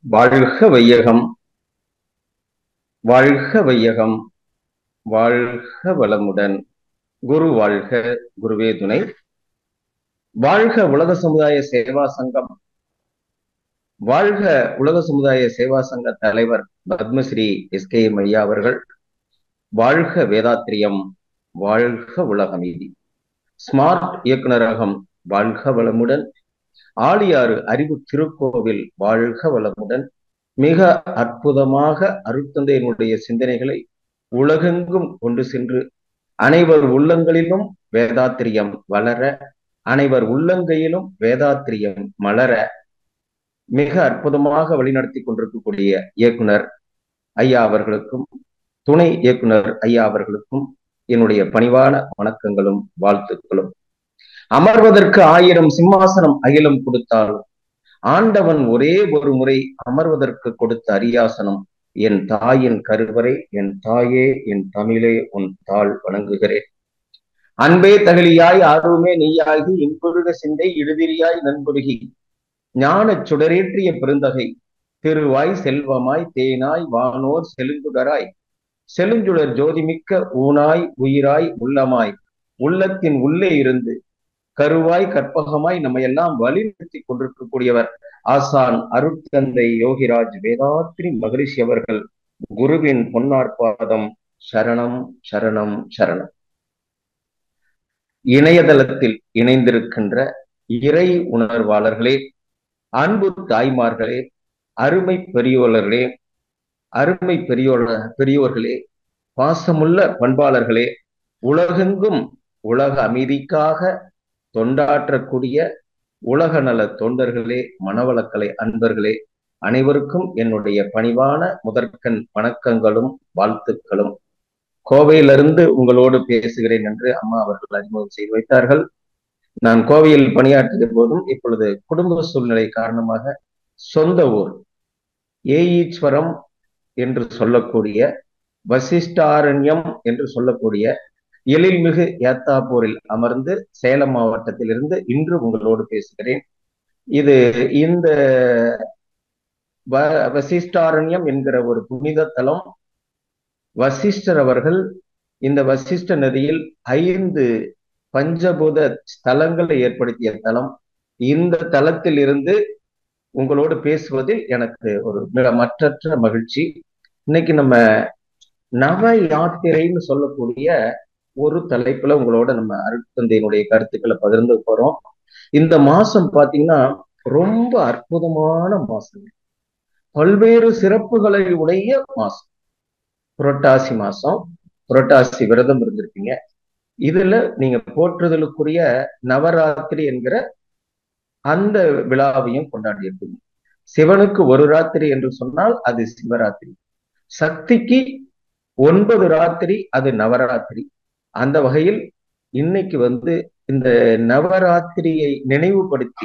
வாழ்க வையகம் வாழ்க வையகம் வாழ்க வளமுடன் குரு வாழ்க குருவே துணை வாழ்க உலக சமுதாய சேவா சங்கம் வாழ்க உலக சமுதாய சேவா சங்க தலைவர் பத்மஸ்ரீ எஸ் கே ஐயா அவர்கள் வாழ்க வேதாத்திரியம் வாழ்க உலகநீதி ஸ்மார்ட் இயக்குனரகம் வாழ்க வளமுடன் ஆழியாறு அறிவு திருக்கோவில் வாழ்க வளமுடன் மிக அற்புதமாக அருட்தந்தையினுடைய சிந்தனைகளை உலகெங்கும் கொண்டு சென்று அனைவர் உள்ளங்களிலும் வேதாத்திரியம் வளர அனைவர் உள்ளங்கையிலும் வேதாத்திரியம் மலர மிக அற்புதமாக வழிநடத்தி கொண்டிருக்கக்கூடிய இயக்குனர் ஐயா அவர்களுக்கும் துணை இயக்குனர் ஐயா அவர்களுக்கும் என்னுடைய பணிவான வணக்கங்களும் வாழ்த்துக்களும் அமர்வதற்கு ஆயிரம் சிம்மாசனம் அகிலம் கொடுத்தாலும் ஆண்டவன் ஒரே ஒரு முறை அமர்வதற்கு கொடுத்த அரியாசனம் என் தாயின் கருவறை என் தாயே என் தமிழே உன் தாள் வணங்குகிறேன் அன்பே தகலியாய் ஆர்வமே நெய்யாகி இன்பொருக சிந்தை இழுதிரியாய் நண்புருகி ஞான சுடரேற்றிய பெருந்தகை திருவாய் செல்வமாய் தேனாய் வானோர் செலுங்குடராய் செலுஞ்சுடர் ஜோதிமிக்க ஊனாய் உயிராய் உள்ளமாய் உள்ளத்தின் உள்ளே இருந்து கருவாய் கற்பகமாய் நம்ம எல்லாம் வலியுறுத்தி கொண்டிருக்கக்கூடியவர் ஆசான் அருட்தந்தை யோகிராஜ் வேதாத்ரி மகரிஷி அவர்கள் குருவின் பொன்னார்பாதம் சரணம் சரணம் சரணம் இணையதளத்தில் இணைந்திருக்கின்ற இறை உணர்வாளர்களே அன்பு தாய்மார்களே அருமை பெரியோர்களே அருமை பெரியோர் பெரியோர்களே பாசமுள்ள பண்பாளர்களே உலகெங்கும் உலக அமைதிக்காக தொண்டாற்றக்கூடிய உலக நல தொண்டர்களே மனவளக்கலை அன்பர்களே அனைவருக்கும் என்னுடைய பணிவான முதற்கண் வணக்கங்களும் வாழ்த்துக்களும் கோவையிலிருந்து உங்களோடு பேசுகிறேன் என்று அம்மா அவர்கள் அறிமுகம் செய்து வைத்தார்கள் நான் கோவையில் பணியாற்றிய போதும் இப்பொழுது குடும்ப சூழ்நிலை காரணமாக சொந்த ஊர் ஏஈஸ்வரம் என்று சொல்லக்கூடிய வசிஷ்டாரண்யம் என்று சொல்லக்கூடிய எழில்மிகு ஏத்தாப்பூரில் அமர்ந்து சேலம் மாவட்டத்திலிருந்து இன்று உங்களோடு பேசுகிறேன் இது இந்த வசிஷ்டாரண்யம் என்கிற ஒரு புனித தலம் வசிஷ்டர் அவர்கள் இந்த வசிஷ்ட நதியில் ஐந்து பஞ்சபூத ஸ்தலங்களை ஏற்படுத்திய தலம் இந்த தலத்தில் இருந்து உங்களோடு பேசுவதில் எனக்கு ஒரு மிக மற்றற்ற மகிழ்ச்சி இன்னைக்கு நம்ம நவ யாத்திரைன்னு சொல்லக்கூடிய ஒரு தலைப்புல உங்களோட நம்ம அருட்தந்தையினுடைய கருத்துக்களை பகிர்ந்து போறோம் இந்த மாசம் பாத்தீங்கன்னா ரொம்ப அற்புதமான மாசம் பல்வேறு சிறப்புகளை உடைய மாசம் புரட்டாசி மாசம் புரட்டாசி விரதம் இருந்திருப்பீங்க இதுல நீங்க போற்றுதலுக்குரிய நவராத்திரி என்கிற அந்த விழாவையும் கொண்டாடி இருப்பீங்க சிவனுக்கு ஒரு ராத்திரி என்று சொன்னால் அது சிவராத்திரி சக்திக்கு ஒன்பது ராத்திரி அது நவராத்திரி அந்த வகையில் இன்னைக்கு வந்து இந்த நவராத்திரியை நினைவுபடுத்தி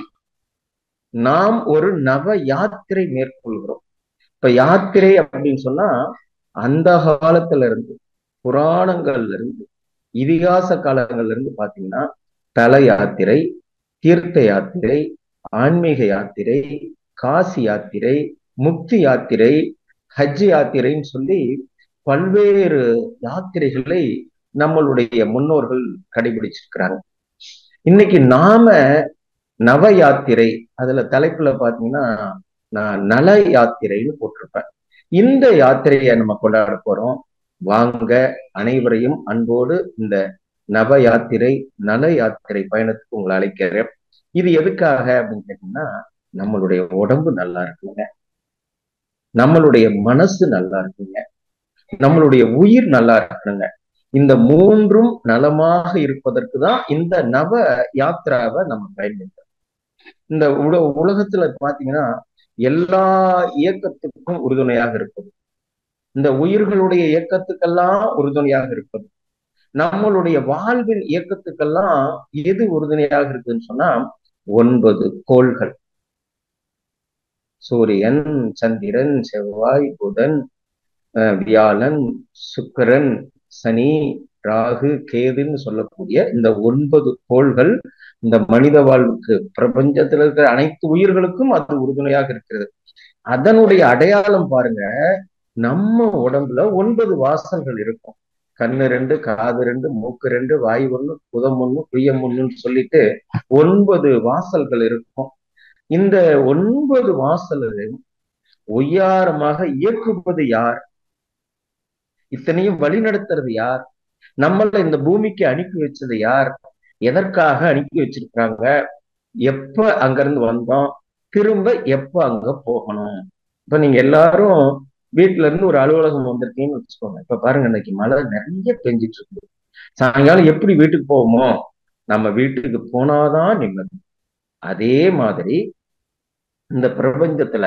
நாம் ஒரு நவ யாத்திரை மேற்கொள்கிறோம் இப்ப யாத்திரை அப்படின்னு சொன்னா அந்த காலத்துல இருந்து புராணங்கள்ல இருந்து இதிகாச காலங்கள்ல இருந்து பாத்தீங்கன்னா தல யாத்திரை தீர்த்த யாத்திரை ஆன்மீக யாத்திரை காசி யாத்திரை முக்தி யாத்திரை ஹஜ் யாத்திரைன்னு சொல்லி பல்வேறு யாத்திரைகளை நம்மளுடைய முன்னோர்கள் கடைபிடிச்சிருக்கிறாங்க இன்னைக்கு நாம நவ யாத்திரை அதுல தலைப்புல பாத்தீங்கன்னா நான் நல யாத்திரைன்னு போட்டிருப்பேன் இந்த யாத்திரையை நம்ம கொண்டாட போறோம் வாங்க அனைவரையும் அன்போடு இந்த நவ யாத்திரை நல யாத்திரை பயணத்துக்கு உங்களை அழைக்கிறேன் இது எதுக்காக அப்படின்னு கேட்டீங்கன்னா நம்மளுடைய உடம்பு நல்லா இருக்குங்க நம்மளுடைய மனசு நல்லா இருக்குங்க நம்மளுடைய உயிர் நல்லா இருக்கணுங்க இந்த மூன்றும் நலமாக இருப்பதற்கு தான் இந்த நவ யாத்திராவை நம்ம பயன்படுத்துறோம் இந்த உல உலகத்துல பாத்தீங்கன்னா எல்லா இயக்கத்துக்கும் உறுதுணையாக இருப்பது இந்த உயிர்களுடைய இயக்கத்துக்கெல்லாம் உறுதுணையாக இருப்பது நம்மளுடைய வாழ்வின் இயக்கத்துக்கெல்லாம் எது உறுதுணையாக இருக்குன்னு சொன்னா ஒன்பது கோள்கள் சூரியன் சந்திரன் செவ்வாய் புதன் வியாழன் சுக்கரன் சனி ராகு கேதுன்னு சொல்லக்கூடிய இந்த ஒன்பது கோள்கள் இந்த மனித வாழ்வுக்கு பிரபஞ்சத்தில் இருக்கிற அனைத்து உயிர்களுக்கும் அது உறுதுணையாக இருக்கிறது அதனுடைய அடையாளம் பாருங்க நம்ம உடம்புல ஒன்பது வாசல்கள் இருக்கும் கண்ணு ரெண்டு காது ரெண்டு மூக்கு ரெண்டு வாய் ஒண்ணு புதம் ஒண்ணு குய்யம் ஒண்ணுன்னு சொல்லிட்டு ஒன்பது வாசல்கள் இருக்கும் இந்த ஒன்பது வாசல்களையும் ஒய்யாரமாக இயக்குவது யார் இத்தனையும் வழிநடத்துறது யார் நம்மள இந்த பூமிக்கு அனுப்பி வச்சது யார் எதற்காக அனுப்பி வச்சிருக்கிறாங்க எப்ப அங்கிருந்து வந்தோம் திரும்ப எப்ப அங்க போகணும் இப்ப நீங்க எல்லாரும் வீட்டுல இருந்து ஒரு அலுவலகம் வந்திருக்கீங்கன்னு வச்சுக்கோங்க இப்ப பாருங்க இன்னைக்கு மழை நிறைய பெஞ்சிட்டு இருக்கு சாயங்காலம் எப்படி வீட்டுக்கு போவோமோ நம்ம வீட்டுக்கு போனாதான் நிம்மதி அதே மாதிரி இந்த பிரபஞ்சத்துல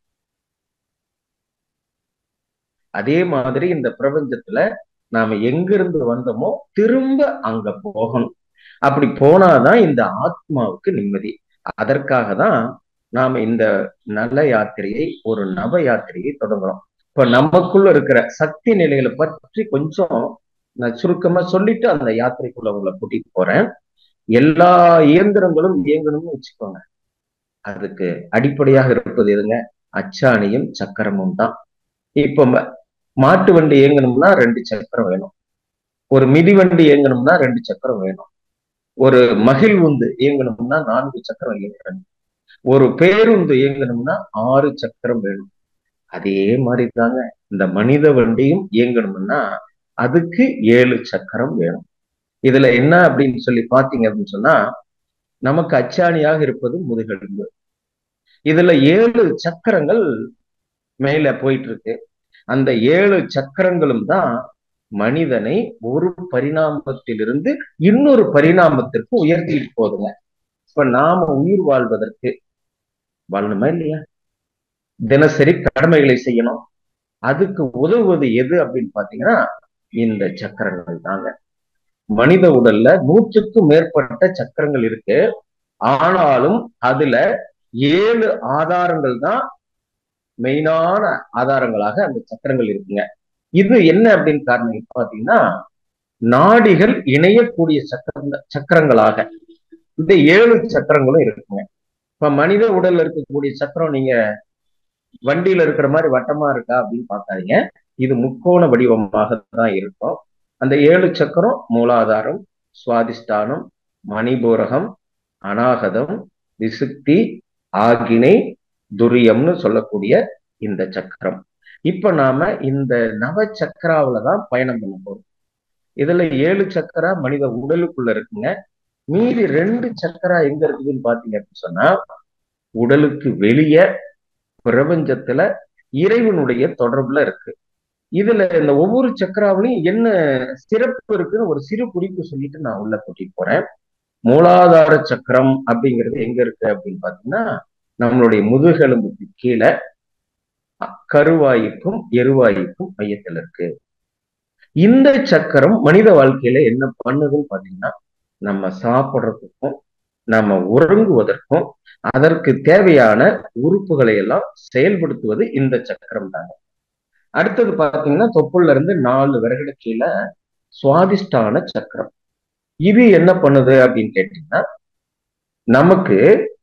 அதே மாதிரி இந்த பிரபஞ்சத்துல நாம எங்கிருந்து வந்தோமோ திரும்ப அங்க போகணும் அப்படி போனாதான் இந்த ஆத்மாவுக்கு நிம்மதி அதற்காக தான் நாம இந்த நல்ல யாத்திரையை ஒரு நவ யாத்திரையை தொடங்குறோம் இப்ப நமக்குள்ள இருக்கிற சக்தி நிலைகளை பற்றி கொஞ்சம் நான் சுருக்கமா சொல்லிட்டு அந்த யாத்திரைக்குள்ள உங்களை கூட்டிட்டு போறேன் எல்லா இயந்திரங்களும் இயங்கணும்னு வச்சுக்கோங்க அதுக்கு அடிப்படையாக இருப்பது எதுங்க அச்சாணியும் சக்கரமும் தான் இப்ப மாட்டு வண்டி இயங்கணும்னா ரெண்டு சக்கரம் வேணும் ஒரு மிதிவண்டி இயங்கணும்னா ரெண்டு சக்கரம் வேணும் ஒரு மகிழ்வுந்து இயங்கணும்னா நான்கு சக்கரம் இயங்கணும் ஒரு பேருந்து இயங்கணும்னா ஆறு சக்கரம் வேணும் அதே மாதிரி தாங்க இந்த மனித வண்டியும் இயங்கணும்னா அதுக்கு ஏழு சக்கரம் வேணும் இதுல என்ன அப்படின்னு சொல்லி பாத்தீங்க அப்படின்னு சொன்னா நமக்கு அச்சாணியாக இருப்பது முதுகெலும்பு இதுல ஏழு சக்கரங்கள் மேல போயிட்டு இருக்கு அந்த ஏழு சக்கரங்களும் தான் மனிதனை ஒரு பரிணாமத்திலிருந்து இன்னொரு பரிணாமத்திற்கு உயர்த்திட்டு போதுங்க இப்ப நாம உயிர் வாழ்வதற்கு வாழணுமா இல்லையா தினசரி கடமைகளை செய்யணும் அதுக்கு உதவுவது எது அப்படின்னு பாத்தீங்கன்னா இந்த சக்கரங்கள் தாங்க மனித உடல்ல நூற்றுக்கும் மேற்பட்ட சக்கரங்கள் இருக்கு ஆனாலும் அதுல ஏழு ஆதாரங்கள் தான் மெயினான ஆதாரங்களாக அந்த சக்கரங்கள் இருக்குங்க இது என்ன அப்படின்னு காரணம் பாத்தீங்கன்னா நாடிகள் இணையக்கூடிய சக்கர சக்கரங்களாக இந்த ஏழு சக்கரங்களும் இருக்குங்க இப்ப மனித உடல்ல இருக்கக்கூடிய சக்கரம் நீங்க வண்டியில இருக்கிற மாதிரி வட்டமா இருக்கா அப்படின்னு பார்க்காதீங்க இது முக்கோண வடிவமாக தான் இருக்கும் அந்த ஏழு சக்கரம் மூலாதாரம் சுவாதிஷ்டானம் மணிபூரகம் அநாகதம் விசுக்தி ஆகினை துரியம்னு சொல்லக்கூடிய இந்த சக்கரம் இப்ப நாம இந்த நவ சக்கராவில தான் பயணம் பண்ண போறோம் இதுல ஏழு சக்கரா மனித உடலுக்குள்ள இருக்குங்க மீதி ரெண்டு சக்கரா எங்க இருக்குதுன்னு பாத்தீங்க அப்படின்னு சொன்னா உடலுக்கு வெளியே பிரபஞ்சத்துல இறைவனுடைய தொடர்புல இருக்கு இதுல இந்த ஒவ்வொரு சக்கராவிலையும் என்ன சிறப்பு இருக்குன்னு ஒரு சிறு குறிப்பு சொல்லிட்டு நான் உள்ள கூட்டிட்டு போறேன் மூலாதார சக்கரம் அப்படிங்கிறது எங்க இருக்கு அப்படின்னு பாத்தீங்கன்னா நம்மளுடைய முதுகெலும்புக்கு கீழே கருவாய்க்கும் எருவாய்க்கும் மையத்தில் இருக்கு இந்த சக்கரம் மனித வாழ்க்கையில என்ன பண்ணுதுன்னு பாத்தீங்கன்னா நம்ம சாப்பிட்றதுக்கும் நம்ம உறங்குவதற்கும் அதற்கு தேவையான உறுப்புகளை எல்லாம் செயல்படுத்துவது இந்த சக்கரம் தாங்க அடுத்தது பாத்தீங்கன்னா தொப்புள்ள இருந்து நாலு விறகுட கீழே சுவாதிஷ்டான சக்கரம் இது என்ன பண்ணுது அப்படின்னு கேட்டீங்கன்னா நமக்கு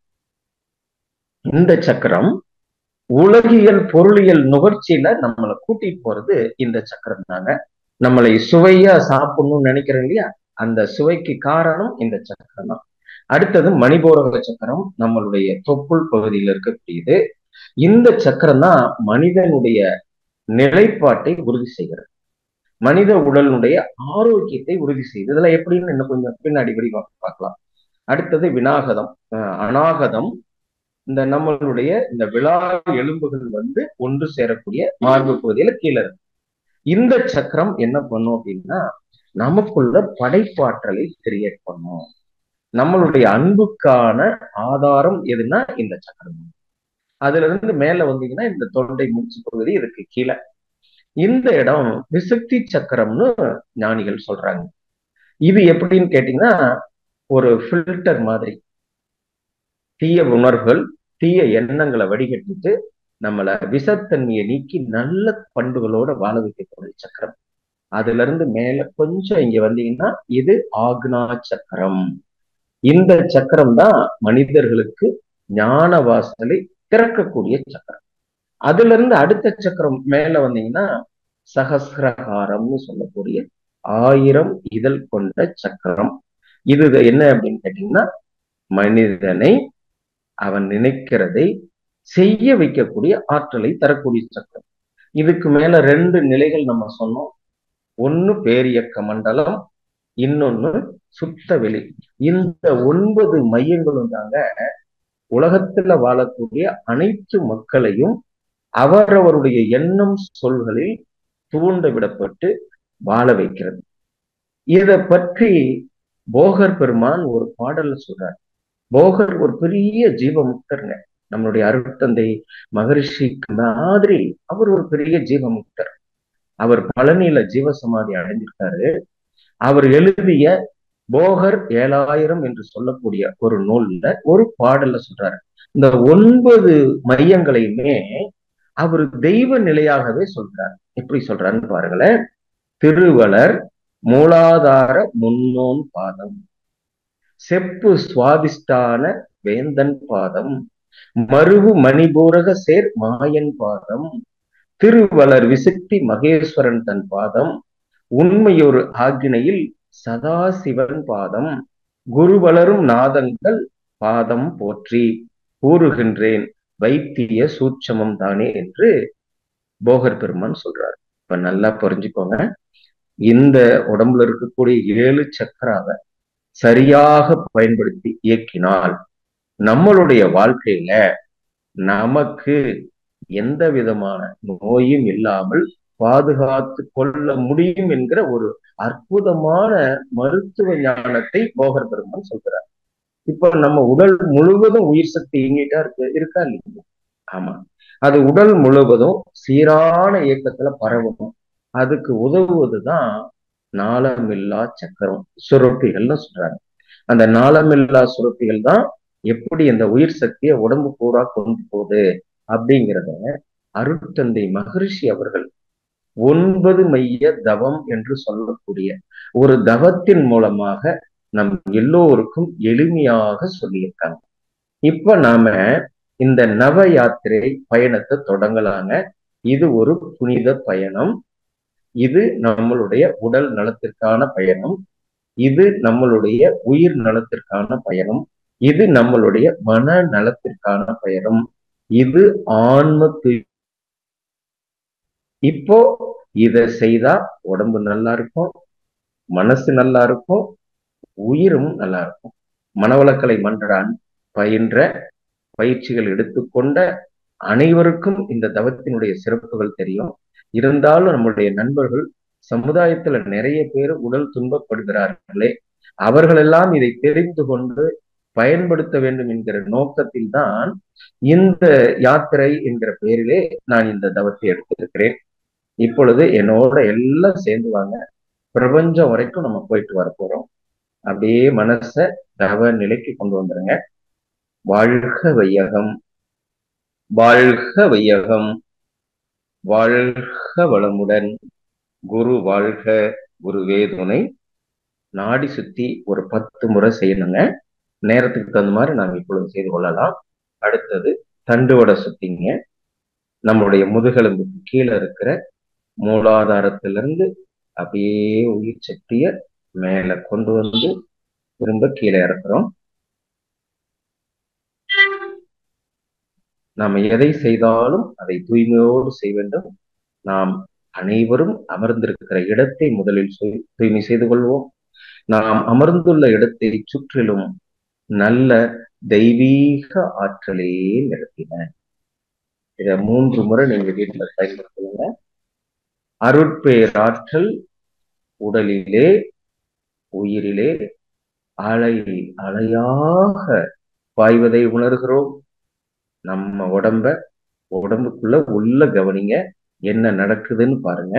இந்த சக்கரம் உலகியல் பொருளியல் நுகர்ச்சியில நம்மளை கூட்டிட்டு போறது இந்த சக்கரம் தாங்க நம்மளை சுவையா சாப்பிடணும்னு நினைக்கிறோம் இல்லையா அந்த சுவைக்கு காரணம் இந்த சக்கரம் தான் அடுத்தது மணிபோரக சக்கரம் நம்மளுடைய தொப்புள் பகுதியில் இருக்கக்கூடியது இந்த சக்கரம் தான் மனிதனுடைய நிலைப்பாட்டை உறுதி செய்கிறது மனித உடலினுடைய ஆரோக்கியத்தை உறுதி செய்யுது இதெல்லாம் எப்படின்னு இன்னும் கொஞ்சம் பின்னாடி படி பார்க்கலாம் அடுத்தது வினாகதம் அநாகதம் இந்த நம்மளுடைய இந்த விழா எலும்புகள் வந்து ஒன்று சேரக்கூடிய மார்பு பகுதியில கீழே இருக்கு இந்த சக்கரம் என்ன பண்ணும் அப்படின்னா நமக்குள்ள படைப்பாற்றலை கிரியேட் பண்ணும் நம்மளுடைய அன்புக்கான ஆதாரம் எதுனா இந்த சக்கரம் அதுல இருந்து மேல வந்தீங்கன்னா இந்த தொண்டை மூச்சு பகுதி இதுக்கு கீழே இந்த இடம் விசக்தி சக்கரம்னு ஞானிகள் சொல்றாங்க இது எப்படின்னு கேட்டீங்கன்னா ஒரு ஃபில்டர் மாதிரி தீய உணர்வுகள் தீய எண்ணங்களை வடிகட்டிட்டு நம்மள விஷத்தன்மையை நீக்கி நல்ல பண்புகளோட வாழ வைக்கக்கூடிய சக்கரம் அதுல இருந்து மேல கொஞ்சம் இங்க வந்தீங்கன்னா இது ஆக்னா சக்கரம் இந்த சக்கரம் தான் மனிதர்களுக்கு ஞான வாசலை திறக்கக்கூடிய சக்கரம் அதுல இருந்து அடுத்த சக்கரம் மேல வந்தீங்கன்னா சகசிரகாரம்னு சொல்லக்கூடிய ஆயிரம் இதழ் கொண்ட சக்கரம் இது என்ன அப்படின்னு கேட்டீங்கன்னா மனிதனை அவன் நினைக்கிறதை செய்ய வைக்கக்கூடிய ஆற்றலை தரக்கூடிய சக்கரம் இதுக்கு மேல ரெண்டு நிலைகள் நம்ம சொன்னோம் ஒன்னு பேரியக்க மண்டலம் இன்னொன்னு சுத்த வெளி இந்த ஒன்பது மையங்களும் தாங்க உலகத்துல வாழக்கூடிய அனைத்து மக்களையும் அவரவருடைய எண்ணம் சொல்களில் தூண்ட விடப்பட்டு வாழ வைக்கிறது இத பற்றி போகர் பெருமான் ஒரு பாடல்ல சொல்றார் போகர் ஒரு பெரிய ஜீவமுக்தர்ங்க நம்மளுடைய அருட்தந்தை மகரிஷிக்கு மாதிரி அவர் ஒரு பெரிய ஜீவமுக்தர் அவர் பழனியில ஜீவசமாதி அடைஞ்சிருக்காரு அவர் எழுதிய போகர் ஏழாயிரம் என்று சொல்லக்கூடிய ஒரு நூல்ல ஒரு பாடல்ல சொல்றாரு இந்த ஒன்பது மையங்களையுமே அவர் தெய்வ நிலையாகவே சொல்றார் எப்படி சொல்றாருன்னு பாருங்களேன் திருவளர் மூலாதார முன்னோன் பாதம் செப்பு சுவாதிஷ்டான வேந்தன் பாதம் மருவு மணிபூரக சேர் மாயன் பாதம் திருவளர் விசுக்தி மகேஸ்வரன் தன் பாதம் உண்மையொரு ஆக்கினையில் சதாசிவன் பாதம் குருவளரும் நாதங்கள் பாதம் போற்றி கூறுகின்றேன் வைத்திய சூட்சமம் தானே என்று போகர் பெருமான் சொல்றாரு இப்ப நல்லா புரிஞ்சுக்கோங்க இந்த உடம்புல இருக்கக்கூடிய ஏழு சக்கராவை சரியாக பயன்படுத்தி இயக்கினால் நம்மளுடைய வாழ்க்கையில நமக்கு எந்த விதமான நோயும் இல்லாமல் பாதுகாத்து கொள்ள முடியும் என்கிற ஒரு அற்புதமான மருத்துவ ஞானத்தை போகர் பெருமான் சொல்கிறார் இப்ப நம்ம உடல் முழுவதும் உயிர் சக்தி இயங்கிட்டா இருக்கு இருக்கா இல்லையா ஆமா அது உடல் முழுவதும் சீரான இயக்கத்துல பரவணும் அதுக்கு உதவுவதுதான் நாளமில்லா சக்கரம் சுரப்பிகள்னு சொல்றாங்க அந்த நாளமில்லா சுரப்பிகள் தான் எப்படி அந்த உயிர் சக்தியை உடம்பு பூரா கொண்டு போகுது அப்படிங்கிறத அருட்தந்தை மகரிஷி அவர்கள் ஒன்பது மைய தவம் என்று சொல்லக்கூடிய ஒரு தவத்தின் மூலமாக நம் எல்லோருக்கும் எளிமையாக சொல்லியிருக்காங்க இப்ப நாம இந்த நவ யாத்திரை பயணத்தை தொடங்கலாங்க இது ஒரு புனித பயணம் இது நம்மளுடைய உடல் நலத்திற்கான பயணம் இது நம்மளுடைய உயிர் நலத்திற்கான பயணம் இது நம்மளுடைய மன நலத்திற்கான பயணம் இது ஆன்ம இப்போ இத செய்தா உடம்பு நல்லா இருக்கும் மனசு நல்லா இருக்கும் உயிரும் நல்லா இருக்கும் மனவளக்கலை மன்றான் பயின்ற பயிற்சிகள் எடுத்துக்கொண்ட அனைவருக்கும் இந்த தவத்தினுடைய சிறப்புகள் தெரியும் இருந்தாலும் நம்மளுடைய நண்பர்கள் சமுதாயத்துல நிறைய பேர் உடல் துன்பப்படுகிறார்களே அவர்களெல்லாம் இதை தெரிந்து கொண்டு பயன்படுத்த வேண்டும் என்கிற நோக்கத்தில் தான் இந்த யாத்திரை என்கிற பெயரிலே நான் இந்த தவத்தை எடுத்திருக்கிறேன் இப்பொழுது என்னோட எல்லாம் சேர்ந்து வாங்க பிரபஞ்சம் வரைக்கும் நம்ம போயிட்டு வர போறோம் அப்படியே மனச தவ நிலைக்கு கொண்டு வந்துருங்க வாழ்க வையகம் வாழ்க வையகம் வாழ்க வளமுடன் குரு வாழ்க குருவே துணை நாடி சுத்தி ஒரு பத்து முறை செய்யணுங்க நேரத்துக்கு தகுந்த மாதிரி நாங்கள் இப்பொழுது செய்து கொள்ளலாம் அடுத்தது தண்டுவடை சுத்திங்க நம்மளுடைய முதுகெலும்புக்கு கீழே இருக்கிற மூலாதாரத்திலிருந்து அப்படியே உயிர் சக்திய மேல கொண்டு வந்து திரும்ப கீழே இறக்குறோம் நாம் எதை செய்தாலும் அதை தூய்மையோடு செய்ய வேண்டும் நாம் அனைவரும் அமர்ந்திருக்கிற இடத்தை முதலில் தூய்மை செய்து கொள்வோம் நாம் அமர்ந்துள்ள இடத்தை சுற்றிலும் நல்ல தெய்வீக ஆற்றலே நிறுத்தின இத மூன்று முறை நீங்க வீட்டுல பயன்படுத்துவீங்க அருட்பேராற்றல் உடலிலே உயிரிலே அலை அலையாக பாய்வதை உணர்கிறோம் நம்ம உடம்ப உடம்புக்குள்ள உள்ள கவனிங்க என்ன நடக்குதுன்னு பாருங்க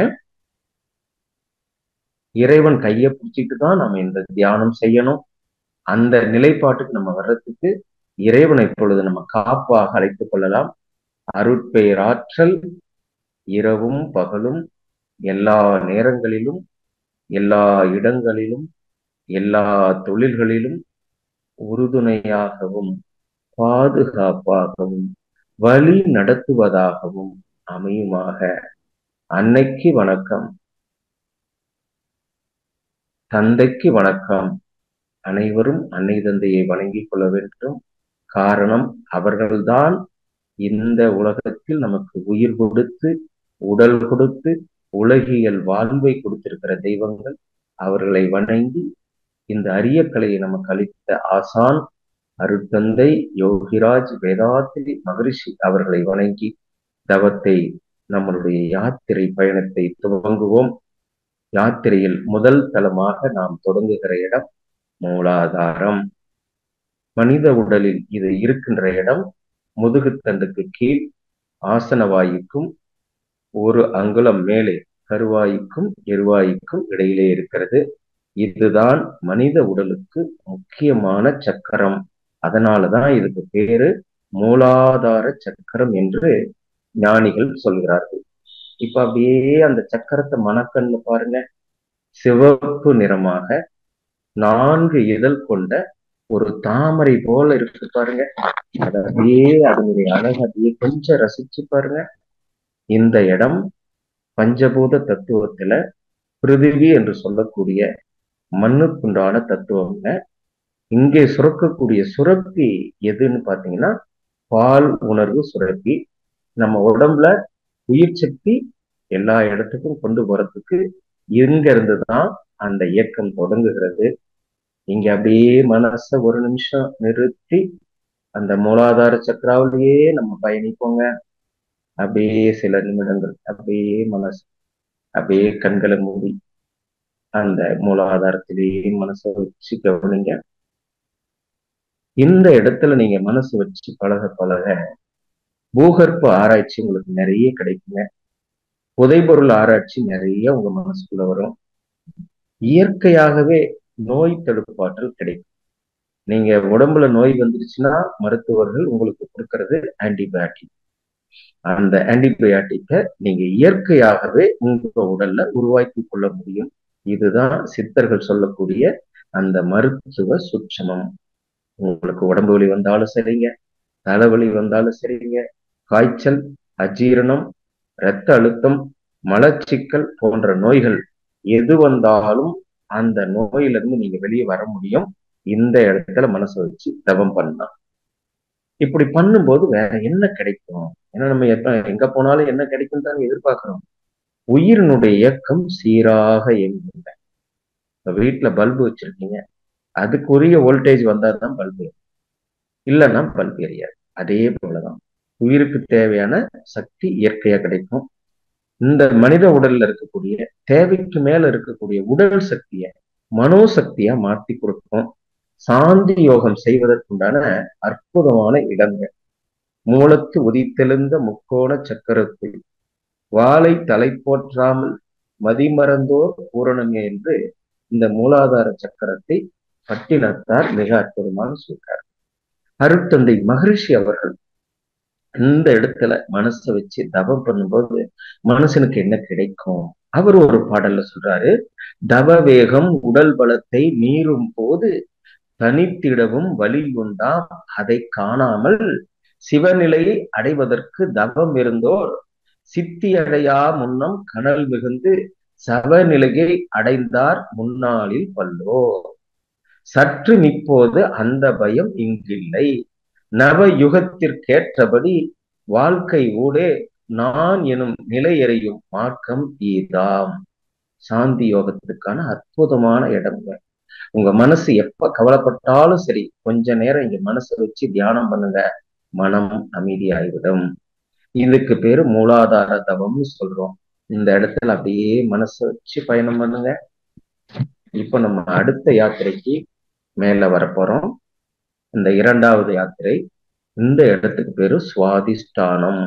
இறைவன் கைய பிடிச்சிட்டு தான் நம்ம இந்த தியானம் செய்யணும் அந்த நிலைப்பாட்டுக்கு நம்ம வர்றதுக்கு இறைவனை இப்பொழுது நம்ம காப்பாக அழைத்துக் கொள்ளலாம் அருட்பெயராற்றல் இரவும் பகலும் எல்லா நேரங்களிலும் எல்லா இடங்களிலும் எல்லா தொழில்களிலும் உறுதுணையாகவும் பாதுகாப்பாகவும் வழி நடத்துவதாகவும் அமையுமாக அன்னைக்கு வணக்கம் தந்தைக்கு வணக்கம் அனைவரும் அன்னை தந்தையை வணங்கிக் கொள்ள வேண்டும் காரணம் அவர்கள்தான் இந்த உலகத்தில் நமக்கு உயிர் கொடுத்து உடல் கொடுத்து உலகியல் வாழ்வை கொடுத்திருக்கிற தெய்வங்கள் அவர்களை வணங்கி இந்த அரிய கலையை நமக்கு அளித்த ஆசான் அருட்தந்தை யோகிராஜ் வேதாத்திரி மகரிஷி அவர்களை வணங்கி தவத்தை நம்மளுடைய யாத்திரை பயணத்தை துவங்குவோம் யாத்திரையில் முதல் தளமாக நாம் தொடங்குகிற இடம் மூலாதாரம் மனித உடலில் இது இருக்கின்ற இடம் முதுகுத்தண்டுக்கு கீழ் ஆசனவாயுக்கும் ஒரு அங்குலம் மேலே கருவாய்க்கும் எருவாய்க்கும் இடையிலே இருக்கிறது இதுதான் மனித உடலுக்கு முக்கியமான சக்கரம் அதனாலதான் இதுக்கு பேரு மூலாதார சக்கரம் என்று ஞானிகள் சொல்கிறார்கள் இப்ப அப்படியே அந்த சக்கரத்தை மணக்கண்ல பாருங்க சிவப்பு நிறமாக நான்கு இதழ் கொண்ட ஒரு தாமரை போல இருக்கு பாருங்க அது அப்படியே அதனுடைய அழகு அப்படியே கொஞ்சம் ரசிச்சு பாருங்க இந்த இடம் பஞ்சபூத தத்துவத்துல பிருதிவி என்று சொல்லக்கூடிய மண்ணுக்குண்டான தத்துவம்ங்க இங்கே சுரக்கக்கூடிய சுரப்பி எதுன்னு பாத்தீங்கன்னா பால் உணர்வு சுரப்பி நம்ம உடம்புல உயிர் சக்தி எல்லா இடத்துக்கும் கொண்டு போறதுக்கு இங்க இருந்துதான் அந்த இயக்கம் தொடங்குகிறது இங்க அப்படியே மனச ஒரு நிமிஷம் நிறுத்தி அந்த மூலாதார சக்கராவிலேயே நம்ம பயணிப்போங்க அப்படியே சில நிமிடங்கள் அப்படியே மனசு அப்படியே கண்களை மூடி அந்த மூலாதாரத்திலேயே மனசை வச்சு கவனிங்க இந்த இடத்துல நீங்க மனசு வச்சு பழக பழக பூகற்ப ஆராய்ச்சி உங்களுக்கு நிறைய கிடைக்குங்க புதைபொருள் ஆராய்ச்சி நிறைய உங்க மனசுக்குள்ள வரும் இயற்கையாகவே நோய் தடுப்பாற்றல் கிடைக்கும் நீங்க உடம்புல நோய் வந்துருச்சுன்னா மருத்துவர்கள் உங்களுக்கு கொடுக்கறது ஆன்டிபயாட்டிக் அந்த ஆன்டிபயாட்டிக்கை நீங்க இயற்கையாகவே உங்க உடல்ல உருவாக்கி கொள்ள முடியும் இதுதான் சித்தர்கள் சொல்லக்கூடிய அந்த மருத்துவ சுட்சமம் உங்களுக்கு உடம்பு வலி வந்தாலும் சரிங்க தலைவலி வந்தாலும் சரிங்க காய்ச்சல் அஜீரணம் இரத்த அழுத்தம் மலச்சிக்கல் போன்ற நோய்கள் எது வந்தாலும் அந்த நோயிலிருந்து நீங்க வெளியே வர முடியும் இந்த இடத்துல மனசை வச்சு தவம் பண்ணலாம் இப்படி பண்ணும்போது வேற என்ன கிடைக்கும் ஏன்னா நம்ம எப்ப எங்க போனாலும் என்ன கிடைக்கும் தான் எதிர்பார்க்கிறோம் உயிரினுடைய இயக்கம் சீராக இயங்குங்க இப்ப வீட்டுல பல்பு வச்சிருக்கீங்க அதுக்குரிய வோல்டேஜ் வந்தாதான் பல்பு இல்லைன்னா பல்பு எரியாது அதே போலதான் உயிருக்கு தேவையான சக்தி இயற்கையா கிடைக்கும் இந்த மனித உடல்ல இருக்கக்கூடிய தேவைக்கு மேல இருக்கக்கூடிய உடல் சக்திய மனோசக்தியா மாத்தி கொடுக்கும் சாந்தி யோகம் செய்வதற்குண்டான அற்புதமான இடங்கள் மூலத்து உதித்தெழுந்த முக்கோண சக்கரத்தில் வாளை தலை போற்றாமல் மதிமறந்தோர் பூரணங்க என்று இந்த மூலாதார சக்கரத்தை பட்டினத்தார் மிக அற்புதமாக சொல்றார் அருட்தந்தை மகரிஷி அவர்கள் இந்த இடத்துல மனசை வச்சு தவம் பண்ணும்போது மனுஷனுக்கு என்ன கிடைக்கும் அவர் ஒரு பாடல்ல சொல்றாரு தவ வேகம் உடல் பலத்தை மீறும் போது தனித்திடவும் வழி உண்டாம் அதை காணாமல் சிவநிலையை அடைவதற்கு தவம் இருந்தோர் சித்தி அடையா முன்னம் கனல் மிகுந்து சவநிலையை அடைந்தார் முன்னாளில் பல்லோ சற்று நிப்போது அந்த பயம் இங்கில்லை நவ யுகத்திற்கேற்றபடி வாழ்க்கை ஊடே நான் எனும் நிலையறையும் மார்க்கம் ஈதாம் சாந்தி யோகத்துக்கான அற்புதமான இடங்க உங்க மனசு எப்ப கவலைப்பட்டாலும் சரி கொஞ்ச நேரம் இங்க மனசை வச்சு தியானம் பண்ணுங்க மனம் அமைதியாகிவிடும் இதுக்கு பேரு மூலாதார தவம்னு சொல்றோம் இந்த இடத்துல அப்படியே மனசை வச்சு பயணம் பண்ணுங்க இப்ப நம்ம அடுத்த யாத்திரைக்கு மேல வரப்போறோம் இந்த இரண்டாவது யாத்திரை இந்த இடத்துக்கு பேரு சுவாதிஷ்டானம்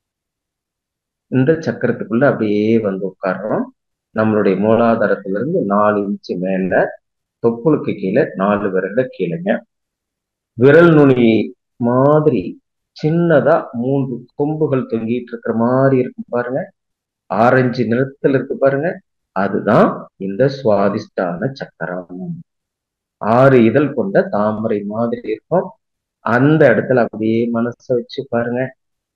இந்த சக்கரத்துக்குள்ள அப்படியே வந்து உட்கார்றோம் நம்மளுடைய மூலாதாரத்துல இருந்து நாலு இன்ச்சு மேல தொப்புளுக்கு கீழே நாலு விரல கீழேங்க விரல் நுனி மாதிரி சின்னதா மூன்று கொம்புகள் தொங்கிட்டு இருக்கிற மாதிரி இருக்கு பாருங்க ஆரஞ்சு நிறத்துல இருக்கு பாருங்க அதுதான் இந்த சுவாதிஷ்டான சக்கரம் ஆறு இதழ் கொண்ட தாமரை மாதிரி இருக்கும் அந்த இடத்துல அப்படியே மனசை வச்சு பாருங்க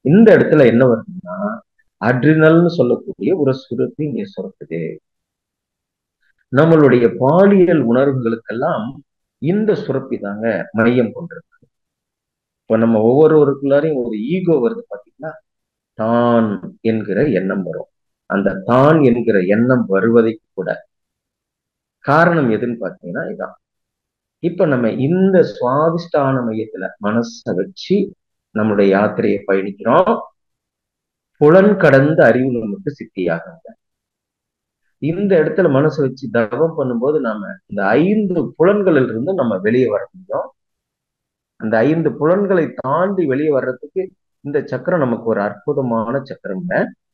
இந்த இடத்துல என்ன வருதுன்னா அட்ரினல்னு சொல்லக்கூடிய ஒரு சுரப்பி இங்கே சுரக்குது நம்மளுடைய பாலியல் உணர்வுகளுக்கெல்லாம் இந்த சுரப்பி தாங்க மையம் கொண்டிருக்கு இப்ப நம்ம ஒவ்வொருவருக்குள்ளாரையும் ஒரு ஈகோ வருது பாத்தீங்கன்னா தான் என்கிற எண்ணம் வரும் அந்த தான் என்கிற எண்ணம் வருவதைக்கு கூட காரணம் எதுன்னு பாத்தீங்கன்னா இதான் இப்ப நம்ம இந்த சுவாதிஷ்டான மையத்துல மனசை வச்சு நம்மளுடைய யாத்திரையை பயணிக்கிறோம் புலன் கடந்த அறிவு நமக்கு சித்தியாகுங்க இந்த இடத்துல மனசை வச்சு தவம் பண்ணும்போது நாம இந்த ஐந்து புலன்களில் இருந்து நம்ம வெளியே வர முடியும் அந்த ஐந்து புலன்களை தாண்டி வெளியே வர்றதுக்கு இந்த சக்கரம் நமக்கு ஒரு அற்புதமான சக்கரங்க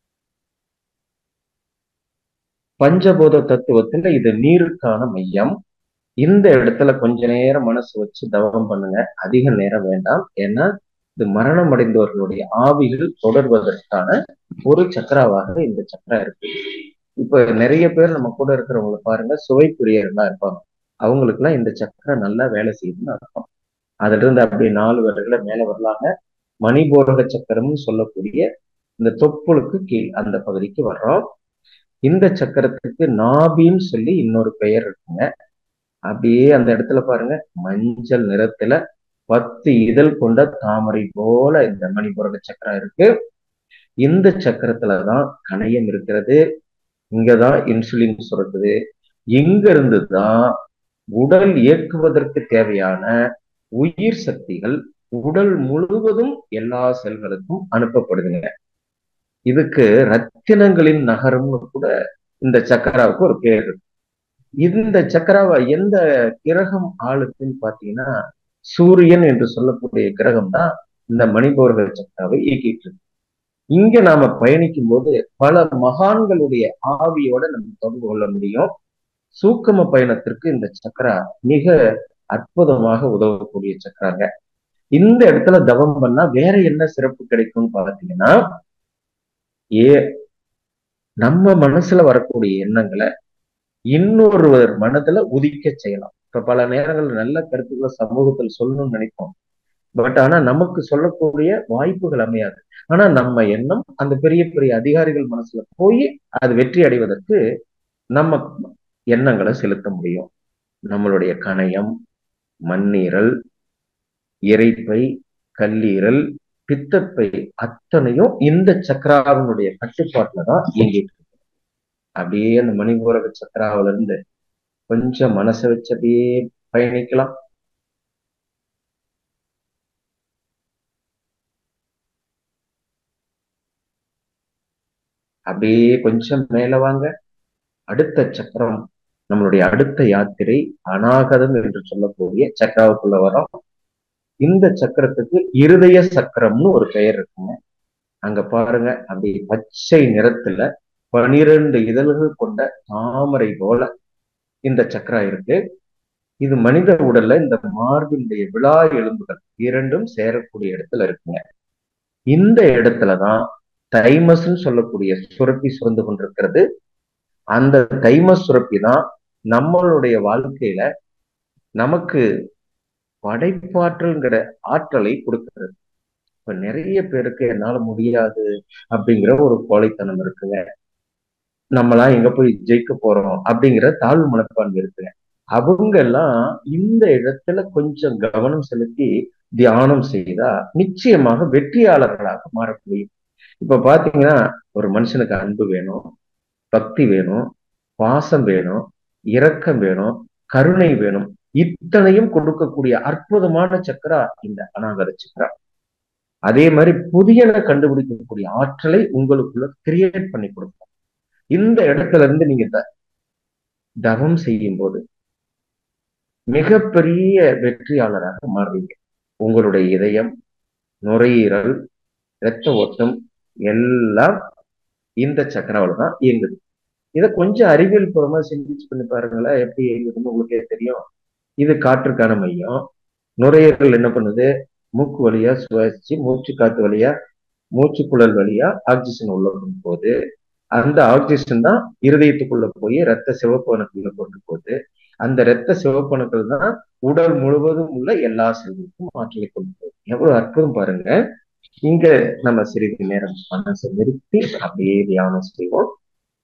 பஞ்சபூத தத்துவத்துல இது நீருக்கான மையம் இந்த இடத்துல கொஞ்ச நேரம் மனசு வச்சு தவம் பண்ணுங்க அதிக நேரம் வேண்டாம் ஏன்னா இது மரணம் அடைந்தவர்களுடைய ஆவிகள் தொடர்வதற்கான ஒரு சக்கராவாக இந்த சக்கரா இருக்கு இப்ப நிறைய பேர் நம்ம கூட இருக்கிறவங்கள பாருங்க சுவைக்குரியர்களா இருப்பாங்க அவங்களுக்கு எல்லாம் இந்த சக்கரம் நல்லா வேலை செய்யுதுன்னு அர்த்தம் அதுல இருந்து அப்படி நாலு பேர்களை மேல வரலாங்க மணிபோரக சக்கரம்னு சொல்லக்கூடிய இந்த தொப்புளுக்கு கீழ் அந்த பகுதிக்கு வர்றோம் இந்த சக்கரத்துக்கு நாபின்னு சொல்லி இன்னொரு பெயர் இருக்குங்க அப்படியே அந்த இடத்துல பாருங்க மஞ்சள் நிறத்துல பத்து இதழ் கொண்ட தாமரை போல இந்த மணிபுரக சக்கரம் இருக்கு இந்த சக்கரத்துலதான் கணையம் இருக்கிறது இங்கதான் இன்சுலின் சுரக்குது இங்க இருந்துதான் உடல் இயக்குவதற்கு தேவையான உயிர் சக்திகள் உடல் முழுவதும் எல்லா செல்களுக்கும் அனுப்பப்படுதுங்க இதுக்கு ரத்தினங்களின் நகரம்னு கூட இந்த சக்கராவுக்கு ஒரு பேர் இருக்கு இந்த சக்கராவை எந்த கிரகம் ஆளுக்குன்னு பாத்தீங்கன்னா சூரியன் என்று சொல்லக்கூடிய கிரகம் தான் இந்த மணிபோர்கள் சக்கராவை இயக்கிட்டு இருக்கு இங்க நாம பயணிக்கும் போது பல மகான்களுடைய ஆவியோட நம்ம தொடர்பு கொள்ள முடியும் சூக்கம பயணத்திற்கு இந்த சக்கரா மிக அற்புதமாக உதவக்கூடிய சக்கராங்க இந்த இடத்துல தவம் பண்ணா வேற என்ன சிறப்பு கிடைக்கும்னு பாத்தீங்கன்னா ஏ நம்ம மனசுல வரக்கூடிய எண்ணங்களை இன்னொருவர் மனதுல உதிக்க செய்யலாம் இப்ப பல நேரங்கள் நல்ல கருத்துக்களை சமூகத்தில் சொல்லணும்னு நினைப்போம் பட் ஆனா நமக்கு சொல்லக்கூடிய வாய்ப்புகள் அமையாது ஆனா நம்ம எண்ணம் அந்த பெரிய பெரிய அதிகாரிகள் மனசுல போய் அது வெற்றி அடைவதற்கு நம்ம எண்ணங்களை செலுத்த முடியும் நம்மளுடைய கணையம் மண்ணீரல் இறைப்பை கல்லீரல் பித்தப்பை அத்தனையும் இந்த சக்கராவினுடைய கட்டுப்பாட்டுல தான் இயங்கிட்டு இருக்கு அப்படியே அந்த மணிபூரக சக்கராவில இருந்து கொஞ்சம் மனசை வச்சு அப்படியே பயணிக்கலாம் அப்படியே கொஞ்சம் மேல வாங்க அடுத்த சக்கரம் நம்மளுடைய அடுத்த யாத்திரை அநாகதம் என்று சொல்லக்கூடிய சக்கராவுக்குள்ள வரோம் இந்த சக்கரத்துக்கு இருதய சக்கரம்னு ஒரு பெயர் இருக்குங்க அங்க பாருங்க அப்படி பச்சை நிறத்துல பனிரெண்டு இதழ்கள் கொண்ட தாமரை போல இந்த சக்கரா இருக்கு இது மனித உடல்ல இந்த மார்பினுடைய விழா எலும்புகள் இரண்டும் சேரக்கூடிய இடத்துல இருக்குங்க இந்த இடத்துலதான் தைமஸ்ன்னு சொல்லக்கூடிய சுரப்பி சுரந்து கொண்டிருக்கிறது அந்த தைமஸ் சுரப்பி தான் நம்மளுடைய வாழ்க்கையில நமக்கு படைப்பாற்றல்ங்கிற ஆற்றலை கொடுக்கிறது இப்ப நிறைய பேருக்கு என்னால முடியாது அப்படிங்கிற ஒரு கோழைத்தனம் இருக்குங்க நம்மளா எங்க போய் ஜெயிக்க போறோம் அப்படிங்கிற தாழ்வு மனப்பான்மை இருக்குங்க அவங்க எல்லாம் இந்த இடத்துல கொஞ்சம் கவனம் செலுத்தி தியானம் செய்தா நிச்சயமாக வெற்றியாளர்களாக மாற முடியும் இப்ப பாத்தீங்கன்னா ஒரு மனுஷனுக்கு அன்பு வேணும் பக்தி வேணும் பாசம் வேணும் இரக்கம் வேணும் கருணை வேணும் இத்தனையும் கொடுக்கக்கூடிய அற்புதமான சக்கரா இந்த அநாகர சக்கரா அதே மாதிரி புதியன கண்டுபிடிக்கக்கூடிய ஆற்றலை உங்களுக்குள்ள கிரியேட் பண்ணி கொடுக்கும் இந்த இடத்துல இருந்து நீங்க தவம் செய்யும் போது மிகப்பெரிய வெற்றியாளராக மாறுவீங்க உங்களுடைய இதயம் நுரையீரல் இரத்த ஓட்டம் எல்லாம் இந்த சக்கராவில தான் இயங்குது இதை கொஞ்சம் அறிவியல் பூர்வமா சிந்திச்சு பண்ணி பாருங்களேன் எப்படி இயங்குதுன்னு உங்களுக்கே தெரியும் இது காற்றுக்கான மையம் நுரையீரல் என்ன பண்ணுது மூக்கு வழியா சுவாசிச்சு மூச்சு காத்து வழியா மூச்சு குழல் வழியா ஆக்சிஜன் உள்ள போகுது அந்த ஆக்சிஜன் தான் இருதயத்துக்குள்ள போய் ரத்த சிவப்பணுக்குள்ள கொண்டு போகுது அந்த ரத்த சிவப்பணுக்கள் தான் உடல் முழுவதும் உள்ள எல்லா செல்களுக்கும் ஆற்றலை கொண்டு போகுது எவ்வளவு அற்புதம் பாருங்க இங்க நம்ம சிறிது நேரம் மனசை நிறுத்தி அப்படியே தியானம் செய்வோம்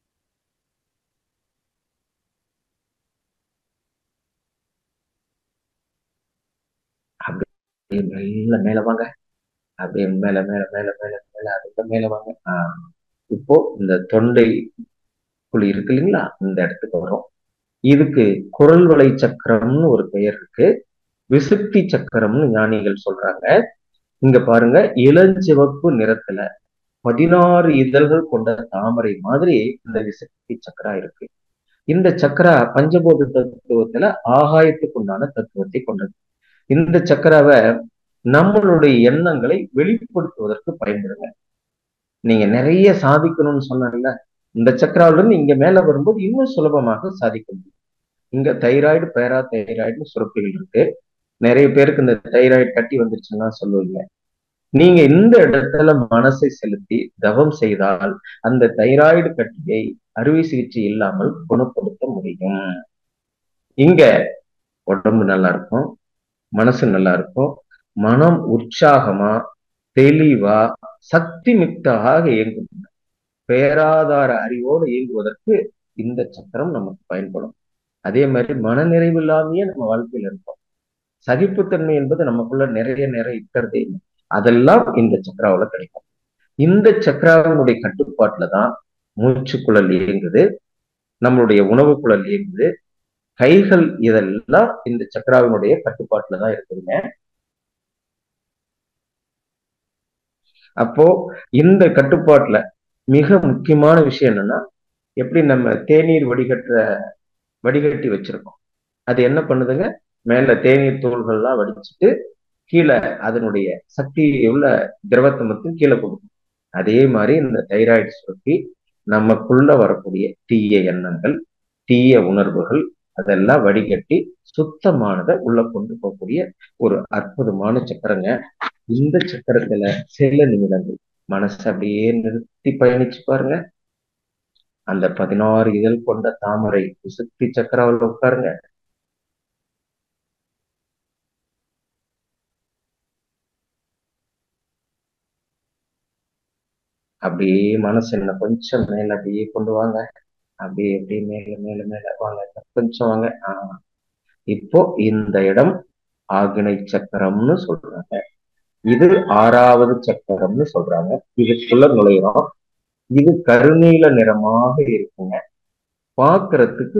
அப்படியே மெல்ல மேல வாங்க அப்படியே மேல மேல மேல மேல மேல அதுக்கு மேல வாங்க ஆஹ் இப்போ இந்த தொண்டை குழி இருக்கு இல்லைங்களா இந்த இடத்துக்கு வரும் இதுக்கு குரல் வளை சக்கரம்னு ஒரு பெயர் இருக்கு விசுத்தி சக்கரம்னு ஞானிகள் சொல்றாங்க இங்க பாருங்க இளஞ்சிவப்பு நிறத்துல பதினாறு இதழ்கள் கொண்ட தாமரை மாதிரி இந்த விசுத்தி சக்கரா இருக்கு இந்த சக்கரா பஞ்சபோத தத்துவத்துல ஆகாயத்துக்கு உண்டான தத்துவத்தை கொண்டது இந்த சக்கராவை நம்மளுடைய எண்ணங்களை வெளிப்படுத்துவதற்கு பயன்படுங்க நீங்க நிறைய சாதிக்கணும்னு சொன்னாங்கல்ல இந்த சக்கராவில இருந்து இங்க மேல வரும்போது இன்னும் சுலபமாக சாதிக்க முடியும் இங்க தைராய்டு பேரா தைராய்டுன்னு சுரப்பிகள் இருக்கு நிறைய பேருக்கு இந்த தைராய்டு கட்டி வந்துருச்சுன்னா சொல்லுவீங்க நீங்க இந்த இடத்துல மனசை செலுத்தி தவம் செய்தால் அந்த தைராய்டு கட்டியை அறுவை சிகிச்சை இல்லாமல் குணப்படுத்த முடியும் இங்க உடம்பு நல்லா இருக்கும் மனசு நல்லா இருக்கும் மனம் உற்சாகமா தெளிவா சக்தி மிக்தாக இயங்கும் பேராதார அறிவோடு இயங்குவதற்கு இந்த சக்கரம் நமக்கு பயன்படும் அதே மாதிரி மன நிறைவு இல்லாமையே நம்ம வாழ்க்கையில இருக்கோம் சகிப்புத்தன்மை என்பது நமக்குள்ள நிறைய நிறைய இருக்கிறதே இல்லை அதெல்லாம் இந்த சக்கராவில கிடைக்கும் இந்த சக்கராவினுடைய கட்டுப்பாட்டுல தான் மூச்சு குழல் இயங்குது நம்மளுடைய உணவு குழல் இயங்குது கைகள் இதெல்லாம் இந்த சக்கராவினுடைய கட்டுப்பாட்டுல தான் இருக்குதுங்க அப்போ இந்த கட்டுப்பாட்டுல மிக முக்கியமான விஷயம் என்னன்னா எப்படி நம்ம தேநீர் வடிகட்டுற வடிகட்டி வச்சிருக்கோம் அது என்ன பண்ணுதுங்க மேல தேநீர் தூள்கள்லாம் வடிச்சிட்டு கீழே அதனுடைய சக்தி உள்ள திரவத்தை மட்டும் கீழே கொடுக்கும் அதே மாதிரி இந்த தைராய்டு சுரப்பி நமக்குள்ள வரக்கூடிய தீய எண்ணங்கள் தீய உணர்வுகள் அதெல்லாம் வடிகட்டி சுத்தமானதை உள்ள கொண்டு போகக்கூடிய ஒரு அற்புதமான சக்கரங்க இந்த சக்கரத்துல சில நிமிடங்கள் மனசை அப்படியே நிறுத்தி பயணிச்சு பாருங்க அந்த பதினாறு இதழ் கொண்ட தாமரை சுத்தி சக்கராவில் உட்காருங்க அப்படியே மனசு என்ன கொஞ்சம் மேல அப்படியே கொண்டு வாங்க அப்படியே அப்படியே மேல மேல மேல வாங்க கொஞ்சம் வாங்க ஆஹ் இப்போ இந்த இடம் ஆகினை சக்கரம்னு சொல்றாங்க இது ஆறாவது சக்கரம்னு சொல்றாங்க இதுக்குள்ள நுழையிறோம் இது கருநீல நிறமாக இருக்குங்க பாக்குறதுக்கு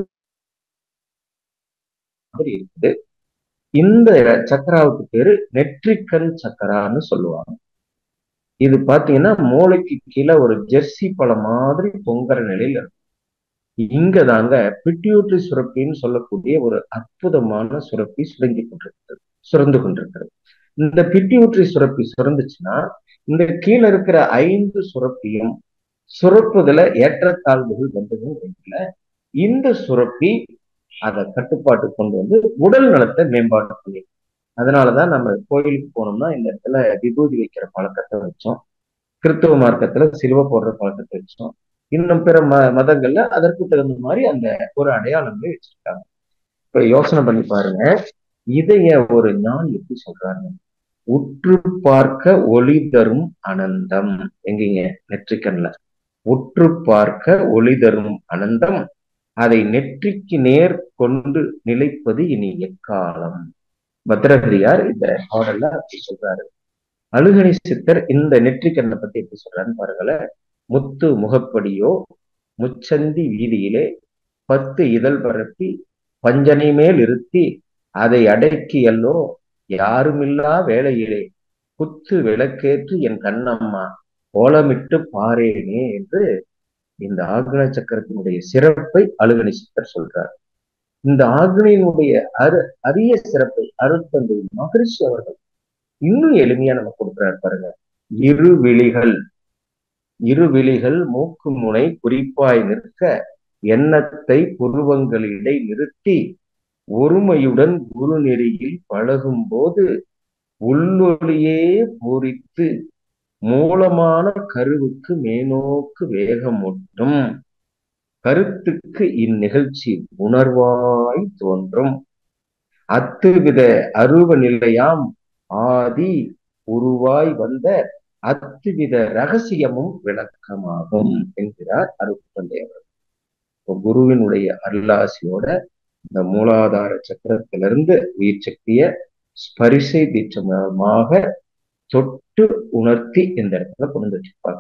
இருக்குது இந்த சக்கராவுக்கு பேரு நெற்றிக்கண் சக்கரான்னு சொல்லுவாங்க இது பாத்தீங்கன்னா மூளைக்கு கீழே ஒரு ஜெர்சி பழம் மாதிரி பொங்குற நிலையில இருக்கும் இங்க தாங்க பிட்யூட்ரி சுரப்பின்னு சொல்லக்கூடிய ஒரு அற்புதமான சுரப்பி சுரங்கி கொண்டிருக்கிறது சுரந்து கொண்டிருக்கிறது இந்த பிட்யூட்ரி சுரப்பி சுரந்துச்சுன்னா இந்த கீழே இருக்கிற ஐந்து சுரப்பியும் சுரப்புதுல ஏற்றத்தாழ்வுகள் வந்ததுன்னு இந்த சுரப்பி அதை கட்டுப்பாட்டு கொண்டு வந்து உடல் நலத்தை மேம்பாடு பண்ணி அதனாலதான் நம்ம கோயிலுக்கு போனோம்னா இந்த இடத்துல விபூதி வைக்கிற பழக்கத்தை வச்சோம் கிறிஸ்துவ மார்க்கத்துல சிலுவை போடுற பழக்கத்தை வச்சோம் இன்னும் பிற ம மதங்கள்ல அதற்கு தகுந்த மாதிரி அந்த ஒரு அடையாளங்களை வச்சிருக்காங்க இப்ப யோசனை பண்ணி பாருங்க இதைய ஒரு ஞான் எப்படி சொல்றாங்க உற்று பார்க்க ஒளி தரும் அனந்தம் எங்கீங்க நெற்றிக்கண்ல உற்று பார்க்க ஒளி தரும் அனந்தம் அதை நெற்றிக்கு நேர் கொண்டு நிலைப்பது இனி எக்காலம் பத்ரகிரியார் இந்த பாடல்ல அப்படி சொல்றாரு அழுகணி சித்தர் இந்த நெற்றிக்கண்ணை பத்தி எப்படி சொல்றாருன்னு பாருங்களேன் முத்து முகப்படியோ முச்சந்தி வீதியிலே பத்து இதழ் பரப்பி பஞ்சனை மேல் இருத்தி அதை அடக்கி எல்லோ யாருமில்லா வேளையிலே குத்து விளக்கேற்று என் கண்ணம்மா கோலமிட்டு பாரேனே என்று இந்த ஆக்ன சக்கரத்தினுடைய சிறப்பை அழுகணி சித்தர் சொல்றார் இந்த ஆக்னியினுடைய அரு அரிய சிறப்பை அருட்தந்தை மகரிஷி அவர்கள் இன்னும் எளிமையா நம்ம கொடுக்குறாரு பாருங்க இரு விழிகள் இரு விழிகள் மூக்கு முனை குறிப்பாய் நிற்க எண்ணத்தை புருவங்களிடை நிறுத்தி ஒருமையுடன் குரு நெறியில் பழகும் போது உள்ளொளியே பூரித்து மூலமான கருவுக்கு மேனோக்கு வேகமூட்டும் கருத்துக்கு இந்நிகழ்ச்சி உணர்வாய் தோன்றும் அத்துவித அருவ நிலையாம் ஆதி உருவாய் வந்த அத்துவித ரகசியமும் விளக்கமாகும் என்கிறார் அருட்தந்தை அவர் இப்போ குருவினுடைய அருளாசியோட இந்த மூலாதார சக்கரத்திலிருந்து உயிர் சக்திய ஸ்பரிசை தீட்சமாக தொட்டு உணர்த்தி இந்த இடத்துல கொண்டு வச்சிருப்பாங்க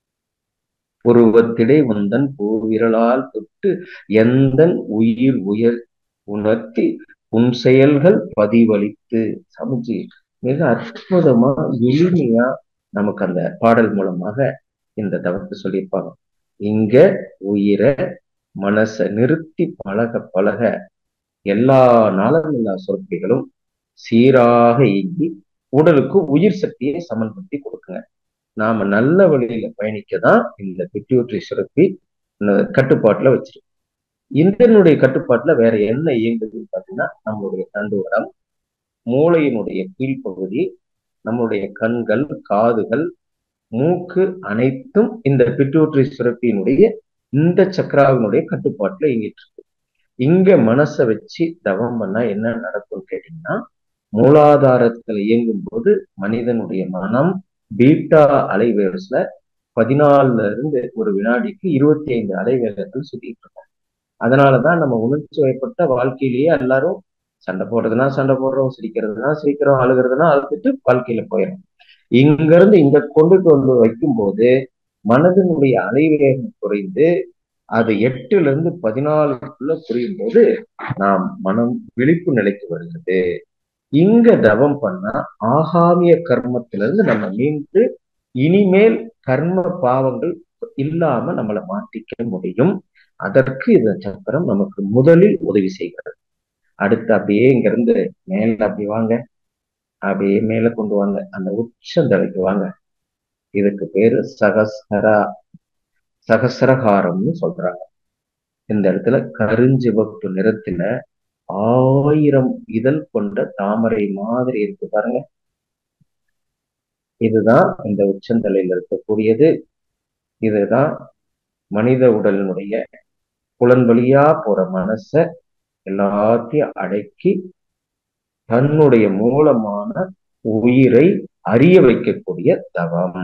உருவத்திடை வந்தன் பூவிரலால் தொட்டு எந்தன் உயிர் உயர் உணர்த்தி உன் செயல்கள் பதிவளித்து சமைச்சு மிக அற்புதமா எளிமையா நமக்கு அந்த பாடல் மூலமாக இந்த தவத்தை சொல்லியிருப்பாங்க இங்க உயிரை மனச நிறுத்தி பழக பழக எல்லா நலமில்லா சுரப்பிகளும் சீராக இயங்கி உடலுக்கு உயிர் சக்தியை சமன்படுத்தி கொடுக்குங்க நாம நல்ல வழியில பயணிக்க தான் இந்த பிட்யூட்ரி சுரப்பி கட்டுப்பாட்டுல வச்சிருக்கு இதனுடைய கட்டுப்பாட்டுல வேற என்ன இயங்குதுன்னு பாத்தீங்கன்னா நம்மளுடைய தண்டுவரம் மூளையினுடைய கீழ்ப்பகுதி நம்மளுடைய கண்கள் காதுகள் மூக்கு அனைத்தும் இந்த பிட்யூட்ரி சுரப்பியினுடைய இந்த சக்கராவினுடைய கட்டுப்பாட்டுல இயங்கிட்டு இருக்கு இங்க மனசை வச்சு தவம் பண்ணா என்ன நடக்கும்னு கேட்டீங்கன்னா மூலாதாரத்துல இயங்கும் போது மனிதனுடைய மனம் பீட்டா அலைவேகத்துல பதினாலுல இருந்து ஒரு வினாடிக்கு இருபத்தி ஐந்து அலைவேகத்தில் சுத்திட்டு இருக்கோம் அதனாலதான் நம்ம உணர்ச்சி வயப்பட்ட வாழ்க்கையிலேயே எல்லாரும் சண்டை போடுறதுனா சண்டை போடுறோம் சிரிக்கிறதுனா சிரிக்கிறோம் அழுகிறதுனா அழுதுட்டு வாழ்க்கையில போயிடும் இங்க இருந்து இங்க கொண்டுட்டு வந்து வைக்கும் போது மனதினுடைய அலைவேகம் குறைந்து அது எட்டுல இருந்து பதினாலுக்குள்ள புரியும் போது நாம் மனம் விழிப்பு நிலைக்கு வருகிறது இங்க தவம் பண்ணா ஆகாமிய கர்மத்திலிருந்து நம்ம மீண்டு இனிமேல் கர்ம பாவங்கள் இல்லாம நம்மளை மாற்றிக்க முடியும் அதற்கு இந்த சக்கரம் நமக்கு முதலில் உதவி செய்கிறது அடுத்து அப்படியே இங்க இருந்து மேல அப்படி வாங்க அப்படியே மேல கொண்டு வாங்க அந்த உச்சந்தலைக்கு வாங்க இதுக்கு பேரு சகசரா சகசரகாரம்னு சொல்றாங்க இந்த இடத்துல கருஞ்சிவப்பு நிறத்துல ஆயிரம் இதழ் கொண்ட தாமரை மாதிரி இருக்கு பாருங்க இதுதான் இந்த உச்சந்தலையில இருக்கக்கூடியது இதுதான் மனித உடலினுடைய புலன் வழியா போற மனச எல்லாத்தையும் அடக்கி தன்னுடைய மூலமான உயிரை அறிய வைக்கக்கூடிய தவம்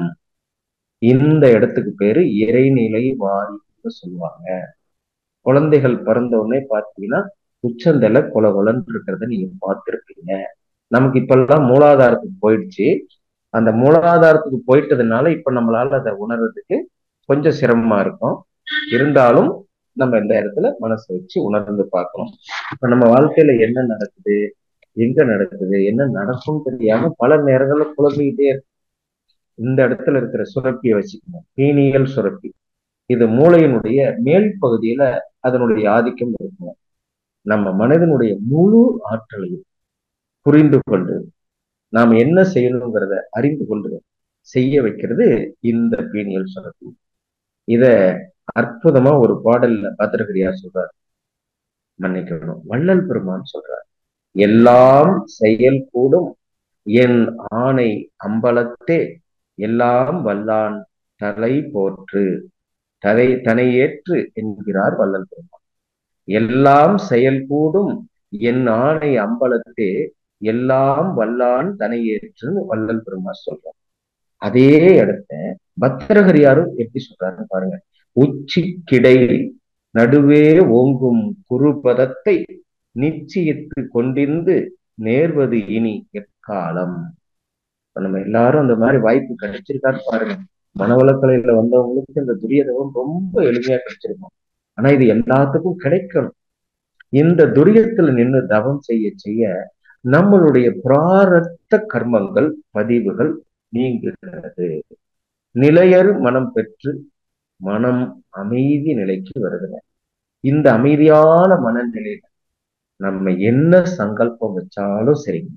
இந்த இடத்துக்கு பேரு இறைநிலை வாரின்னு சொல்லுவாங்க குழந்தைகள் பிறந்த உடனே பார்த்தீங்கன்னா உச்சந்தலை கொல கொலன்னு இருக்கிறத நீங்க பார்த்துருப்பீங்க நமக்கு இப்பெல்லாம் மூலாதாரத்துக்கு போயிடுச்சு அந்த மூலாதாரத்துக்கு போயிட்டதுனால இப்ப நம்மளால அதை உணர்றதுக்கு கொஞ்சம் சிரமமா இருக்கும் இருந்தாலும் நம்ம இந்த இடத்துல மனசை வச்சு உணர்ந்து பார்க்கணும் இப்ப நம்ம வாழ்க்கையில என்ன நடக்குது எங்க நடக்குது என்ன நடக்கும் தெரியாம பல நேரங்கள்ல குழம்பிக்கிட்டே இருக்கு இந்த இடத்துல இருக்கிற சுரப்பியை வச்சுக்கணும் பீனியல் சுரப்பி இது மூளையினுடைய மேல் பகுதியில அதனுடைய ஆதிக்கம் இருக்கும் நம்ம மனதினுடைய முழு ஆற்றலையும் புரிந்து கொண்டு நாம் என்ன செய்யணுங்கிறத அறிந்து கொண்டு செய்ய வைக்கிறது இந்த பீனியல் சுரப்பி இத அற்புதமா ஒரு பாடல்ல பத்திரகிரியார் சொல்றார் மன்னிக்கணும் வள்ளல் பெருமான் சொல்றார் எல்லாம் செயல் கூடும் என் ஆணை அம்பலத்தே எல்லாம் வல்லான் தலை போற்று தலை தனையேற்று என்கிறார் வள்ளல் பெருமான் எல்லாம் செயல் கூடும் என் ஆணை அம்பலத்தே எல்லாம் வல்லான் தனையேற்றுன்னு வள்ளல் பெருமான் சொல்றார் அதே இடத்த பத்திரகரியாரும் எப்படி சொல்றாருன்னு பாருங்க உச்சி கிடை நடுவே ஓங்கும் குருபதத்தை நிச்சயித்து கொண்டிருந்து நேர்வது இனி எக்காலம் நம்ம எல்லாரும் அந்த மாதிரி வாய்ப்பு கிடைச்சிருக்கான்னு பாருங்க மனவளக்கலையில வந்தவங்களுக்கு இந்த துரியதவம் ரொம்ப எளிமையா கிடைச்சிருக்கும் ஆனா இது எல்லாத்துக்கும் கிடைக்கணும் இந்த துரியத்துல நின்று தவம் செய்ய செய்ய நம்மளுடைய பிராரத்த கர்மங்கள் பதிவுகள் நீங்குகிறது நிலையறு மனம் பெற்று மனம் அமைதி நிலைக்கு வருதுங்க இந்த அமைதியான மனநிலையில நம்ம என்ன சங்கல்பம் வச்சாலும் சரிங்க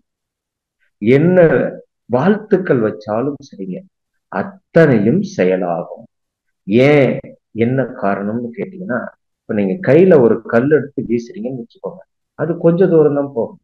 என்ன வாழ்த்துக்கள் வச்சாலும் சரிங்க அத்தனையும் செயலாகும் ஏன் என்ன காரணம்னு கேட்டீங்கன்னா இப்ப நீங்க கையில ஒரு கல் எடுத்து வீசுறீங்கன்னு வச்சுக்கோங்க அது கொஞ்ச தூரம் தான் போகும்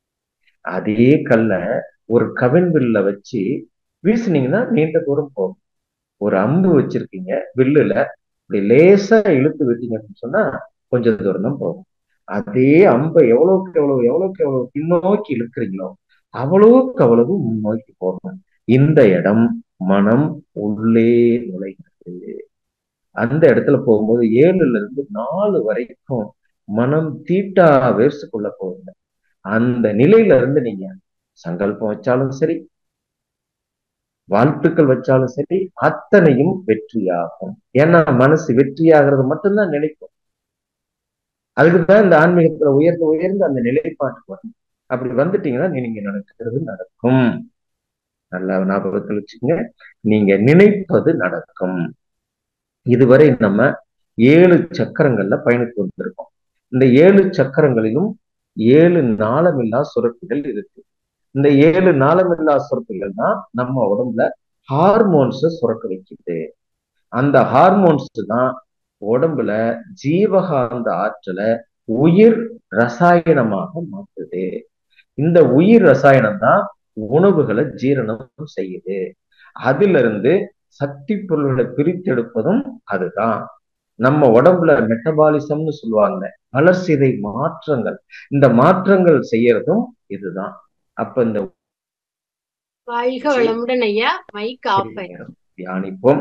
அதே கல்ல ஒரு கவின் வில்ல வச்சு வீசுனீங்கன்னா நீண்ட தூரம் போகும் ஒரு அம்பு வச்சிருக்கீங்க வில்லுல இப்படி லேசா இழுத்து விட்டீங்க அப்படின்னு சொன்னா கொஞ்ச தூரம் தான் போகும் அதே அம்பை எவ்வளவுக்கு எவ்வளவு எவ்வளவுக்கு எவ்வளவு பின்னோக்கி இழுக்கிறீங்களோ அவ்வளவுக்கு அவ்வளவு முன்னோக்கி போகணும் இந்த இடம் மனம் உள்ளே நுழைகிறது அந்த இடத்துல போகும்போது ஏழுல இருந்து நாலு வரைக்கும் மனம் தீட்டா வேர்ஸுக்குள்ள போகுங்க அந்த நிலையில இருந்து நீங்க சங்கல்பம் வச்சாலும் சரி வாழ்த்துக்கள் வச்சாலும் சரி அத்தனையும் வெற்றியாகும் ஏன்னா மனசு வெற்றியாகிறது மட்டும்தான் நினைக்கும் அதுக்குதான் இந்த ஆன்மீகத்துல உயர்ந்து உயர்ந்து அந்த நிலைப்பாட்டுக்கு வரும் அப்படி வந்துட்டீங்கன்னா நீங்க நடக்கிறது நடக்கும் நல்லா ஞாபகத்தில் வச்சுக்கோங்க நீங்க நினைப்பது நடக்கும் இதுவரை நம்ம ஏழு சக்கரங்கள்ல பயணித்து வந்திருக்கோம் இந்த ஏழு சக்கரங்களிலும் ஏழு நாளமில்லா சுரப்பிகள் இருக்கு இந்த ஏழு நாளமில்லா சுரப்பிகள் தான் நம்ம உடம்புல ஹார்மோன்ஸ் சுரக்க வைக்குது அந்த ஹார்மோன்ஸ் தான் உடம்புல ஜீவகாந்த ஆற்றலை உயிர் ரசாயனமாக மாற்றுது இந்த உயிர் ரசாயனம் தான் உணவுகளை ஜீரணம் செய்யுது அதுல இருந்து சக்தி பொருள்களை பிரித்தெடுப்பதும் அதுதான் நம்ம உடம்புல மெட்டபாலிசம்னு சொல்லுவாங்க வளர்சிதை மாற்றங்கள் இந்த மாற்றங்கள் செய்யறதும் இதுதான் அப்ப இந்த வாழ்க வளமுடன் ஐயா மைக் ஆஃப் தியானிப்போம்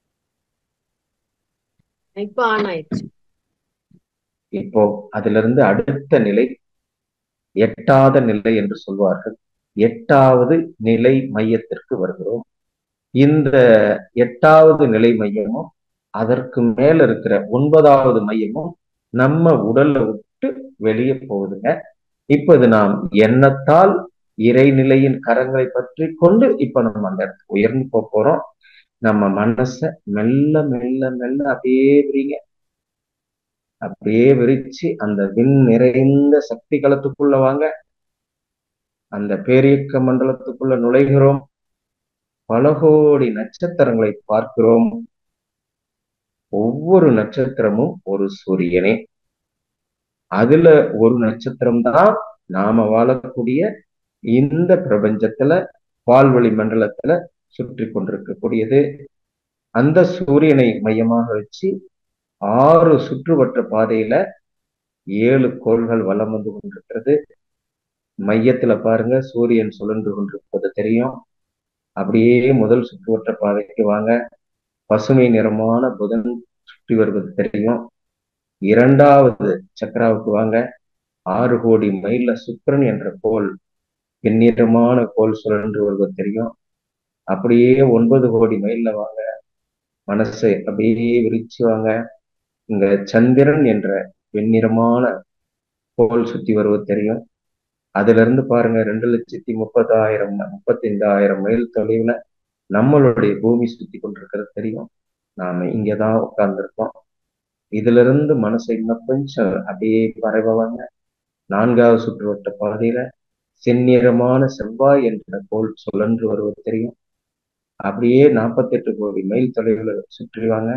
இப்ப ஆன் ஆயிடுச்சு இப்போ அதுல இருந்து அடுத்த நிலை எட்டாத நிலை என்று சொல்வார்கள் எட்டாவது நிலை மையத்திற்கு வருகிறோம் இந்த எட்டாவது நிலை மையமும் அதற்கு மேல இருக்கிற ஒன்பதாவது மையமும் நம்ம உடல்ல விட்டு வெளியே போகுதுங்க இப்ப இது நாம் எண்ணத்தால் இறைநிலையின் கரங்களை பற்றி கொண்டு இப்ப நம்ம அந்த இடத்துக்கு உயர்ந்து போக போறோம் நம்ம மனச மெல்ல மெல்ல மெல்ல அப்படியே விரிங்க அப்படியே விரிச்சு அந்த விண் நிறைந்த சக்தி களத்துக்குள்ள வாங்க அந்த பேரியக்க மண்டலத்துக்குள்ள நுழைகிறோம் பல கோடி நட்சத்திரங்களை பார்க்கிறோம் ஒவ்வொரு நட்சத்திரமும் ஒரு சூரியனே அதுல ஒரு நட்சத்திரம் தான் நாம வாழக்கூடிய இந்த பிரபஞ்சத்துல பால்வழி மண்டலத்துல சுற்றி கொண்டிருக்கக்கூடியது அந்த சூரியனை மையமாக வச்சு ஆறு சுற்றுவட்ட பாதையில ஏழு கோள்கள் வலம் வந்து கொண்டிருக்கிறது மையத்துல பாருங்க சூரியன் சுழன்று கொண்டிருப்பது தெரியும் அப்படியே முதல் சுற்றுவட்ட பாதைக்கு வாங்க பசுமை நிறமான புதன் சுற்றி வருவது தெரியும் இரண்டாவது சக்கராவுக்கு வாங்க ஆறு கோடி மைல்ல சுக்கரன் என்ற கோள் வெண்ணிறமான கோள் சுழன்று வருவது தெரியும் அப்படியே ஒன்பது கோடி மைல்ல வாங்க மனசை அப்படியே விரிச்சு வாங்க இங்க சந்திரன் என்ற வெண்ணிறமான கோள் சுத்தி வருவது தெரியும் அதுல இருந்து பாருங்க ரெண்டு லட்சத்தி முப்பதாயிரம் முப்பத்தைந்தாயிரம் மைல் தொலைவுல நம்மளுடைய பூமி சுத்தி கொண்டிருக்கிறது தெரியும் நாம இங்கதான் உட்கார்ந்துருக்கோம் இதுல இருந்து மனசை இன்னும் கொஞ்சம் அப்படியே பரவுவாங்க நான்காவது சுற்றுவட்ட பாதையில செந்நிறமான செவ்வாய் என்ற கோள் சுழன்று வருவது தெரியும் அப்படியே நாற்பத்தி எட்டு கோடி மைல் தொலைவில் சுற்றிவாங்க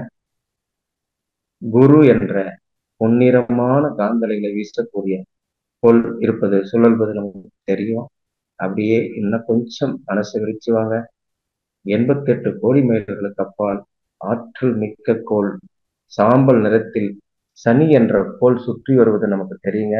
குரு என்ற பொன்னிறமான காந்தலைகளை வீசக்கூடிய கோள் இருப்பது சுழல்வது நமக்கு தெரியும் அப்படியே இன்னும் கொஞ்சம் மனசை விரிச்சுவாங்க எண்பத்தி எட்டு கோடி மைல்களுக்கு அப்பால் ஆற்றல் மிக்க கோள் சாம்பல் நிறத்தில் சனி என்ற கோள் சுற்றி வருவது நமக்கு தெரியுங்க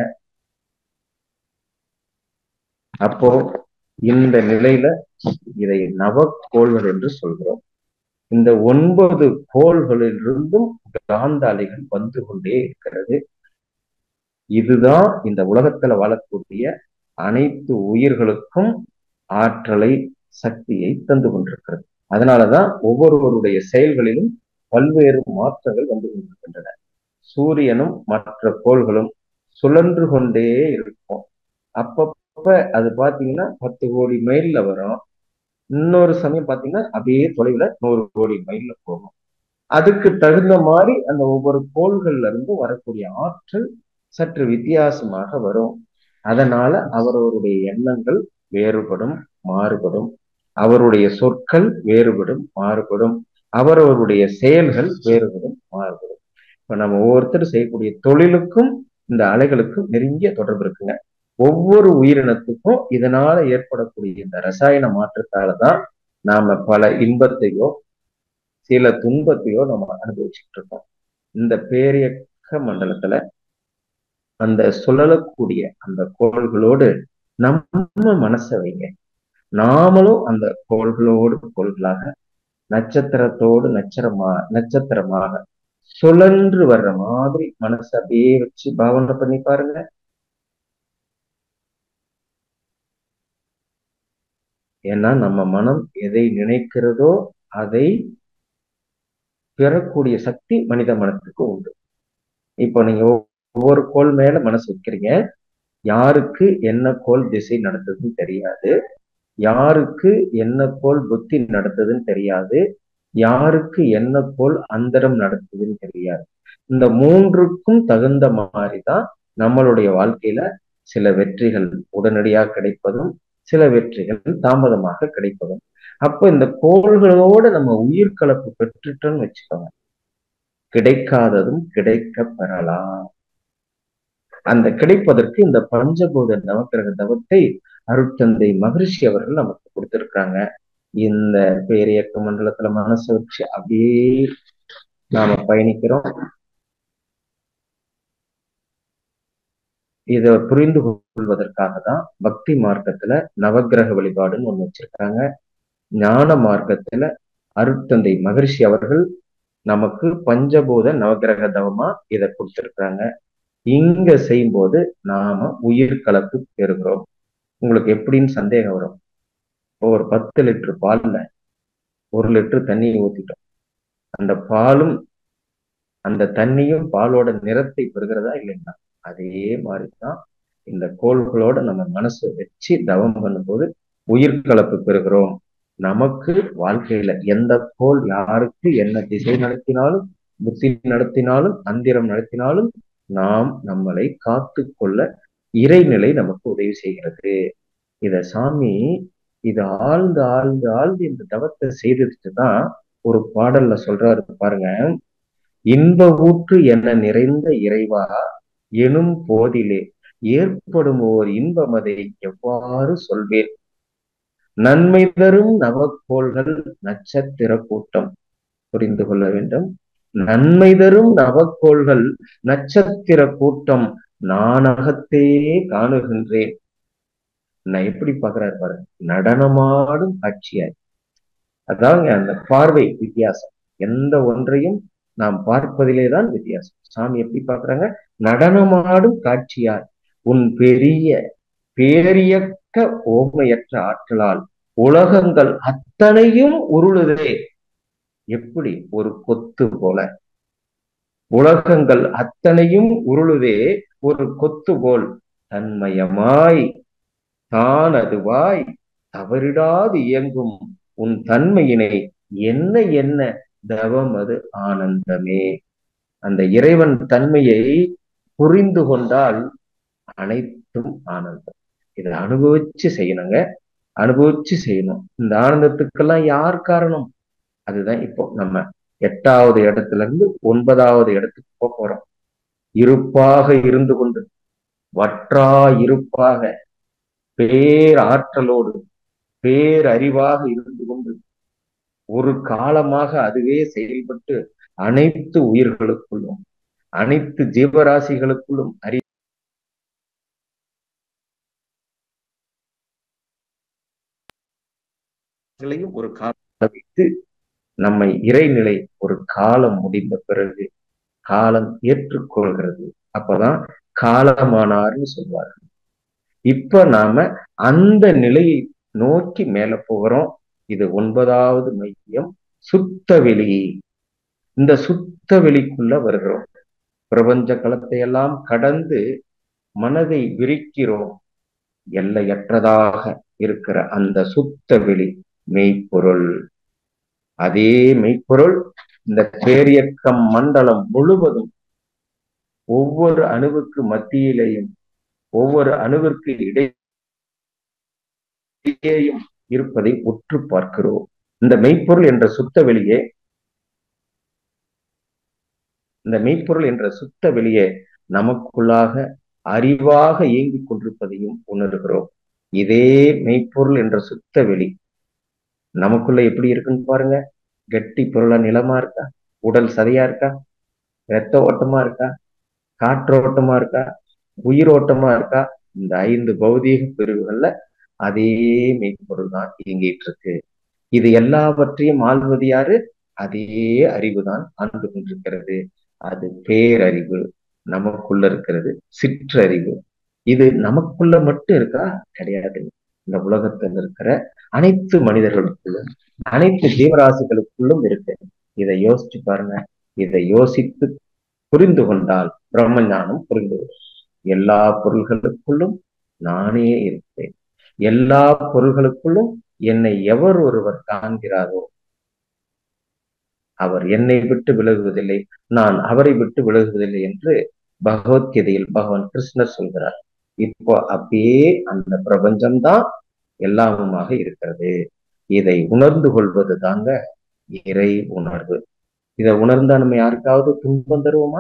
அப்போ இந்த நிலையில இதை நவக்கோள்கள் என்று சொல்கிறோம் இந்த ஒன்பது கோள்களிலிருந்தும் காந்த அலைகள் வந்து கொண்டே இருக்கிறது இதுதான் இந்த உலகத்துல வாழக்கூடிய அனைத்து உயிர்களுக்கும் ஆற்றலை சக்தியை தந்து கொண்டிருக்கிறது அதனாலதான் ஒவ்வொருவருடைய செயல்களிலும் பல்வேறு மாற்றங்கள் வந்து கொண்டிருக்கின்றன சூரியனும் மற்ற கோள்களும் சுழன்று கொண்டே இருக்கும் அப்பப்ப அது பாத்தீங்கன்னா பத்து கோடி மைல்ல வரும் இன்னொரு சமயம் பாத்தீங்கன்னா அப்படியே தொலைவுல நூறு கோடி மைல்ல போகும் அதுக்கு தகுந்த மாதிரி அந்த ஒவ்வொரு கோள்கள்ல இருந்து வரக்கூடிய ஆற்றல் சற்று வித்தியாசமாக வரும் அதனால அவரவருடைய எண்ணங்கள் வேறுபடும் மாறுபடும் அவருடைய சொற்கள் வேறுபடும் மாறுபடும் அவரவருடைய செயல்கள் வேறுபடும் மாறுபடும் இப்ப நம்ம ஒவ்வொருத்தரும் செய்யக்கூடிய தொழிலுக்கும் இந்த அலைகளுக்கும் நெருங்கிய தொடர்பு இருக்குங்க ஒவ்வொரு உயிரினத்துக்கும் இதனால ஏற்படக்கூடிய இந்த ரசாயன மாற்றத்தால தான் நாம பல இன்பத்தையோ சில துன்பத்தையோ நம்ம அனுபவிச்சுட்டு இருக்கோம் இந்த பேரியக்க மண்டலத்துல அந்த சுழலக்கூடிய அந்த கோள்களோடு நம்ம மனசை வைங்க நாமளும் அந்த கோள்களோடு கோள்களாக நட்சத்திரத்தோடு நட்சரமா நட்சத்திரமாக சுழன்று வர்ற மாதிரி மனசு அப்படியே வச்சு பாவனை பண்ணி பாருங்க ஏன்னா நம்ம மனம் எதை நினைக்கிறதோ அதை பெறக்கூடிய சக்தி மனித மனத்துக்கு உண்டு இப்போ நீங்க ஒவ்வொரு கோள் மேல மனசு வைக்கிறீங்க யாருக்கு என்ன கோள் திசை நடந்ததுன்னு தெரியாது யாருக்கு என்ன கோள் புத்தி நடந்ததுன்னு தெரியாது யாருக்கு என்ன கோள் அந்தரம் நடந்ததுன்னு தெரியாது இந்த மூன்றுக்கும் தகுந்த மாதிரிதான் நம்மளுடைய வாழ்க்கையில சில வெற்றிகள் உடனடியாக கிடைப்பதும் சில வெற்றிகள் தாமதமாக கிடைப்பதும் அப்ப இந்த கோள்களோட நம்ம உயிர் கலப்பு பெற்றுட்டோம்னு வச்சுக்கோங்க கிடைக்காததும் கிடைக்க பெறலாம் அந்த கிடைப்பதற்கு இந்த பஞ்சபூத நவக்கிரக தவத்தை அருட்தந்தை மகரிஷி அவர்கள் நமக்கு கொடுத்திருக்காங்க இந்த பேரியக்க மண்டலத்துல மனசை வச்சு அப்படியே நாம பயணிக்கிறோம் இத புரிந்து கொள்வதற்காக தான் பக்தி மார்க்கத்துல நவக்கிரக வழிபாடுன்னு ஒண்ணு வச்சிருக்காங்க ஞான மார்க்கத்துல அருட்தந்தை மகரிஷி அவர்கள் நமக்கு பஞ்சபூத நவக்கிரக தவமா இதை கொடுத்திருக்காங்க இங்க செய்யும்போது நாம உயிர் கலப்பு பெறுகிறோம் உங்களுக்கு எப்படின்னு சந்தேகம் வரும் ஒரு பத்து லிட்டர் பால்ல ஒரு லிட்டர் தண்ணியை ஊத்திட்டோம் அந்த பாலும் அந்த தண்ணியும் பாலோட நிறத்தை பெறுகிறதா இல்லைங்களா அதே மாதிரிதான் இந்த கோள்களோட நம்ம மனசை வச்சு தவம் பண்ணும்போது உயிர் கலப்பு பெறுகிறோம் நமக்கு வாழ்க்கையில எந்த கோள் யாருக்கு என்ன திசை நடத்தினாலும் புத்தி நடத்தினாலும் அந்திரம் நடத்தினாலும் நாம் நம்மளை காத்து கொள்ள இறைநிலை நமக்கு உதவி செய்கிறது இத சாமி இது ஆழ்ந்து ஆழ்ந்து ஆழ்ந்து இந்த தவத்தை செய்துட்டு தான் ஒரு பாடல்ல சொல்றாரு பாருங்க இன்ப ஊற்று என நிறைந்த இறைவா எனும் போதிலே ஏற்படும் ஓர் இன்பமதை எவ்வாறு சொல்வேன் நன்மை தரும் நவக்கோள்கள் நட்சத்திர கூட்டம் புரிந்து கொள்ள வேண்டும் நன்மை தரும் நவக்கோள்கள் நட்சத்திர கூட்டம் நானகத்தே காணுகின்றேன் நான் எப்படி பாக்குறாரு பாருங்க நடனமாடும் காட்சியாய் அதாங்க அந்த பார்வை வித்தியாசம் எந்த ஒன்றையும் நாம் பார்ப்பதிலே தான் வித்தியாசம் சாமி எப்படி பாக்குறாங்க நடனமாடும் காட்சியாய் உன் பெரிய பேரியக்க ஓமையற்ற ஆற்றலால் உலகங்கள் அத்தனையும் உருளுதே எப்படி ஒரு கொத்து போல உலகங்கள் அத்தனையும் உருளுதே ஒரு கொத்து போல் தன்மயமாய் தான் அதுவாய் தவறிடாது இயங்கும் உன் தன்மையினை என்ன என்ன தவம் அது ஆனந்தமே அந்த இறைவன் தன்மையை புரிந்து கொண்டால் அனைத்தும் ஆனந்தம் இதை அனுபவிச்சு செய்யணுங்க அனுபவிச்சு செய்யணும் இந்த ஆனந்தத்துக்கெல்லாம் யார் காரணம் அதுதான் இப்போ நம்ம எட்டாவது இடத்துல இருந்து ஒன்பதாவது இடத்துக்கு போக போறோம் இருப்பாக இருந்து கொண்டு வற்றா இருப்பாக பேர் ஆற்றலோடு பேரறிவாக இருந்து கொண்டு ஒரு காலமாக அதுவே செயல்பட்டு அனைத்து உயிர்களுக்குள்ளும் அனைத்து ஜீவராசிகளுக்குள்ளும் அறி ஒரு காலம் வைத்து நம்மை இறைநிலை ஒரு காலம் முடிந்த பிறகு காலம் ஏற்றுக்கொள்கிறது அப்பதான் காலமானார்னு சொல்வார்கள் இப்ப நாம அந்த நிலையை நோக்கி மேல போகிறோம் இது ஒன்பதாவது மையம் சுத்த வெளி இந்த சுத்த வெளிக்குள்ள வருகிறோம் பிரபஞ்ச களத்தை எல்லாம் கடந்து மனதை விரிக்கிறோம் எல்லையற்றதாக இருக்கிற அந்த சுத்த வெளி மெய்ப்பொருள் அதே மெய்ப்பொருள் இந்த பேரியக்கம் மண்டலம் முழுவதும் ஒவ்வொரு அணுவுக்கு மத்தியிலேயும் ஒவ்வொரு அணுவிற்கு இடையேயும் இருப்பதை உற்று பார்க்கிறோம் இந்த மெய்ப்பொருள் என்ற சுத்த வெளியே இந்த மெய்ப்பொருள் என்ற சுத்த வெளியே நமக்குள்ளாக அறிவாக இயங்கிக் கொண்டிருப்பதையும் உணர்கிறோம் இதே மெய்ப்பொருள் என்ற சுத்த வெளி நமக்குள்ள எப்படி இருக்குன்னு பாருங்க கெட்டி பொருளா நிலமா இருக்கா உடல் சதையா இருக்கா ரத்த ஓட்டமா இருக்கா காற்றோட்டமா இருக்கா உயிரோட்டமா இருக்கா இந்த ஐந்து பௌதீக பிரிவுகள்ல அதே மெய்ப்பொருள் தான் இயங்கிட்டு இருக்கு இது எல்லாவற்றையும் ஆள்வது யாரு அதே அறிவுதான் ஆண்டு கொண்டிருக்கிறது அது பேரறிவு நமக்குள்ள இருக்கிறது சிற்றறிவு இது நமக்குள்ள மட்டும் இருக்கா கிடையாது இந்த உலகத்தில் இருக்கிற அனைத்து மனிதர்களுக்குள்ளும் அனைத்து ஜீவராசிகளுக்குள்ளும் இருக்கு இதை யோசிச்சு பாருங்க இதை யோசித்து புரிந்து கொண்டால் பிரம்ம ஞானம் புரிந்து கொள்ளும் எல்லா பொருள்களுக்குள்ளும் நானே இருப்பேன் எல்லா பொருள்களுக்குள்ளும் என்னை எவர் ஒருவர் காண்கிறாரோ அவர் என்னை விட்டு விலகுவதில்லை நான் அவரை விட்டு விலகுவதில்லை என்று பகவத்கீதையில் பகவான் கிருஷ்ணர் சொல்கிறார் இப்போ அப்படியே அந்த பிரபஞ்சம்தான் எல்லாமுமாக இருக்கிறது இதை உணர்ந்து கொள்வது தாங்க இறை உணர்வு இதை உணர்ந்தா நம்ம யாருக்காவது துன்பம் தருவோமா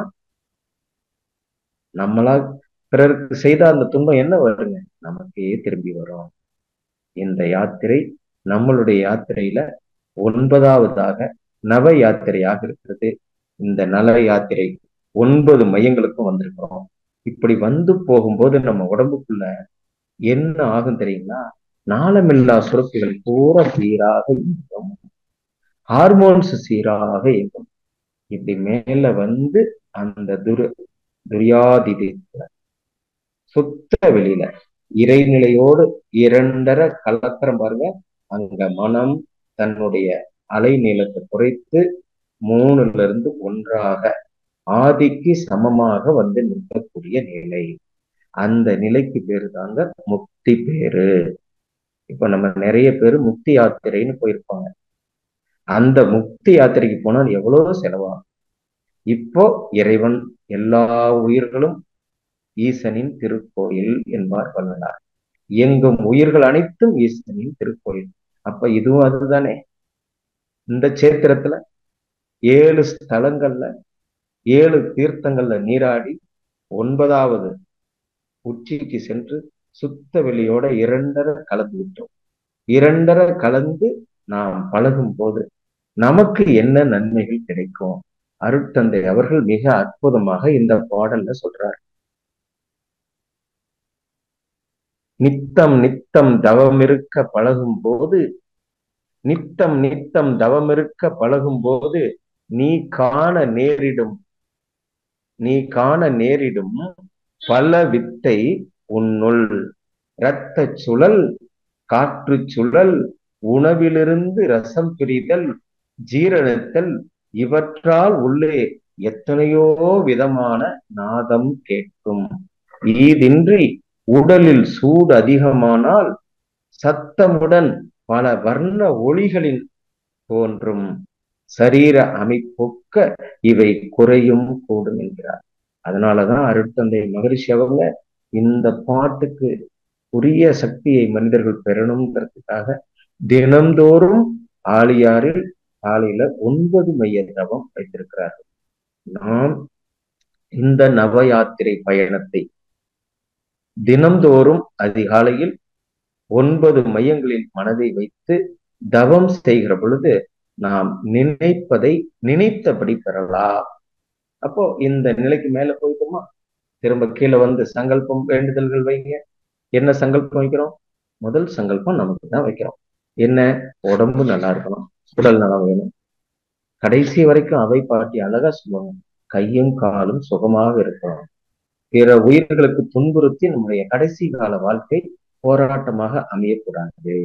நம்மளா பிறருக்கு செய்த அந்த துன்பம் என்ன வருங்க நமக்கே திரும்பி வரும் இந்த யாத்திரை நம்மளுடைய யாத்திரையில ஒன்பதாவதாக நவ யாத்திரையாக இருக்கிறது இந்த நல யாத்திரை ஒன்பது மையங்களுக்கும் வந்திருக்கிறோம் இப்படி வந்து போகும்போது நம்ம உடம்புக்குள்ள என்ன ஆகும் தெரியுங்களா நாளமில்லா சுரப்பிகள் பூரா சீராக இயங்கும் ஹார்மோன்ஸ் சீராக இயங்கும் இப்படி மேல வந்து அந்த துரு துரியாதிதி சுத்த வெளியில இறைநிலையோடு இரண்டரை கலத்திரம் பாருங்க அங்க மனம் தன்னுடைய அலை நீளத்தை குறைத்து மூணுல இருந்து ஒன்றாக ஆதிக்கு சமமாக வந்து நிற்கக்கூடிய நிலை அந்த நிலைக்கு பேரு தாங்க முக்தி பேரு இப்ப நம்ம நிறைய பேரு முக்தி யாத்திரைன்னு போயிருப்பாங்க அந்த முக்தி யாத்திரைக்கு போனால் எவ்வளவு செலவாகும் இப்போ இறைவன் எல்லா உயிர்களும் ஈசனின் திருக்கோயில் என்பார் வல்லனார் இயங்கும் உயிர்கள் அனைத்தும் ஈசனின் திருக்கோயில் அப்ப இதுவும் அதுதானே இந்த சேத்திரத்துல ஏழு ஸ்தலங்கள்ல ஏழு தீர்த்தங்கள்ல நீராடி ஒன்பதாவது உச்சிக்கு சென்று சுத்த வெளியோட இரண்டரை கலந்து விட்டோம் இரண்டரை கலந்து நாம் பழகும் போது நமக்கு என்ன நன்மைகள் கிடைக்கும் அருட்தந்தை அவர்கள் மிக அற்புதமாக இந்த பாடல்ல சொல்றார் நித்தம் நித்தம் தவமிருக்க பழகும் போது நித்தம் நித்தம் தவமிருக்க பழகும் போது நீ காண நேரிடும் நீ காண நேரிடும் பல வித்தை உன்னுள் இரத்த சுழல் காற்று சுழல் உணவிலிருந்து ரசம் பிரிதல் ஜீரணத்தல் இவற்றால் உள்ளே எத்தனையோ விதமான நாதம் கேட்கும் ஈதின்றி உடலில் சூடு அதிகமானால் சத்தமுடன் பல வர்ண ஒளிகளின் தோன்றும் சரீர அமைப்பொக்க இவை குறையும் கூடும் என்கிறார் அதனாலதான் அருட்தந்தை மகரிஷி அவங்க இந்த பாட்டுக்கு உரிய சக்தியை மனிதர்கள் பெறணுங்கிறதுக்காக தினந்தோறும் ஆழியாரில் காலையில ஒன்பது மைய தவம் வைத்திருக்கிறார்கள் நாம் இந்த நவ யாத்திரை பயணத்தை தினந்தோறும் அதிகாலையில் ஒன்பது மையங்களில் மனதை வைத்து தவம் செய்கிற பொழுது நாம் நினைப்பதை நினைத்தபடி பெறலாம் அப்போ இந்த நிலைக்கு மேல போயிட்டோமா திரும்ப கீழே வந்து சங்கல்பம் வேண்டுதல்கள் வைங்க என்ன சங்கல்பம் வைக்கிறோம் முதல் சங்கல்பம் நமக்கு தான் வைக்கிறோம் என்ன உடம்பு நல்லா இருக்கணும் உடல் நலம் வேணும் கடைசி வரைக்கும் அவை பாட்டி அழகா சொல்லுவாங்க கையும் காலும் சுகமாக இருக்கணும் பிற உயிர்களுக்கு துன்புறுத்தி நம்முடைய கடைசி கால வாழ்க்கை போராட்டமாக அமையக்கூடாது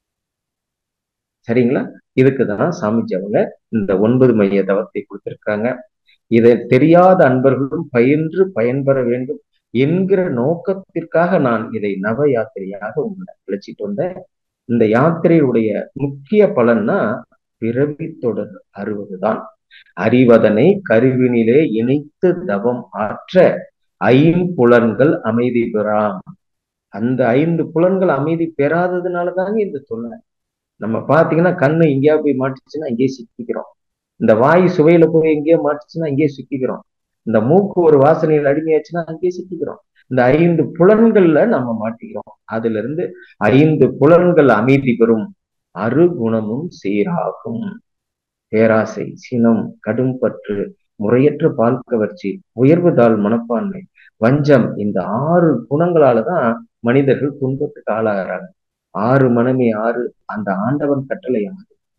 சரிங்களா இதுக்குதான் சாமிஜி அவங்க இந்த ஒன்பது மைய தவத்தை கொடுத்திருக்காங்க இதை தெரியாத அன்பர்களும் பயின்று பயன்பெற வேண்டும் என்கிற நோக்கத்திற்காக நான் இதை நவ யாத்திரையாக உங்களை அழைச்சிட்டு வந்தேன் இந்த யாத்திரையுடைய முக்கிய பலன்னா பிறவி தொடர் அறுவதுதான் அறிவதனை கருவினிலே இணைத்து தவம் ஆற்ற ஐம்புலன்கள் அமைதி பெறாம் அந்த ஐந்து புலன்கள் அமைதி பெறாததுனாலதாங்க இந்த தொல்லை நம்ம பாத்தீங்கன்னா கண்ணு எங்கேயா போய் மாட்டுச்சுன்னா இங்கேயே சிக்கிக்கிறோம் இந்த வாய் சுவையில போய் எங்கேயோ மாட்டுச்சுன்னா இங்கேயே சிக்கிக்கிறோம் இந்த மூக்கு ஒரு வாசனையில் அடிமையாச்சுன்னா அங்கேயே சிக்கிக்கிறோம் இந்த ஐந்து புலன்கள்ல நம்ம மாட்டிக்கிறோம் அதுல இருந்து ஐந்து புலன்கள் அமைதி பெறும் அருகுணமும் சீராகும் பேராசை சினம் கடும் பற்று முறையற்ற பால் கவர்ச்சி உயர்வுதால் மனப்பான்மை வஞ்சம் இந்த ஆறு குணங்களாலதான் மனிதர்கள் துன்பத்துக்கு ஆளாகிறாங்க ஆறு மனமே ஆறு அந்த ஆண்டவன் கட்டளை ஆறு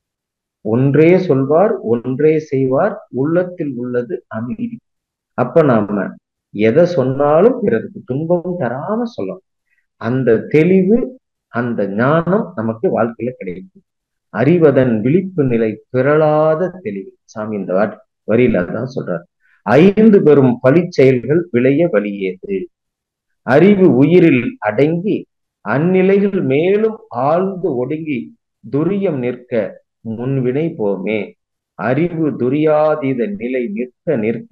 ஒன்றே சொல்வார் ஒன்றே செய்வார் உள்ளத்தில் உள்ளது அமைதி அப்ப நாம எதை சொன்னாலும் பிறருக்கு துன்பம் தராம சொல்லணும் அந்த தெளிவு அந்த ஞானம் நமக்கு வாழ்க்கையில கிடைக்கும் அறிவதன் விழிப்பு நிலை பிறளாத தெளிவு சாமி இந்த வாட் வரியில தான் சொல்றார் ஐந்து பெரும் பழி செயல்கள் விளைய வலியேது அறிவு உயிரில் அடங்கி அந்நிலையில் மேலும் ஆழ்ந்து ஒடுங்கி துரியம் நிற்க முன்வினை போமே அறிவு துரியாதீத நிலை நிற்க நிற்க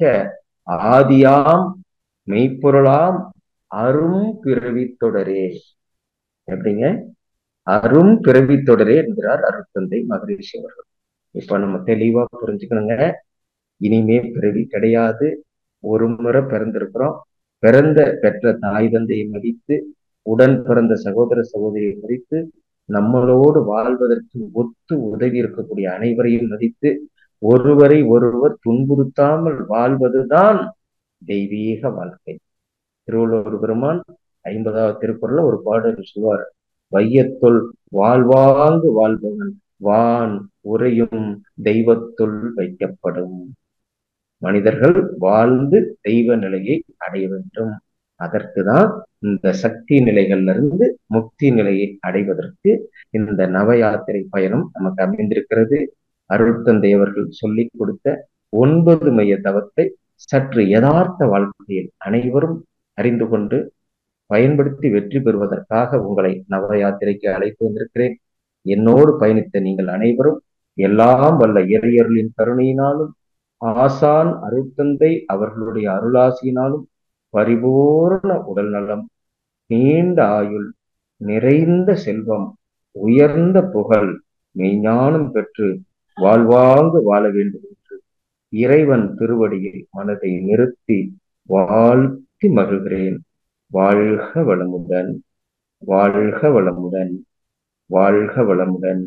ஆதியாம் மெய்ப்பொருளாம் அரும் பிறவி தொடரே எப்படிங்க அரும் பிறவி தொடரே என்கிறார் அருட்தந்தை மகரிஷி அவர்கள் இப்ப நம்ம தெளிவா புரிஞ்சுக்கணுங்க இனிமே பிறவி கிடையாது ஒரு முறை பிறந்திருக்கிறோம் பிறந்த பெற்ற தாய் தந்தையை மதித்து உடன் பிறந்த சகோதர சகோதரியை மதித்து நம்மளோடு வாழ்வதற்கு ஒத்து உதவி இருக்கக்கூடிய அனைவரையும் மதித்து ஒருவரை ஒருவர் துன்புறுத்தாமல் வாழ்வதுதான் தெய்வீக வாழ்க்கை திருவள்ளுவர் பெருமான் ஐம்பதாவது திருக்குறள்ல ஒரு பாடல் சொல்வார் வையத்துள் வாழ்வாங்கு வாழ்பவன் வான் உரையும் தெய்வத்துள் வைக்கப்படும் மனிதர்கள் வாழ்ந்து தெய்வ நிலையை அடைய வேண்டும் அதற்குதான் இந்த சக்தி நிலைகள்ல இருந்து முக்தி நிலையை அடைவதற்கு இந்த நவ யாத்திரை பயணம் நமக்கு அமைந்திருக்கிறது அருள்தந்தை அவர்கள் சொல்லிக் கொடுத்த ஒன்பது மைய தவத்தை சற்று யதார்த்த வாழ்க்கையில் அனைவரும் அறிந்து கொண்டு பயன்படுத்தி வெற்றி பெறுவதற்காக உங்களை நவ யாத்திரைக்கு அழைத்து வந்திருக்கிறேன் என்னோடு பயணித்த நீங்கள் அனைவரும் எல்லாம் வல்ல இறையர்களின் கருணையினாலும் ஆசான் அருட்தந்தை அவர்களுடைய அருளாசியினாலும் பரிபூர்ண உடல் நலம் நீண்ட ஆயுள் நிறைந்த செல்வம் உயர்ந்த புகழ் மெய்ஞானம் பெற்று வாழ்வாங்கு வாழ வேண்டும் என்று இறைவன் திருவடியில் மனதை நிறுத்தி வாழ்த்தி மகிழ்கிறேன் வாழ்க வளமுடன் வாழ்க வளமுடன் வாழ்க வளமுடன்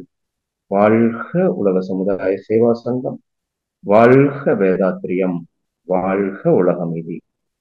வாழ்க உலக சமுதாய சேவா சங்கம் வாழ்க வேதாத்திரியம் வாழ்க உலகமைதி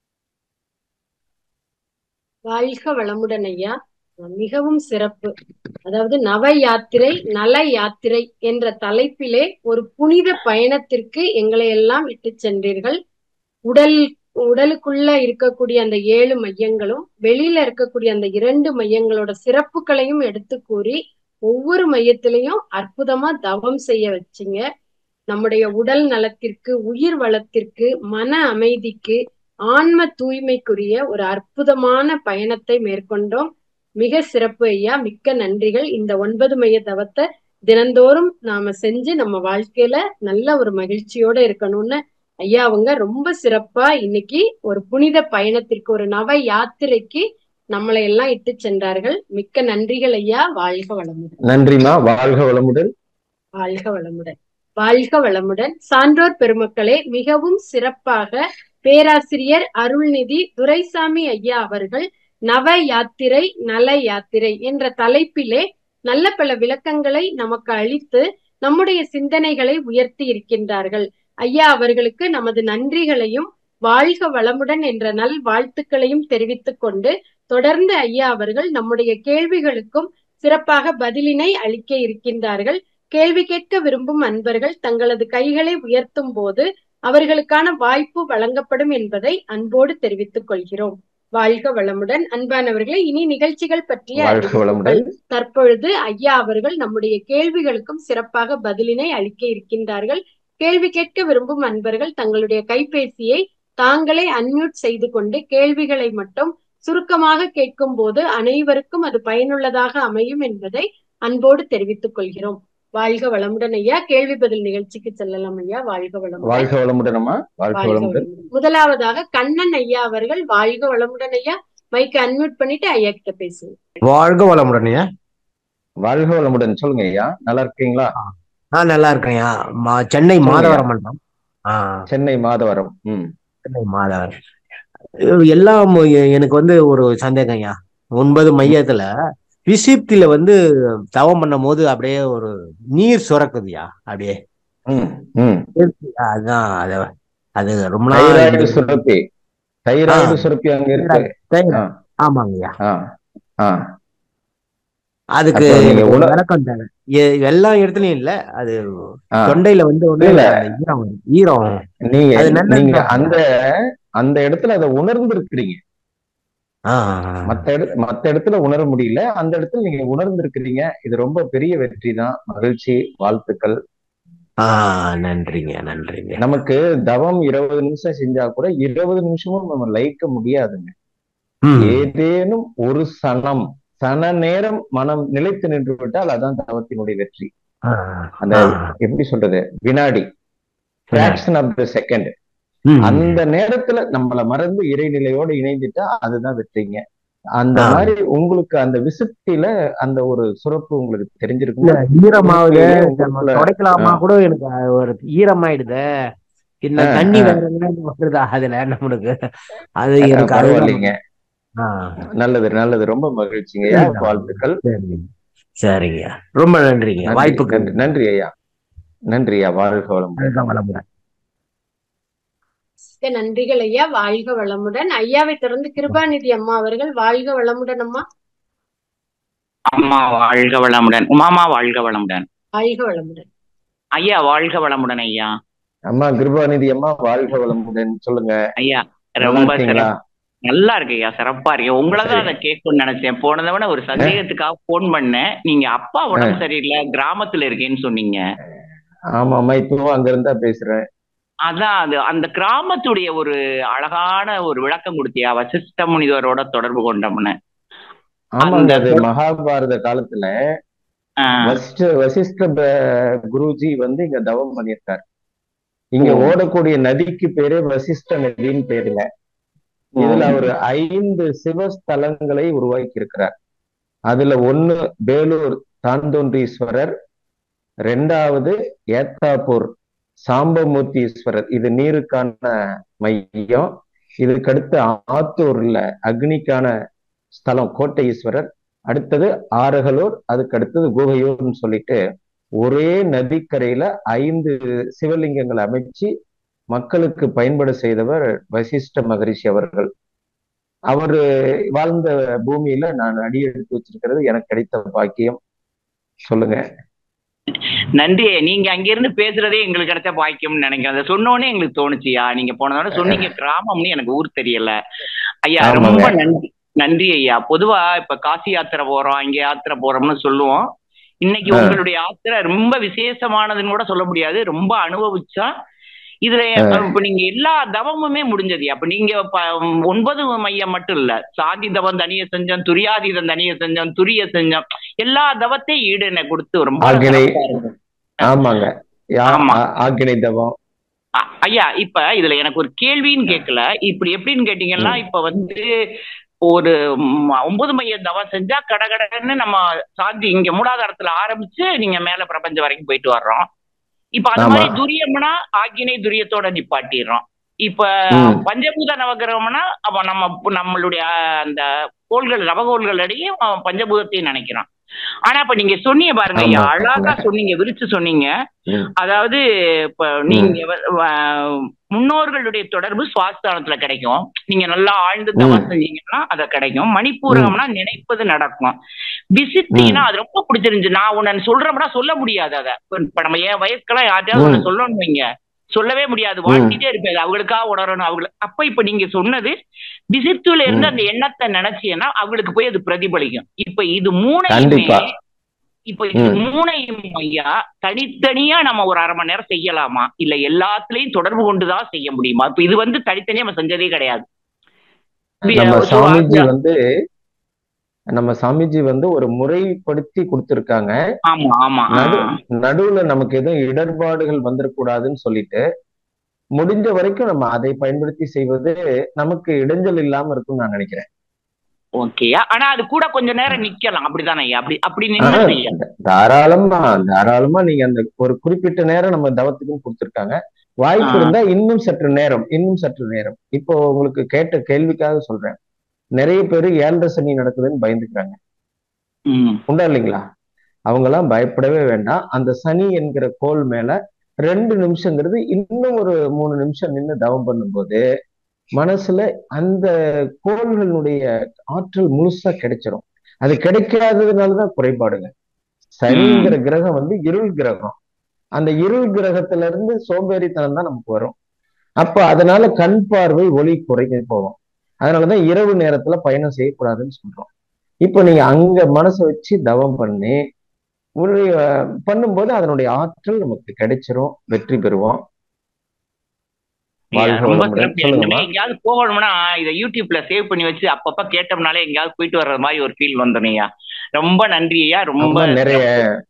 வாழ்க வளமுடன் ஐயா மிகவும் சிறப்பு அதாவது நவ யாத்திரை நல யாத்திரை என்ற தலைப்பிலே ஒரு புனித பயணத்திற்கு எங்களை எல்லாம் இட்டு சென்றீர்கள் உடல் உடலுக்குள்ள இருக்கக்கூடிய அந்த ஏழு மையங்களும் வெளியில இருக்கக்கூடிய அந்த இரண்டு மையங்களோட சிறப்புகளையும் எடுத்து கூறி ஒவ்வொரு மையத்திலையும் அற்புதமா தவம் செய்ய வச்சிங்க நம்முடைய உடல் நலத்திற்கு உயிர் வளத்திற்கு மன அமைதிக்கு ஆன்ம தூய்மைக்குரிய ஒரு அற்புதமான பயணத்தை மேற்கொண்டோம் மிக சிறப்பு ஐயா மிக்க நன்றிகள் இந்த ஒன்பது மைய தவத்தை தினந்தோறும் நாம செஞ்சு நம்ம வாழ்க்கையில நல்ல ஒரு மகிழ்ச்சியோட இருக்கணும்னு ஐயா அவங்க ரொம்ப சிறப்பா இன்னைக்கு ஒரு புனித பயணத்திற்கு ஒரு நவ யாத்திரைக்கு நம்மளை எல்லாம் இட்டு சென்றார்கள் மிக்க நன்றிகள் ஐயா வாழ்க வளமுடன் நன்றிமா வாழ்க வளமுடன் வாழ்க வளமுடன் வாழ்க வளமுடன் சான்றோர் பெருமக்களே மிகவும் சிறப்பாக பேராசிரியர் அருள்நிதி துரைசாமி ஐயா அவர்கள் நவ யாத்திரை நல யாத்திரை என்ற தலைப்பிலே நல்ல பல விளக்கங்களை நமக்கு அளித்து நம்முடைய சிந்தனைகளை உயர்த்தி இருக்கின்றார்கள் ஐயா அவர்களுக்கு நமது நன்றிகளையும் வாழ்க வளமுடன் என்ற நல் வாழ்த்துக்களையும் தெரிவித்துக் கொண்டு தொடர்ந்து ஐயா அவர்கள் நம்முடைய கேள்விகளுக்கும் சிறப்பாக பதிலினை அளிக்க இருக்கின்றார்கள் கேள்வி கேட்க விரும்பும் அன்பர்கள் தங்களது கைகளை உயர்த்தும் போது அவர்களுக்கான வாய்ப்பு வழங்கப்படும் என்பதை அன்போடு தெரிவித்துக் கொள்கிறோம் வாழ்க வளமுடன் அன்பானவர்களே இனி நிகழ்ச்சிகள் பற்றிய வாழ்க வளமுடன் தற்பொழுது ஐயா அவர்கள் நம்முடைய கேள்விகளுக்கும் சிறப்பாக பதிலினை அளிக்க இருக்கின்றார்கள் கேள்வி கேட்க விரும்பும் அன்பர்கள் தங்களுடைய கைபேசியை தாங்களே அன்மியூட் செய்து கொண்டு கேள்விகளை மட்டும் சுருக்கமாக கேட்கும் போது அனைவருக்கும் அது பயனுள்ளதாக அமையும் என்பதை அன்போடு தெரிவித்துக் கொள்கிறோம் வாழ்க வளமுடன் ஐயா கேள்வி பதில் நிகழ்ச்சிக்கு செல்லலாம் ஐயா வாழ்க வளமுடன் வாழ்க வளமுடன் அம்மா வாழ்க வாழ்க வளமுடன் வளமுடன் முதலாவதாக கண்ணன் ஐயா அவர்கள் வாழ்க வளமுடன் ஐயா மைக்க அன்மியூட் பண்ணிட்டு ஐயா கிட்ட பேசுங்க வாழ்க வளமுடன் ஐயா வாழ்க வளமுடன் சொல்லுங்க ஐயா நல்லா இருக்கீங்களா ஆ நல்லா இருக்கேன்யா மா சென்னை மாதவரம் மன்றம் ஆ சென்னை மாதவரம் ம் சென்னை மாதவரம் இது எல்லாம் எ- எனக்கு வந்து ஒரு சந்தேகம் ஐயா ஒன்பது மையத்துல விசிப்தில வந்து தவம் பண்ணும் போது அப்படியே ஒரு நீர் சுரக்குதுயா அப்படியே ம் ம் அதுதான் அது அது ரொம்ப நாள் தைராய்டு சுரப்பி தைராய்டு ஆ. சுரப்பி அங்க இருக்கு தைராய்டு. ஆ ஆமாங்கய்யா ஆ ஆ அதுக்கு அப்ப நீங்க எனக்கு ஒரு உண- விளக்கம் தேவை எ- எல்லா இடத்துலயும் இல்ல அது ஆ, தொண்டையில வந்து ஒண்ணு இல்ல. அந்த ஈரம் வரும். ஈரம் நீங்க அது நல்லது நீங்க தான். அந்த அந்த இடத்துல அதை உணர்ந்து இருக்கிறீங்க ஆ, மத்த இட மத்த இடத்துல உணர முடியல அந்த இடத்துல நீங்க உணர்ந்து இருக்கிறீங்க இது ரொம்ப பெரிய வெற்றி தான் மகிழ்ச்சி வாழ்த்துக்கள் ஆ, நன்றிங்க நன்றிங்க நமக்கு தவம் இருபது நிமிஷம் செஞ்சா கூட இருபது நிமிஷமும் நம்ம லயிக்க முடியாதுங்க ம். ஏதேனும் ஒரு சனம் சன நேரம் மனம் நிலைத்து நின்று விட்டால் அதான் தவத்தினுடைய வெற்றி ஆ, அந்த ஆ. எப்படி சொல்றது வினாடி பிராக்ஷன் ஆஃப் த செகண்ட் ம். அந்த நேரத்துல நம்மள மறந்து இறைநிலையோட இணைந்துட்டா அதுதான் வெற்றிங்க அந்த ஆ. மாதிரி உங்களுக்கு அந்த விசுப்தியில அந்த ஒரு சுரப்பு உங்களுக்கு இல்ல தெரிஞ்சிருக்கும் ஈரமாவுது உண்மையிலேயே நம்ம உங்களுக்குள்ள- துடைக்கலாமா ஆ. கூட எனக்கு ஒரு ஈரமாயிடுது இந்த ஆ, தண்ணி ஆ. வேற எங்கேயாவது வருதா அதுல நம்மளுக்கு அது எனக்கு அதுதான் பரவாயில்லைங்க ஆ, நல்லது நல்லது ரொம்ப மகிழ்ச்சிங்க சரிங்க. வாழ்த்துக்கள் சரிங்க சரிங்க ரொம்ப நன்றிங்க நன்றி வாய்ப்புக்கு நன்றி நன்றி ஐயா நன்றி ஐயா வாழ்க வளமுடன் வாழ்க வளமுடன் மிக்க நன்றிகள் ஐயா வாழ்க வளமுடன் ஐயாவை தொடர்ந்து கிருபாநிதி அம்மா அவர்கள் வாழ்க வளமுடன் அம்மா அம்மா வாழ்க வளமுடன் உமாமா வாழ்க வளமுடன் வாழ்க வளமுடன் ஐயா வாழ்க வளமுடன் ஐயா அம்மா கிருபாநிதி அம்மா வாழ்க வளமுடன் சொல்லுங்க ஐயா நல்லா ரொம்ப இருக்கீங்களா சிறப்பு நல்லா இருக்கு ஐயா சிறப்பா இருக்கு உங்களை தான் அதை கேட்கணும்னு நினைச்சேன் போன தவணை ஒரு சந்தேகத்துக்காக போன் பண்ணேன் நீங்க அப்பா உடம்பு சரியில்லை கிராமத்துல இருக்கேன்னு சொன்னீங்க ஆமா ஆமா இப்பவும் அங்க இருந்தா பேசுறேன் அதான் அது அந்த கிராமத்துடைய ஒரு அழகான ஒரு விளக்கம் கொடுத்தியா வசிஷ்ட முனிவரோட தொடர்பு கொண்டோம்னு ஆமாங்க அந்த அது மகாபாரத காலத்துல ஆஹ் வசிஷ்ட வசிஷ்ட ப- குருஜி வந்து இங்க தவம் பண்ணியிருக்காரு இங்க ஓ. ஓடக்கூடிய நதிக்கு பேரே வசிஷ்ட நதின்னு பேருங்க இதுல அவர் ஐந்து சிவஸ்தலங்களை உருவாக்கி இருக்கிறார் அதுல ஒண்ணு வேலூர் தாந்தோன்றீஸ்வரர் ரெண்டாவது ஏத்தாப்பூர் சாம்பமூர்த்தீஸ்வரர் இது நீருக்கான மையம் இதுக்கடுத்து ஆத்தூர்ல அக்னிக்கான ஸ்தலம் கோட்டை ஈஸ்வரர் அடுத்தது ஆரகலூர் அதுக்கு அடுத்தது குகையூர்னு சொல்லிட்டு ஒரே நதிக்கரையில ஐந்து சிவலிங்கங்களை அமைச்சு மக்களுக்கு பயன்பட செய்தவர் வசிஷ்ட மகரிஷி அவர்கள் அவரு வாழ்ந்த பூமியில நான் அடி எடுத்து வச்சிருக்கிறது எனக்கு கிடைத்த பாக்கியம் சொல்லுங்க நன்றி நீங்க அங்கிருந்து பேசுறதே எங்களுக்கு கிடைச்ச பாக்கியம்னு நினைக்கிறேன் அதை சொன்னோடனே எங்களுக்கு தோணுச்சுயா நீங்க போனதோட சொன்னீங்க கிராமம்னு எனக்கு ஊர் தெரியல ஐயா ஆமாங்க. ரொம்ப நன்றி நன்றி ஐயா பொதுவா இப்ப காசி யாத்திரை போறோம் இங்க யாத்திரை போறோம்னு சொல்லுவோம் இன்னைக்கு ஆ. உங்களுடைய யாத்திரை ரொம்ப விசேஷமானதுன்னு கூட சொல்ல முடியாது ரொம்ப அனுபவிச்சா இதுல ஆ. இப்ப நீங்க எல்லா தவமுமே முடிஞ்சது அப்ப நீங்க ப- ஒன்பது மையம் மட்டும் இல்ல சாதி தவம் தனிய செஞ்சோம் துரியாதீதம் தனிய செஞ்சோம் துரிய செஞ்சோம் எல்லா தவத்தையும் ஈடு என்ன கொடுத்து ரொம்ப ஆகினை. சிறப்பா இருக்கு. ஆமாங்க யா- ஆமா. ஆ- ஆக்கினை தவம் அ- ஐயா இப்ப இதுல எனக்கு ஒரு கேள்வின்னு கேட்கல இப்படி எப்படின்னு கேட்டீங்கன்னா இப்ப வந்து ஒரு ம், ஒன்பது மைய தவம் செஞ்சா கடகடன்னு நம்ம சாந்தி இங்க மூலாதாரத்துல ஆரம்பிச்சு நீங்க மேல பிரபஞ்சம் வரைக்கும் போயிட்டு வர்றோம் இப்ப அந்த ஆமா. மாதிரி துரியம்னா ஆக்கினை துரியத்தோட நிப்பாட்டிடுறோம் இப்ப ம். பஞ்சபூத நவகிரகம்னா அப்ப நம்ம நம்மளுடைய அஹ், அந்த கோள்கள் நவகோள்களிடையே அவன் பஞ்சபூதத்தையும் நினைக்கிறான் ஆனா இப்ப நீங்க சொன்னீங்க பாருங்க ஐயா ஆமா. அழகா சொன்னீங்க விரிச்சு சொன்னீங்க ம். அதாவது இப்ப நீங்க வ- வ- முன்னோர்களுடைய தொடர்பு சுவாஸ்தானத்துல கிடைக்கும் நீங்க நல்லா ஆழ்ந்து தவம் செஞ்சீங்கன்னா அது கிடைக்கும் மணிப்பூரகம்னா நினைப்பது நடக்கும் விசித்தினா அது ரொம்ப பிடிச்சிருந்துச்சு நான் உன்னை சொல்றோம்னா சொல்ல முடியாது அதை இப்ப இப்ப நம்ம என் வயசுக்கெல்லாம் யார்ட்டையாவது ஒண்ணு சொல்லணும் வைங்க சொல்லவே முடியாது வாழ்த்திட்டே இருப்பேன் அவங்களுக்காக உணரணும் அவங்களுக்கு அப்ப இப்ப நீங்க சொன்னது விசித்துல இருந்து அந்த எண்ணத்தை நினைச்சீங்கன்னா அவங்களுக்கு போய் அது பிரதிபலிக்கும் இப்ப இது மூணையுமே கண்டிப்பா. இப்ப இது ம். மூணையும் ஐயா தனித்தனியா நம்ம ஒரு அரை மணி நேரம் செய்யலாமா இல்ல எல்லாத்துலயும் தொடர்பு கொண்டுதான் செய்ய முடியுமா இப்ப இது வந்து தனித்தனியா நம்ம செஞ்சதே கிடையாது நம்ம ஒரு சாமிஜி வார்த்தை- வந்து நம்ம சாமிஜி வந்து ஒரு முறைப்படுத்தி கொடுத்திருக்காங்க ஆமா ஆமா ஆ. நடு நடுவுல நமக்கு எதுவும் இடர்பாடுகள் வந்துடக்கூடாதுன்னு சொல்லிட்டு முடிஞ்ச வரைக்கும் நம்ம அதை பயன்படுத்தி செய்வது நமக்கு இடைஞ்சல் இல்லாம இருக்கும்னு நான் நினைக்கிறேன் ஓகேயா ஆனா அது கூட கொஞ்ச நேரம் நிக்கலாம் அப்படிதானே ஐயா அப்படி அப்படி நின்று ஆஹ் செய்ய தாராளமா தாராளமா நீங்க அந்த ஒரு குறிப்பிட்ட நேரம் நம்ம தவத்துக்கும் கொடுத்திருக்காங்க வாய்ப்பு ஆ. இருந்தா இன்னும் சற்று நேரம் இன்னும் சற்று நேரம் இப்போ உங்களுக்கு கேட்ட கேள்விக்காக சொல்றேன் நிறைய பேர் ஏழரை சனி நடக்குதுன்னு பயந்துக்கிறாங்க ம் உண்டா இல்லைங்களா அவங்கெல்லாம் பயப்படவே வேண்டாம் அந்த சனி என்கிற கோல் மேல ரெண்டு நிமிஷங்கிறது இன்னும் ஒரு மூணு நிமிஷம் நின்று தவம் பண்ணும்போது மனசுல அந்த கோள்களுடைய ஆற்றல் முழுசா கிடைச்சிரும் அது கிடைக்காததுனாலதான் குறைபாடுங்க சனிங்கிற கிரகம் வந்து இருள் கிரகம் அந்த இருள் கிரகத்துல இருந்து சோம்பேறித்தனம் தான் நமக்கு வரும் அப்ப அதனால கண் பார்வை ஒளி குறைக்க போகும் அதனாலதான் இரவு நேரத்துல பயணம் செய்யக்கூடாதுன்னு சொல்றோம் இப்போ நீங்க அங்க மனசை வச்சு தவம் பண்ணி ஒரு அஹ், பண்ணும்போது அதனுடைய ஆற்றல் நமக்கு கிடைச்சிரும் வெற்றி பெறுவோம் ஐயா, வாழ்க ரொம்ப வளமுடன். சிறப்பு சொல்லுங்கம்மா. இனிமே எங்கேயாவது போகணும்னா இதை யூடியூப்ல சேவ் பண்ணி வச்சு அப்பப்ப கேட்டோம்னாலே எங்கேயாவது போயிட்டு வர்ற மாதிரி ஒரு ஃபீல் வந்துடும் ஐயா ரொம்ப நன்றி ஐயா ரொம்ப ஆமா, நிறைய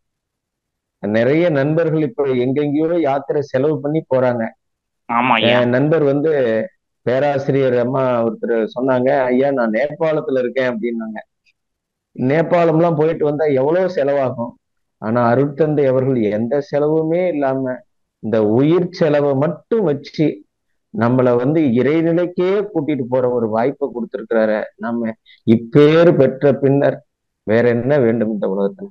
நிறைய நண்பர்கள் இப்ப எங்கெங்கேயோ யாத்திரை செலவு பண்ணி போறாங்க ஆமா ஐயா என் நண்பர் வந்து பேராசிரியர் அம்மா ஒருத்தர் சொன்னாங்க ஐயா நான் நேபாளத்துல இருக்கேன் அப்படின்னாங்க நேபாளம்லாம் போயிட்டு வந்தா எவ்வளவு செலவாகும் ஆனா அருட்தந்தை அவர்கள் எந்த செலவுமே இல்லாம இந்த உயிர் செலவை மட்டும் வச்சு நம்மள வந்து இறைநிலைக்கே கூட்டிட்டு போற ஒரு வாய்ப்பை கொடுத்திருக்கிறாரு நம்ம இப்பேறு பெற்ற பின்னர் வேற என்ன வேண்டும் இந்த உலகத்துல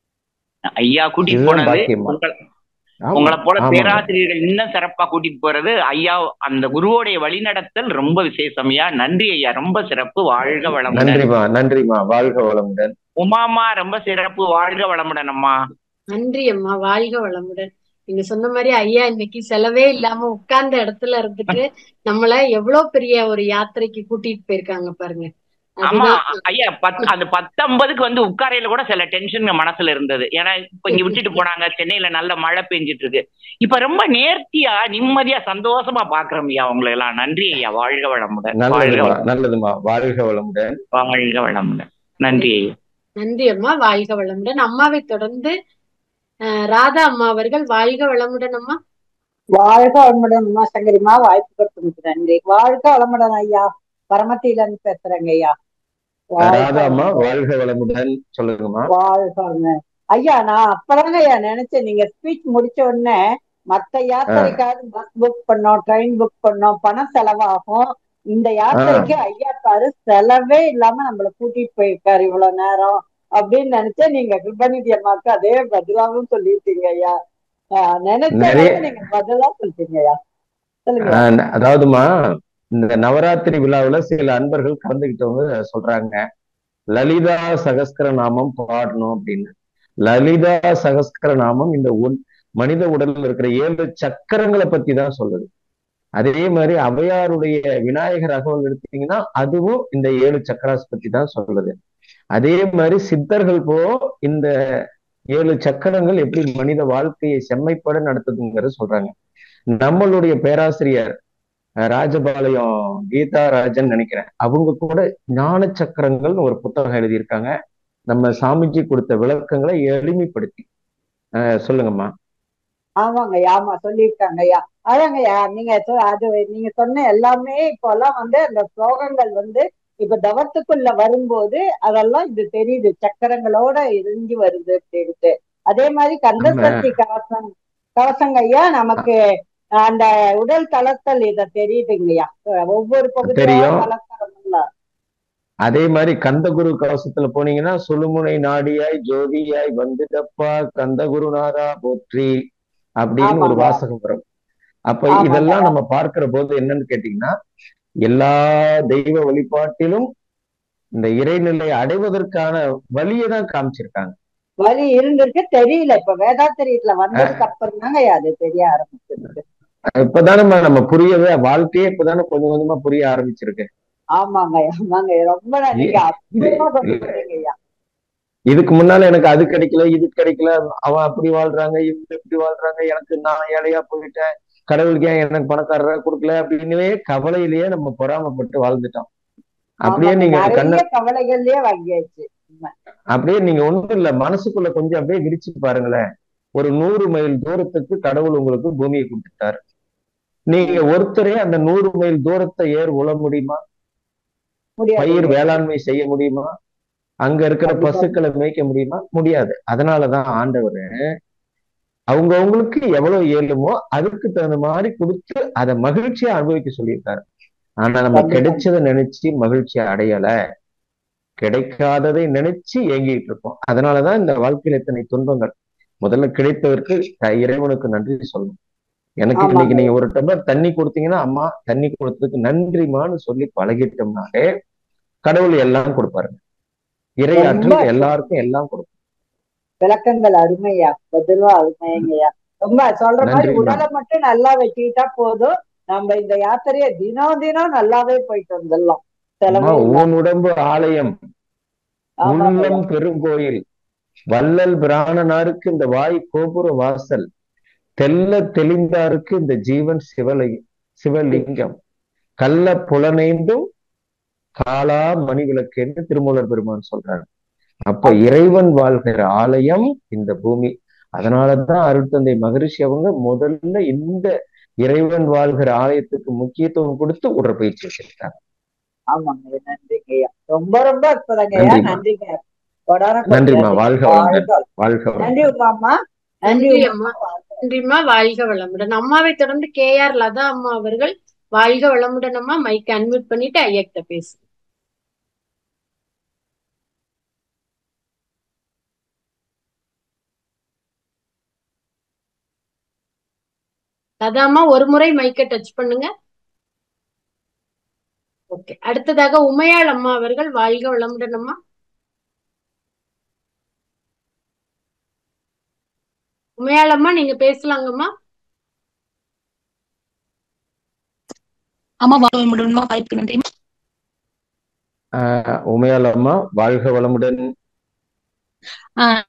ஐயா கூட்டிட்டு இதுதான் போனது பாக்கியமா. உங்களை ஆமா, உங்களை போல ஆமாங்க. பேராசிரியர்கள் இன்னும் சிறப்பா கூட்டிட்டு போறது ஐயா அந்த குருவோடைய வழிநடத்தல் ரொம்ப விசேஷம் ஐயா நன்றி ஐயா ரொம்ப சிறப்பு வாழ்க வளமுடன் நன்றிமா நன்றிமா வாழ்க வளமுடன் உமாமா ரொம்ப சிறப்பு வாழ்க வளமுடன் அம்மா நன்றி அம்மா வாழ்க வளமுடன் நீங்க சொன்ன மாதிரி ஐயா இன்னைக்கு செலவே இல்லாம உட்கார்ந்த இடத்துல இருந்துட்டு நம்மள எவ்வளவு பெரிய ஒரு யாத்திரைக்கு கூட்டிட்டு போயிருக்காங்க பாருங்க ஆமா அதுதான் ஐயா பத் அந்த பத்தொன்பதுக்கு வந்து உட்காரையில கூட சில டென்ஷன் மனசுல இருந்தது ஏன்னா இப்ப இங்க விட்டுட்டு போனாங்க சென்னையில நல்ல மழை பெஞ்சிட்டு இருக்கு இப்ப ரொம்ப நேர்த்தியா நிம்மதியா சந்தோஷமா பாக்குறோம் ஐயா உங்களை எல்லாம் நன்றி ஐயா வாழ்க வளமுடன் வாழ்க நல்லதுமா வளமுடன். நல்லதுமா வாழ்க வளமுடன் வாழ்க வளமுடன் நன்றி ஐயா நன்றி அம்மா வாழ்க வளமுடன் அம்மாவை தொடர்ந்து அஹ், ராதா அம்மா அவர்கள் வாழ்க வளமுடன் அம்மா வாழ்க வளமுடன் அம்மா சங்கரிமா வாய்ப்பு கொடுத்ததுக்கு நன்றி வாழ்க வளமுடன் ஐயா பரமத்தில இருந்து பேசுறேங்க ஐயா வாழ்க ராதாமா வளமுடன். வாழ்க வளமுடன் சொல்லுங்கம்மா வாழ்க வளமுடன். ஐயா நான் அப்பதாங்க ஐயா நினைச்சேன் நீங்க ஸ்பீச் முடிச்ச உடனே மத்த யாத்திரைக்காவது பஸ் புக் பண்ணோம் ட்ரெயின் புக் பண்ணோம் பணம் செலவாகும் இந்த யாத்திரைக்கு ஐயா பாரு செலவே இல்லாம நம்மள கூட்டிட்டு போயிருக்காரு இவ்வளவு நேரம் அப்படின்னு நினைச்சேன் நீங்க கிருபநிதி அம்மாவுக்கு அதே பதிலாவும் சொல்லிட்டீங்க ஐயா ஆஹ் நினைச்ச நிறைய- அளவுக்கு நீங்க பதிலா சொல்லிட்டீங்க ஐயா சொல்லுங்க ஆஹ் அதாவதுமா இந்த நவராத்திரி விழாவுல சில அன்பர்கள் கலந்துக்கிட்டவங்க சொல்றாங்க லலிதா சகஸ்கர நாமம் பாடணும் அப்படின்னு லலிதா சகஸ்கர நாமம் இந்த உன்- மனித உடல்ல இருக்கிற ஏழு சக்கரங்களை பத்தி தான் சொல்லுது அதே மாதிரி அவையாருடைய விநாயகர் அகவல் எடுத்தீங்கன்னா அதுவும் இந்த ஏழு சக்கராஸ் பத்தி தான் சொல்லுது அதே மாதிரி சித்தர்கள் போ இந்த ஏழு சக்கரங்கள் எப்படி மனித வாழ்க்கையை செம்மைப்பட நடத்துதுங்கிறது சொல்றாங்க நம்மளுடைய பேராசிரியர் அஹ், ராஜபாளையம் கீதா ராஜன் நினைக்கிறேன் அவங்க கூட ஞான சக்கரங்கள்னு ஒரு புத்தகம் எழுதியிருக்காங்க நம்ம சாமிஜி கொடுத்த விளக்கங்களை எளிமைப்படுத்தி அஹ், சொல்லுங்கம்மா ஆமாங்க ஐயா ஆமா சொல்லியிருக்காங்க ஐயா அதாங்க ஐயா நீங்க சொ- அது நீங்க சொன்ன எல்லாமே இப்போ எல்லாம் வந்து அந்த ஸ்லோகங்கள் வந்து இப்ப தவத்துக்குள்ள வரும்போது அதெல்லாம் இது தெரியுது சக்கரங்களோட இருந்து வருது அப்படின்ட்டு அதே மாதிரி கந்தசக்தி கவசம் கவசங்க ஐயா நமக்கு அந்த உடல் தளத்தல் இத தெரியுதுங்கய்யா ஒவ்வொரு பகுதியா தெரியும். கலக்கறதுல அதே மாதிரி கந்தகுரு கவசத்துல போனீங்கன்னா சுழுமுனை நாடியாய் ஜோதியாய் வந்துடப்பா கந்தகுருநாதா போற்றி அப்படின்னு ஒரு ஆமாங்க. வாசகம் வரும் அப்ப ஆமாங்க. இதெல்லாம் நம்ம பார்க்கிற போது என்னன்னு கேட்டீங்கன்னா எல்லா தெய்வ வழிபாட்டிலும் இந்த இறைநிலை அடைவதற்கான வழியை தான் காமிச்சிருக்காங்க வலி இருந்திருக்கு தெரியல இப்ப வேதாத்திரியத்துல வந்ததுக்கு அப்புறம் தாங்க ஐயா அது தெரிய ஆரம்பிச்சிருக்கு இப்பதானே நம்ம புரியவே வாழ்க்கையே இப்பதானே கொஞ்சம் கொஞ்சமா புரிய ஆரம்பிச்சிருக்கு ஆமாங்க ஐயா, ஆமாங்க ஐயா. ரொம்ப நீங்க அற்புதமா சொல்றீங்க ஐயா இதுக்கு முன்னால எனக்கு அது கிடைக்கல இது கிடைக்கல அவன் அப்படி வாழ்றாங்க இவங்க இப்படி வாழ்றாங்க எனக்கு நான் ஏழையா போயிட்டேன் கடவுளுக்கு ஏன் எனக்கு பணக்காரரா கொடுக்கல அப்படின்னே கவலையிலேயே நம்ம பொறாமப்பட்டு வாழ்ந்துட்டோம் அப்படியே ஆமாங்க, நீங்க கண்ண நிறைய கவலைகள்லயே வாங்கியாச்சு அப்படியே நீங்க ஒண்ணும் இல்ல மனசுக்குள்ள கொஞ்சம் அப்படியே விரிச்சு பாருங்களேன் ஒரு நூறு மைல் தூரத்துக்கு கடவுள் உங்களுக்கு பூமியை கொடுத்துட்டாரு நீங்க ஒருத்தரே அந்த நூறு மைல் தூரத்தை ஏர் உழ முடியுமா பயிர் முடியாது வேளாண்மை செய்ய முடியுமா அங்க இருக்கிற கண்டிப்பா. பசுக்களை மேய்க்க முடியுமா முடியாது அதனாலதான் ஆண்டவர் அவங்கவங்களுக்கு எவ்வளவு இயலுமோ அதுக்கு தகுந்த மாதிரி கொடுத்து அதை மகிழ்ச்சியா அனுபவிக்க சொல்லியிருக்காரு ஆனா நம்ம கண்டிப்பா. கிடைச்சதை நினைச்சு மகிழ்ச்சியை அடையல கிடைக்காததை நினைச்சு ஏங்கிட்டு இருக்கோம் அதனாலதான் இந்த வாழ்க்கையில இத்தனை துன்பங்கள் முதல்ல கிடைத்தவருக்கு த- இறைவனுக்கு நன்றி சொல்லணும் எனக்கு ஆமாங்க. இன்னைக்கு நீங்க ஒரு டம்ளர் தண்ணி கொடுத்தீங்கன்னா அம்மா தண்ணி கொடுத்ததுக்கு நன்றிமான்னு சொல்லி பழகிட்டோம்னாலே கடவுள் எல்லாம் கொடுப்பாருங்க இறையாற்றல் ரொம்ப எல்லாருக்கும் எல்லாம் கொடுக்கும் விளக்கங்கள் அருமையா பதிலும் அருமைங்கய்யா ரொம்ப சொல்ற மாதிரி நன்றி மேம் உடலை மட்டும் நல்லா வச்சுக்கிட்டா போதும் நம்ம இந்த யாத்திரையை தினம் தினம் நல்லாவே போயிட்டு வந்துடலாம் அம்மா செலவே இல்லாம ஊன் உடம்பு ஆலயம் ஆமாங்கய்யா உள்ளம் பெருங்கோயில் வள்ளல் பிராணனாருக்கு இந்த வாய் கோபுர வாசல் தெல்ல தெளிந்தாருக்கு இந்த ஜீவன் சிவலை சிவலிங்கம் கள்ள புலனைந்தும் காலா மணி விளக்குன்னு திருமூலர் பெருமான் சொல்றாரு அப்ப இறைவன் வாழ்கிற ஆலயம் இந்த பூமி அதனாலதான் அருட்தந்தை மகரிஷி அவங்க முதல்ல இந்த இறைவன் வாழ்கிற ஆலயத்துக்கு முக்கியத்துவம் கொடுத்து உடற்பயிற்சி வச்சிருக்காங்க ஆமாங்க நன்றிங்கய்யா ரொம்ப ரொம்ப அற்புதங்கய்யா நன்றிம்மா நன்றிங்க கொடான நன்றிம்மா கொண்டாது வாழ்க வளமுடன் வாழ்க வாழ்க நன்றி வளமுடன் உமாமா நன்றி நன்றி உமாமா அம்மா வாழ்க நன்றிம்மா வாழ்க வளமுடன் அம்மாவை தொடர்ந்து கே ஆர் லதா அம்மா அவர்கள் வாழ்க வளமுடன் அம்மா மைக் அன்மியூட் பண்ணிட்டு ஐயக்கிட்ட பேசு லதா அம்மா ஒரு முறை மைக்கை டச் பண்ணுங்க ஓகே அடுத்ததாக உமையாள் அம்மா அவர்கள் வாழ்க வளமுடன் அம்மா உமையாள் அம்மா நீங்க பேசலாங்கம்மா ஆமா வாழ்க வளமுடன்மா வாய்ப்பு நன்றி ஆஹ் உமையால் அம்மா வாழ்க வளமுடன் ஆஹ்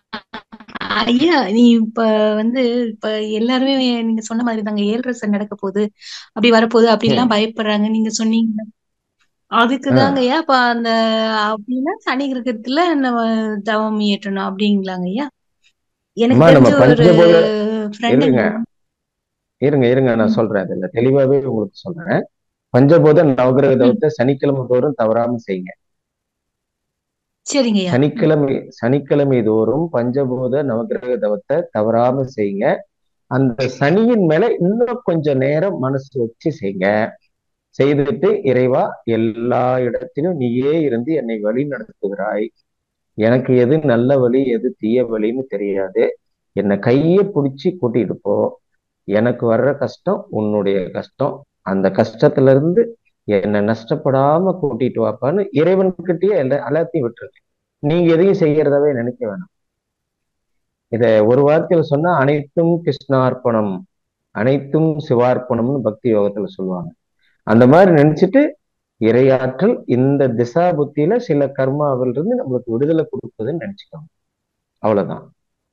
ஐயா நீ இப்ப வந்து இப்ப எல்லாருமே நீங்க சொன்ன மாதிரி தாங்க ஏழரை சனி நடக்க போகுது அப்படி வரப்போகுது அப்படி ம் எல்லாம் பயப்படுறாங்க நீங்க சொன்னீங்க அதுக்கு ஆஹ் தாங்க ஐயா அப்ப அந்த அப்படின்னா சனி கிரகத்துல நம்ம தவம் இயற்றணும் அப்படிங்களாங்க ஐயா எனக்கு அம்மா நம்ம தெரிஞ்ச ஒரு பஞ்சபோத ஃப்ரெண்டுங்க இருங்க இருங்க இருங்க நான் சொல்றேன் அதுல தெளிவாவே உங்களுக்கு சொல்றேன் பஞ்சபோத நவகிரக தவத்தை சனிக்கிழமை தோறும் தவறாம செய்யுங்க சரிங்க ஐயா சனிக்கிழமை சனிக்கிழமை தோறும் பஞ்சபூத நவகிரக தவத்தை தவறாம செய்யுங்க அந்த சனியின் மேல இன்னும் கொஞ்சம் நேரம் மனசு வச்சு செய்யுங்க செய்துட்டு இறைவா எல்லா இடத்திலும் நீயே இருந்து என்னை வழி நடத்துகிறாய் எனக்கு எது நல்ல வழி எது தீய வழின்னு தெரியாது என்னை கையை பிடிச்சி கூட்டிட்டு போ எனக்கு வர்ற கஷ்டம் உன்னுடைய கஷ்டம் அந்த கஷ்டத்துல இருந்து என்னை நஷ்டப்படாம கூட்டிட்டு வாப்பான்னு இறைவன்கிட்டயே எல்லா எல்லாத்தையும் விட்டுருங்க நீங்க எதையும் செய்யறதாவே நினைக்க வேணாம் இத ஒரு வார்த்தையில சொன்னா அனைத்தும் கிருஷ்ணார்ப்பணம் அனைத்தும் சிவார்ப்பணம்னு பக்தி யோகத்துல சொல்லுவாங்க அந்த மாதிரி நினைச்சிட்டு இறையாற்றல் இந்த திசா புத்தியில சில கர்மாவில் இருந்து நம்மளுக்கு விடுதலை கொடுக்குதுன்னு நினைச்சுக்கோங்க அவ்வளவுதான்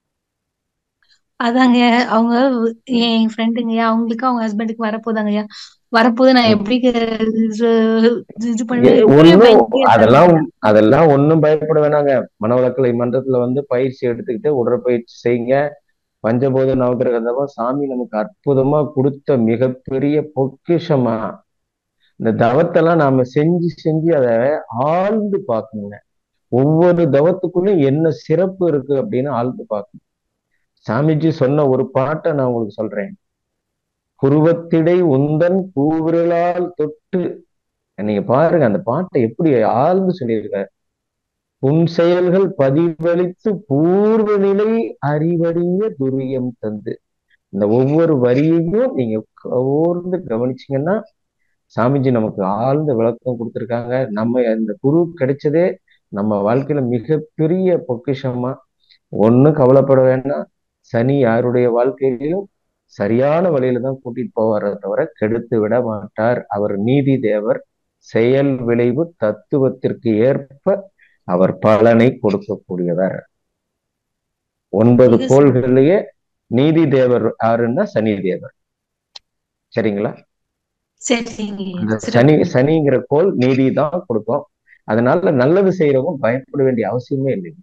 அதாங்க அவங்க என் ஃப்ரெண்டுங்கய்யா அவங்களுக்கு அவங்க ஹஸ்பண்டுக்கு வரப்போதாங்கய்யா வரப்போது நான் எப்படி இது இது பண்ணுவேன் இப்பவே ஒன்னும் பயந்துட்டே அதெல்லாம் இருக்காங்க அதெல்லாம் ஒன்றும் பயப்பட வேணாங்க மனவளக்கலை மன்றத்துல வந்து பயிற்சி எடுத்துக்கிட்டு உடற்பயிற்சி செய்யுங்க பஞ்சபோத நவகிரகதவம் சாமி நமக்கு அற்புதமா கொடுத்த மிகப்பெரிய பொக்கிஷமா இந்த தவத்தெல்லாம் நாம செஞ்சு செஞ்சு அதை ஆழ்ந்து பார்க்கணுங்க ஒவ்வொரு தவத்துக்குள்ளும் என்ன சிறப்பு இருக்கு அப்படின்னு ஆழ்ந்து பார்க்கணும் சாமிஜி சொன்ன ஒரு பாட்டை நான் உங்களுக்கு சொல்றேன் புருவத்திடை உந்தன் பூவிரலால் தொட்டு நீங்க பாருங்க அந்த பாட்டை எப்படி ஆழ்ந்து சொல்லியிருக்காரு உன் செயல்கள் பதிவளித்து பூர்வ நிலை அறிவறிய துரியம் தந்து இந்த ஒவ்வொரு வரியையும் நீங்க ஓர்ந்து கவனிச்சீங்கன்னா சாமிஜி நமக்கு ஆழ்ந்த விளக்கம் கொடுத்திருக்காங்க நம்ம இந்த குரு கிடைச்சதே நம்ம வாழ்க்கையில மிகப்பெரிய பொக்கிஷமா ஒண்ணும் கவலைப்பட வேண்டாம் சனி யாருடைய வாழ்க்கையிலும் சரியான வழியில தான் கூட்டிட்டு போவாரே தவிர கெடுத்து விட மாட்டார் அவர் நீதி தேவர் செயல் விளைவு தத்துவத்திற்கு ஏற்ப அவர் பலனை கொடுக்கக்கூடியவர் ஒன்பது மிக கோள்களிலேயே நீதி தேவர் யாருன்னா சனி தேவர் சரிங்களா சரிங்க அந்த சனி சிறப்புங்க சனிங்கிற கோள் நீதி தான் கொடுக்கும் அதனால நல்லது செய்யறவங்க பயப்பட வேண்டிய அவசியமே இல்லை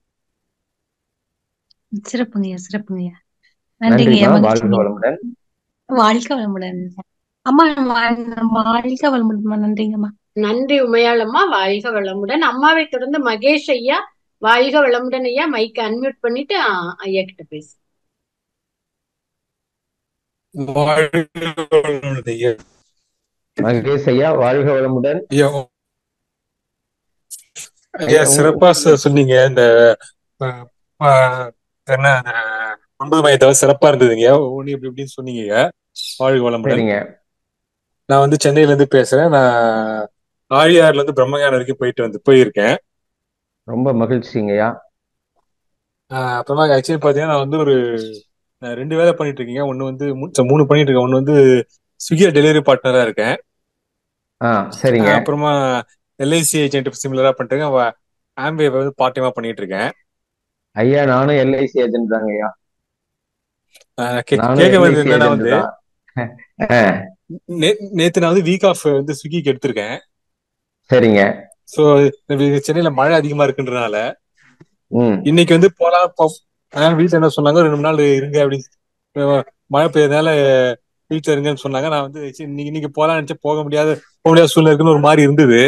சிறப்புங்கய்யா சிறப்புங்கய்யா நன்றிங்கய்யா நன்றிமா வாழ்க மகிழ்ச்சிங்க வளமுடன் வாழ்க்கை வளமுடன் அம்மா வா- வாழ்க்கை வளமுடன் நன்றிங்கம்மா நன்றி உமையாளம்மா வாழ்க வளமுடன் அம்மாவை தொடர்ந்து மகேஷ் ஐயா வாழ்க வளமுடன் ஐயா மைக் அன்மியூட் பண்ணிட்டு ஆ, ஐயா கிட்ட பேசு வாழ்க மகேஷ் ஐயா வாழ்க வளமுடன் ஐயா ஐயா ஐயா உங்க சிறப்பா சொ- சொன்னீங்க இந்த அஹ், அஹ், என்ன அந்த ஒன்பது மையத்தவ சிறப்பா இருந்ததுங்க ஒண்ணு இப்படி இப்படின்னு சொன்னீங்க வாழ்க வளமுடன் சரிங்க நான் வந்து சென்னையில இருந்து பேசுறேன் நான் ஆழியாறுல இருந்து பிரம்மஞானம் வரைக்கும் போயிட்டு வந்து போயிருக்கேன் ரொம்ப மகிழ்ச்சிங்கய்யா ஆஹ் அப்புறமா ஆக்சுவலி பாத்தீங்கன்னா நான் வந்து ஒரு நான் ரெண்டு வேலை பண்ணிட்டு இருக்கீங்க ஒன்னு வந்து மூ- ச- மூணு பண்ணிட்டு இருக்கேன் ஒன்னு வந்து ஸ்விக்கி டெலிவரி பார்ட்னரா இருக்கேன் ஆ சரிங்க ஆஹ் அப்புறமா எல்ஐசி ஏஜென்ட் சிமிலரா பண்ணிட்டு இருக்கேன் ஆம்பே வந்து பார்ட் டைமா பண்ணிட்டு இருக்கேன் ஐயா நானும் எல்ஐசி ஏஜென்ட் தாங்கய்யா ஆஹ் கே- நானும் கேட்க வேண்டியது எல்ஐசி என்னன்னா ஏஜென்ட் வந்து தான் ஆ, நே- நேத்து நான் வந்து வீக் ஆஃப் வந்து ஸ்விக்கிக்கு எடுத்திருக்கேன் சரிங்க சோ சென்னையில மழை அதிகமா இருக்குன்றனால ம் இன்னைக்கு வந்து போலாம் போ- அதனால வீட்டுல என்ன சொன்னாங்க ரெண்டு மூணு நாள் இருங்க அப்படின்னு அஹ் மழை பெய்யறதுனால வீட்டுல இருங்கன்னு சொன்னாங்க நான் வந்து சரி, இன்னைக்கு இன்னைக்கு போலாம்னு நினைச்சு போக முடியாத போக முடியாத சூழ்நிலை இருக்குன்னு ஒரு மாதிரி இருந்தது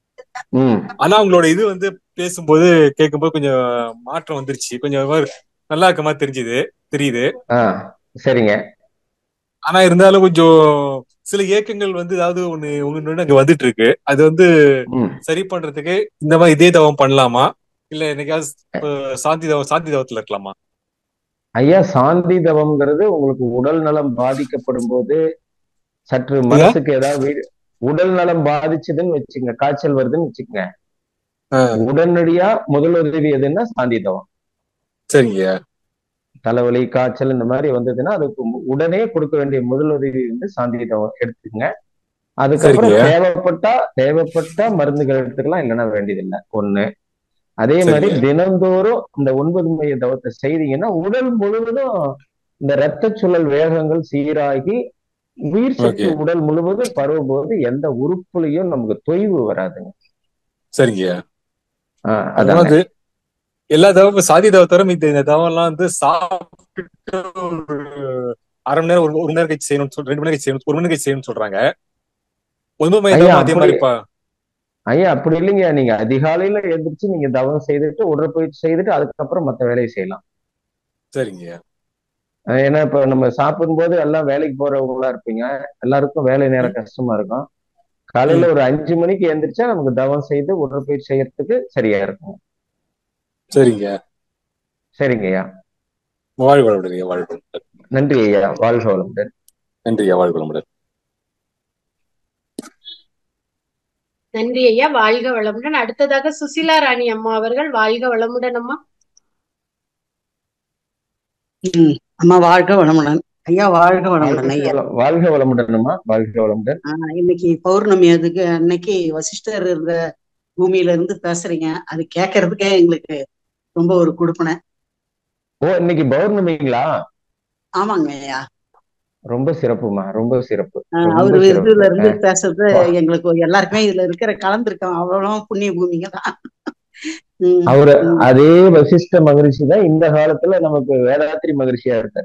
ம் ஆனா உங்களோட இது வந்து பேசும்போது கேட்கும்போது கொஞ்சம் மாற்றம் வந்துருச்சு கொஞ்சம் ஒரு மாதிரி நல்லா இருக்க மாதிரி தெரிஞ்சுது தெரியுது ஆ சரிங்க ஆனா இருந்தாலும் கொஞ்சம் சில இயக்கங்கள் வந்து ஏதாவது ஒண்ணு ஒண்ணு அங்க வந்துட்டு இருக்கு அது வந்து ம் சரி பண்றதுக்கு இந்த மாதிரி இதே தவம் பண்ணலாமா இல்ல என்னைக்காவது அஹ், சாந்தி தவம் சாந்தி தவத்துல இருக்கலாமா ஐயா சாந்தி தவம்ங்கிறது உங்களுக்கு உடல் நலம் பாதிக்கப்படும் போது சற்று மனசுக்கு ஏதாவது வீ- உடல் நலம் பாதிச்சதுன்னு வச்சுங்க காய்ச்சல் வருதுன்னு வச்சுக்கங்க ஆஹ், உடனடியா முதலுதவி எதுன்னா சாந்தி தவம் சரிங்க தலைவலி காய்ச்சல் இந்த மாதிரி வந்ததுன்னா அதுக்கு மு- உடனே கொடுக்க வேண்டிய முதலுதவி வந்து சாந்தி தவம் எடுத்துக்கங்க அதுக்கப்புறம் சரிங்க. தேவைப்பட்டா தேவைப்பட்டா மருந்துகள் எடுத்துக்கலாம் இல்லைன்னா வேண்டியதில்லை ஒண்ணு அதே மாதிரி சரிங்க. தினந்தோறும் இந்த ஒன்பது மைய தவத்தை செய்தீங்கன்னா உடல் முழுவதும் இந்த ரத்த சுழல் வேகங்கள் சீராகி உயிர் சக்தி Okay. உடல் முழுவதும் பரவும்போது எந்த உறுப்புலையும் நமக்கு தொய்வு வராதுங்க சரிங்க ஆஹ் அதாவது அதாங்க எல்லா தவமும் சாதி தவத்தரும் இந்த இந்த தவம் எல்லாம் வந்து சாப்பிட்டு ஒரு அரை மணி நேரம் ஒரு ஒரு மணி நேரம் கழிச்சு செய்யணும் ரெண்டு மணி நேரம் கழிச்சு செய்யணும் ஒரு மணி நேரம் கழிச்சு செய்யணும்னு சொல்றாங்க ஒன்பது மணி ஐயா, தவம் அதே மாதிரி அப்படி- பா ஐயா அப்படி இல்லைங்க நீங்க அதிகாலையில எழுந்திரிச்சு நீங்க தவம் செய்துட்டு உடற்பயிற்சி செய்துட்டு அதுக்கப்புறம் மத்த வேலையை செய்யலாம் சரிங்க அஹ் ஏன்னா இப்ப நம்ம சாப்பிடும்போது எல்லாம் வேலைக்கு போறவங்களா இருப்பீங்க எல்லாருக்கும் வேலை நேரம் கஷ்டமா இருக்கும் காலையில ஒரு அஞ்சு மணிக்கு எந்திரிச்சா நமக்கு தவம் செய்து உடற்பயிற்சி செய்யறதுக்கு சரியா இருக்கும் சரிங்க சரிங்க ஐயா வாழ்வு வளமுடன் வாழ்வு வளமுடன் நன்றி ஐயா வாழ்க வளமுடன் நன்றி ஐயா வாழ்வு வளமுடன் நன்றி ஐயா வாழ்க வளமுடன் அடுத்ததாக சுசிலா ராணி அம்மா அவர்கள் வாழ்க வளமுடன் அம்மா ம். அம்மா வாழ்க வளமுடன் ஐயா வாழ்க வளமுடன் வாழ்க ஐயா வள- வாழ்க வளமுடன்மா வாழ்க வளமுடன் ஆஹ் இன்னைக்கு பௌர்ணமி அதுக்கு அன்னைக்கு வசிஷ்டர் இருந்த பூமியில இருந்து பேசுறீங்க அது கேட்கறதுக்கே எங்களுக்கு ரொம்ப ஒரு கொடுப்பனை ஓ இன்னைக்கு பௌர்ணமிங்களா ஆமாங்க ஐயா ரொம்ப சிறப்புமா ரொம்ப சிறப்பு ஆஹ் ரொம்ப அவரு சிறப்பு இதுல இருந்து அஹ் பேசுறது வா. எங்களுக்கு எல்லாருக்குமே இதுல இருக்கிற கலந்துருக்கோம் அவ்வளோ புண்ணிய பூமிங்க தான் உம் அவரு உம் அதே வசிஷ்ட மகரிஷி தான் இந்த காலத்துல நமக்கு வேதாத்திரி மகரிஷியா இருக்காரு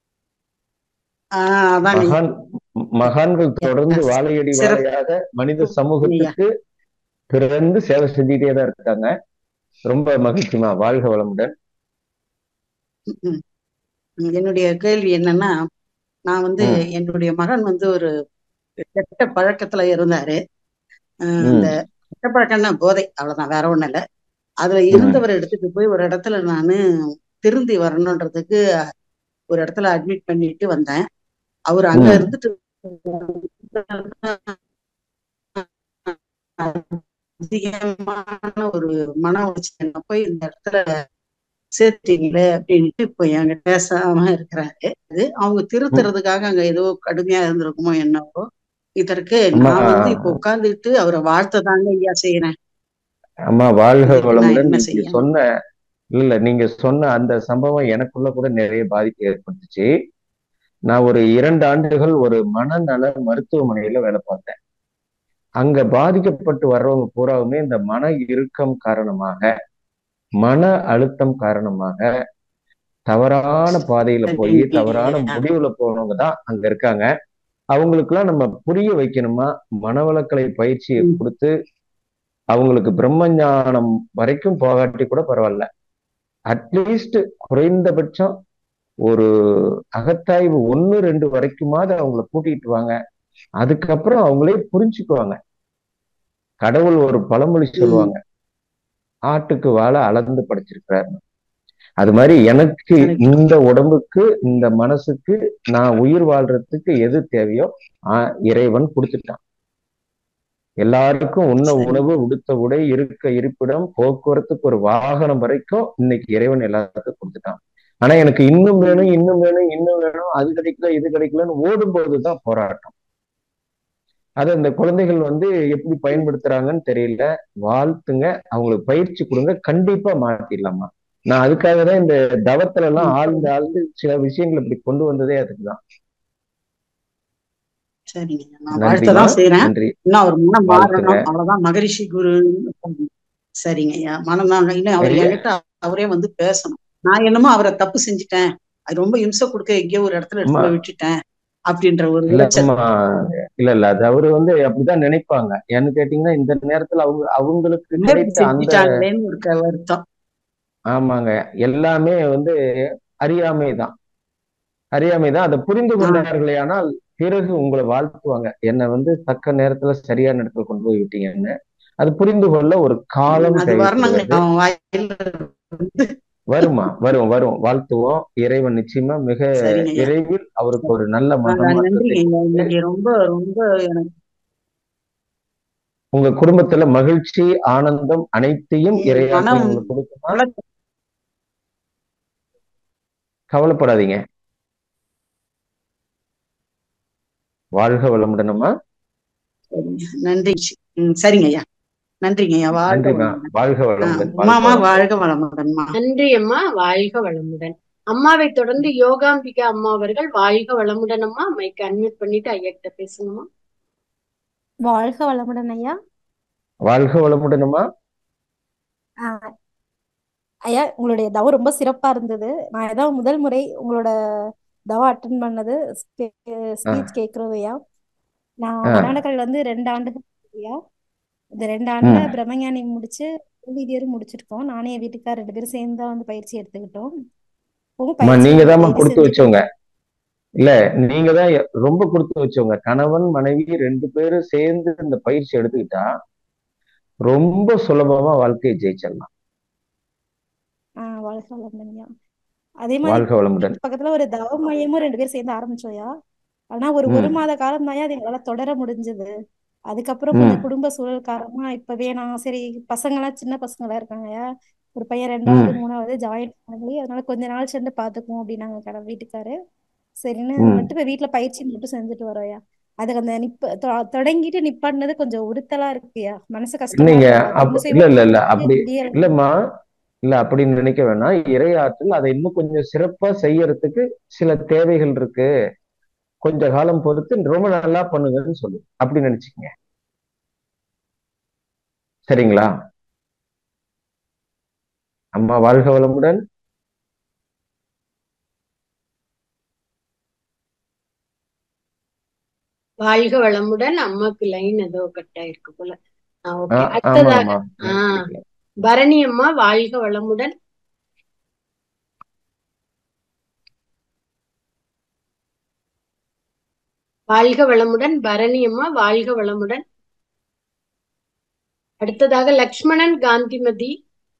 ஆஹ் அதாங்க ஐயா. மகான் மகான்கள் தொடர்ந்து வாழையடி சிறப்பு வாழையாக மனித ஐயா சமூகத்துக்கு பிறந்து சேவை செஞ்சுட்டே தான் இருக்காங்க ரொம்ப மகிழ்ச்சிமா வாழ்க வளமுடன் உம் உம் என்னுடைய கேள்வி என்னன்னா நான் வந்து ம் என்னுடைய மகன் வந்து ஒரு கெட்ட பழக்கத்துல இருந்தாரு ஆஹ் ம் அந்த கெட்ட பழக்கம்னா போதை அவ்வளவுதான் வேற ஒண்ணும் இல்ல அதுல ம் இருந்தவரை எடுத்துட்டு போய் ஒரு இடத்துல நானு திருந்தி வரணுன்றதுக்கு ஒரு இடத்துல அட்மிட் பண்ணிட்டு வந்தேன் அவர் அங்க ம் இருந்துட்டு அதிகமான ஒரு மன உளைச்சல் என்ன போய் இந்த இடத்துல சேர்த்தீங்களே அப்படின்ட்டு இப்போ என்கிட்ட பேசாம இருக்கிறாரு அது அவங்க ம். திருத்துறதுக்காக அங்க ஏதோ கடுமையா இருந்திருக்குமோ என்னவோ இதற்கு அம்மா நான் வந்து இப்போ உட்கார்ந்துட்டு அவரை வாழ்த்த தாங்க ஐயா செய்யறேன் அம்மா வாழ்க இதுக்கு நான் வளமுடன் என்ன நீங்க செய்யணும் சொன்ன இல்ல நீங்க சொன்ன அந்த சம்பவம் எனக்குள்ள கூட நிறைய பாதிப்பு ஏற்பட்டுச்சு நான் ஒரு இரண்டு ஆண்டுகள் ஒரு மனநல மருத்துவமனையில வேலை பார்த்தேன் அங்க பாதிக்கப்பட்டு வர்றவங்க பூராவுமே இந்த மன இறுக்கம் காரணமாக மன அழுத்தம் காரணமாக தவறான பாதையில போய் சரிங்க தவறான ஐயா முடிவுல போனவங்க தான் அங்க இருக்காங்க அவங்களுக்கெல்லாம் நம்ம புரிய வைக்கணுமா மனவளக்கலை பயிற்சியை ம், கொடுத்து அவங்களுக்கு பிரம்ம ஞானம் வரைக்கும் போகாட்டி கூட பரவாயில்ல அட்லீஸ்ட் குறைந்தபட்சம் ஒரு அகத்தாய்வு ஒன்னு ரெண்டு வரைக்குமாவது அவங்கள கூட்டிட்டு வாங்க அதுக்கப்புறம் அவங்களே புரிஞ்சுக்குவாங்க கடவுள் ஒரு பழமொழி ம், சொல்லுவாங்க ஆட்டுக்கு வாழை அளந்து படைச்சிருக்கிறாரு அது மாதிரி எனக்கு correct. இந்த உடம்புக்கு இந்த மனசுக்கு நான் உயிர் வாழ்றதுக்கு எது தேவையோ ஆ, இறைவன் கொடுத்துட்டான் எல்லாருக்கும் உண்ண உணவு உடுத்த உடை இருக்க இருப்பிடம் போக்குவரத்துக்கு ஒரு வாகனம் வரைக்கும் இன்னைக்கு இறைவன் எல்லாத்துக்கும் கொடுத்துட்டான் ஆனா எனக்கு இன்னும் வேணும் இன்னும் வேணும் இன்னும் வேணும் அது கிடைக்கல இது கிடைக்கலன்னு ஓடும் போதுதான் போராட்டம் அது அந்த குழந்தைகள் வந்து எப்படி பயன்படுத்துறாங்கன்னு தெரியல வாழ்த்துங்க அவங்களுக்கு பயிற்சி கொடுங்க கண்டிப்பா மாத்திடலாமா நான் அதுக்காக தான் இந்த தவத்துல எல்லாம் ஆழ்ந்து ஆழ்ந்து சில விஷயங்கள் இப்படி கொண்டு வந்ததே அதுக்குதான் சரிங்க நான் நன்றிமா வாழ்த்ததான் செய்யறேன் நன்றி இன்னும் அவர் மனம் வாழ்த்துங்க மாறணும் அவ்வளவுதான் மகரிஷி குரு சரிங்க ஐயா மனம் தான் இன்னும் அவர் ஐயா என்கிட்ட அவரே வந்து பேசணும் நான் என்னமோ அவரை தப்பு செஞ்சுட்டேன் அது ரொம்ப இம்சை கொடுக்க எங்கேயோ ஒரு இடத்துல எடுத்து அம்மா போய் விட்டுட்டேன் அப்படின்ற ஒரு இல்லம்மா விளைச்சல் இல்ல இல்ல அது அவரு வந்து அப்படிதான் நினைப்பாங்க ஏன்னு கேட்டீங்கன்னா இந்த நேரத்துல அவங்க அவங்களுக்கு முயற்சி கிடைத்த அந்த செஞ்சுட்டாங்களேன்னு ஒரு க- வருத்தம் ஆமாங்க எல்லாமே வந்து அறியாமை தான் அறியாமை தான் அதை புரிந்து ஆஹ் கொண்டார்களே ஆனால் பிறகு உங்களை வாழ்த்துவாங்க என்னை வந்து தக்க நேரத்துல சரியான இடத்துல கொண்டு போய் விட்டீங்கன்னு அது புரிந்து கொள்ள ஒரு காலம் அது வரணுங்க தேவைப்படுகிறது அவன் வாயில வந்து வருமா வரும் வரும் வாழ்த்துவோம் இறைவன் நிச்சயமா மிக சரிங்க ஐயா விரைவில் அவருக்கு ஒரு நல்ல ஆஹ் மனமாற்றத்தை நன்றிங்க ஐயா கொடுத்து இன்னைக்கு ரொம்ப ரொம்ப எனக்கு உங்க குடும்பத்துல மகிழ்ச்சி ஆனந்தம் அனைத்தையும் என் இறையாற்றல் மனம் உங்களுக்கு கொடுக்குமா உலக கவலைப்படாதீங்க வாழ்க வளமுடனம்மா சரிங்க நன்றி ம் சரிங்க ஐயா நன்றிங்க ஐயா வாழ்க நன்றிம்மா வளமுடன் வாழ்க ஆஹ் வளமுடன் வாழ்க உமாமா வளமுடன் வாழ்க வளமுடன்மா நன்றி அம்மா வாழ்க வளமுடன் அம்மாவை தொடர்ந்து யோகாம்பிகா அம்மா அவர்கள் வாழ்க வளமுடன் அம்மா மைக் அன்மியூட் பண்ணிட்டு ஐயா கிட்ட பேசணுமா வாழ்க வளமுடன் ஐயா வாழ்க வளமுடனம்மா ஆஹ் ஐயா உங்களுடைய தவம் ரொம்ப சிறப்பா இருந்தது நான் ஏதாவது முதல் முறை உங்களோட தவம் அட்டன் பண்ணது ஆ ஸ்பீச் கேட்கறது ஐயா நான் ஆ கர்நாடகாவில் வந்து ரெண்டு ஆண்டுகள் ஐயா இந்த ரெண்டு ஆண்டுல ம் பிரம்மஞானி முடிச்சு ஓவியரும் முடிச்சிருக்கோம் நானே என் வீட்டுக்கார் ரெண்டு பேரும் சேர்ந்து தான் வந்து பயிற்சி எடுத்துக்கிட்டோம் இப்பவும் அம்மா பயிற்சி நீங்க வந்து தாம்மா டெய்லி கொடுத்து செஞ்சுட்டு வச்சவங்க இல்ல நீங்க தான் ரொம்ப கொடுத்து வச்சவங்க கணவன் மனைவி ரெண்டு பேரும் சேர்ந்து இந்த பயிற்சி எடுத்துக்கிட்டா ரொம்ப சுலபமா வாழ்க்கையை ஜெயிச்சிடலாம் ஆஹ் வாழ்க வளமுடன் ஐயா அதே மாதிரி வாழ்க வளமுடன் வீட்டு பக்கத்துல ஒரு தவ மையமும் ரெண்டு பேரும் சேர்ந்து ஆரம்பிச்சோம்யா ஆனா ஒரு ஒரு ம் மாத காலம் தான் அது எங்களால தொடர முடிஞ்சது அதுக்கப்புறம் ம் கொஞ்சம் குடும்ப சூழல் காரணமா இப்ப வேணாம் சரி பசங்களாம் சின்ன பசங்களா இருக்காங்கயா ஒரு பையன் ம் ரெண்டாவது மூணாவது ஜாயின் ஃபேமிலி அதனால கொஞ்ச நாள் சென்று பாத்துக்குவோம் அப்படின்னாங்க கடை வீட்டுக்காரு சரின்னு ம் மட்டும் இப்ப வீட்டுல பயிற்சி மட்டும் செஞ்சுட்டு வரோம்யா அதுக்கு அந்த நிப்ப தொ- தொடங்கிட்டு நிப்பாட்டினது கொஞ்சம் உறுத்தலா இருக்குயா மனசு கஷ்டமா நீங்க இருக்கு அப் தொடர்ந்து இல்ல செய்வோம் இல்ல இல்ல அப்படி முடியல இல்லம்மா இல்ல அப்படின்னு நினைக்க வேணாம் இறையாற்றல் அதை இன்னும் கொஞ்சம் சிறப்பா செய்யறதுக்கு சில தேவைகள் இருக்கு கொஞ்ச காலம் பொறுத்து ரொம்ப நல்லா பண்ணுங்கன்னு சொல்லு அப்படி நினைச்சுக்கங்க சரிங்களா அம்மா வாழ்க வளமுடன் வாழ்க வளமுடன் அம்மாக்கு லைன் ஏதோ கட் ஆயிருக்கு போல ஓகே ஆஹ் ஆமா அடுத்ததாக ஆமா ஆஹ் பரணி அம்மா வாழ்க வளமுடன் வாழ்க வளமுடன் பரணி அம்மா வாழ்க வளமுடன் அடுத்ததாக லக்ஷ்மணன் காந்திமதி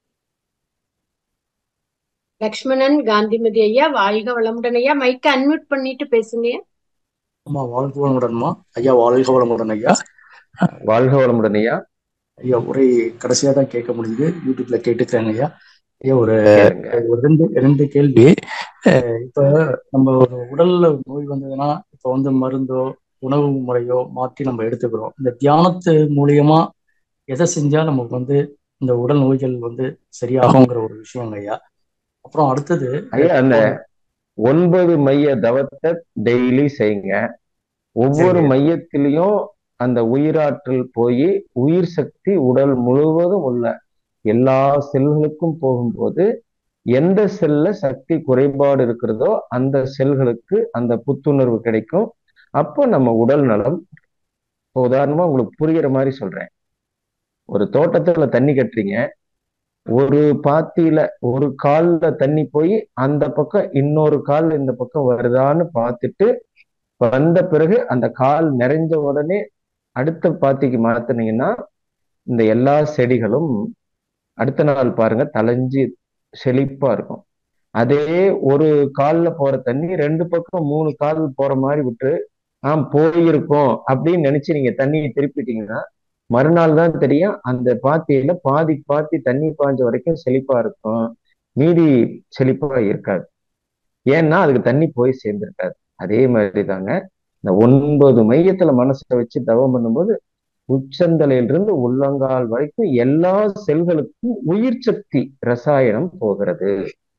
லக்ஷ்மணன் காந்திமதி ஐயா வாழ்க வளமுடன் ஐயா மைக்க அன்மியூட் பண்ணிட்டு பேசுங்க அம்மா வாழ்க வளமுடன்மா ஐயா வாழ்க வளமுடன் ஐயா வாழ்க வளமுடன் ஐயா ஐயா உரை கடைசியா தான் கேட்க முடியுது யூடியூப்ல கேட்டுக்கிறேங்க ஐயா ஐயா ஒரு கேளுங்க ஒரு ரெண்டு ரெண்டு கேள்வி அஹ் இப்ப நம்ம ஒரு உடல்ல நோய் வந்ததுன்னா இப்ப வந்து மருந்தோ உணவு முறையோ மாற்றி நம்ம எடுத்துக்கிறோம் இந்த தியானத்து மூலியமா எதை செஞ்சா நமக்கு வந்து இந்த உடல் நோய்கள் வந்து சரியாகுங்கிற ஒரு விஷயங்க ஐயா அப்புறம் அடுத்தது ஐயா அந்த இப்போ ஒன்பது மைய தவத்தை டெய்லி செய்யுங்க ஒவ்வொரு சரிங்க மையத்திலையும் அந்த உயிராற்றல் போய் உயிர் சக்தி உடல் முழுவதும் உள்ள எல்லா செல்களுக்கும் போகும்போது எந்த செல்ல சக்தி குறைபாடு இருக்கிறதோ அந்த செல்களுக்கு அந்த புத்துணர்வு கிடைக்கும் அப்போ நம்ம உடல் நலம் இப்போ உதாரணமா உங்களுக்கு புரியுற மாதிரி சொல்றேன் ஒரு தோட்டத்துல தண்ணி கட்டுறீங்க ஒரு பாத்தியில ஒரு கால்ல தண்ணி போய் அந்த பக்கம் இன்னொரு கால் இந்த பக்கம் வருதான்னு பார்த்துட்டு வந்த பிறகு அந்த கால் நிறைஞ்ச உடனே அடுத்த பாத்திக்கு மாத்துனீங்கன்னா இந்த எல்லா செடிகளும் அடுத்த நாள் பாருங்க தளைஞ்சு செழிப்பா இருக்கும் அதே ஒரு கால்ல போற தண்ணி ரெண்டு பக்கம் மூணு கால் போற மாதிரி விட்டு ஆஹ் போயிருக்கோம் அப்படின்னு நினைச்சு நீங்க தண்ணியை திருப்பிட்டீங்கன்னா மறுநாள் தான் தெரியும் அந்த பாத்தியில பாதி பாத்தி தண்ணி பாய்ஞ்ச வரைக்கும் செழிப்பா இருக்கும் மீதி செழிப்பா இருக்காது ஏன்னா அதுக்கு தண்ணி போய் சேர்ந்திருக்காது அதே மாதிரி தாங்க இந்த ஒன்பது மையத்துல மனசை வச்சு தவம் பண்ணும்போது உச்சந்தலையிலிருந்து உள்ளங்கால் வரைக்கும் எல்லா செல்களுக்கும் உயிர் சக்தி ரசாயனம் போகிறது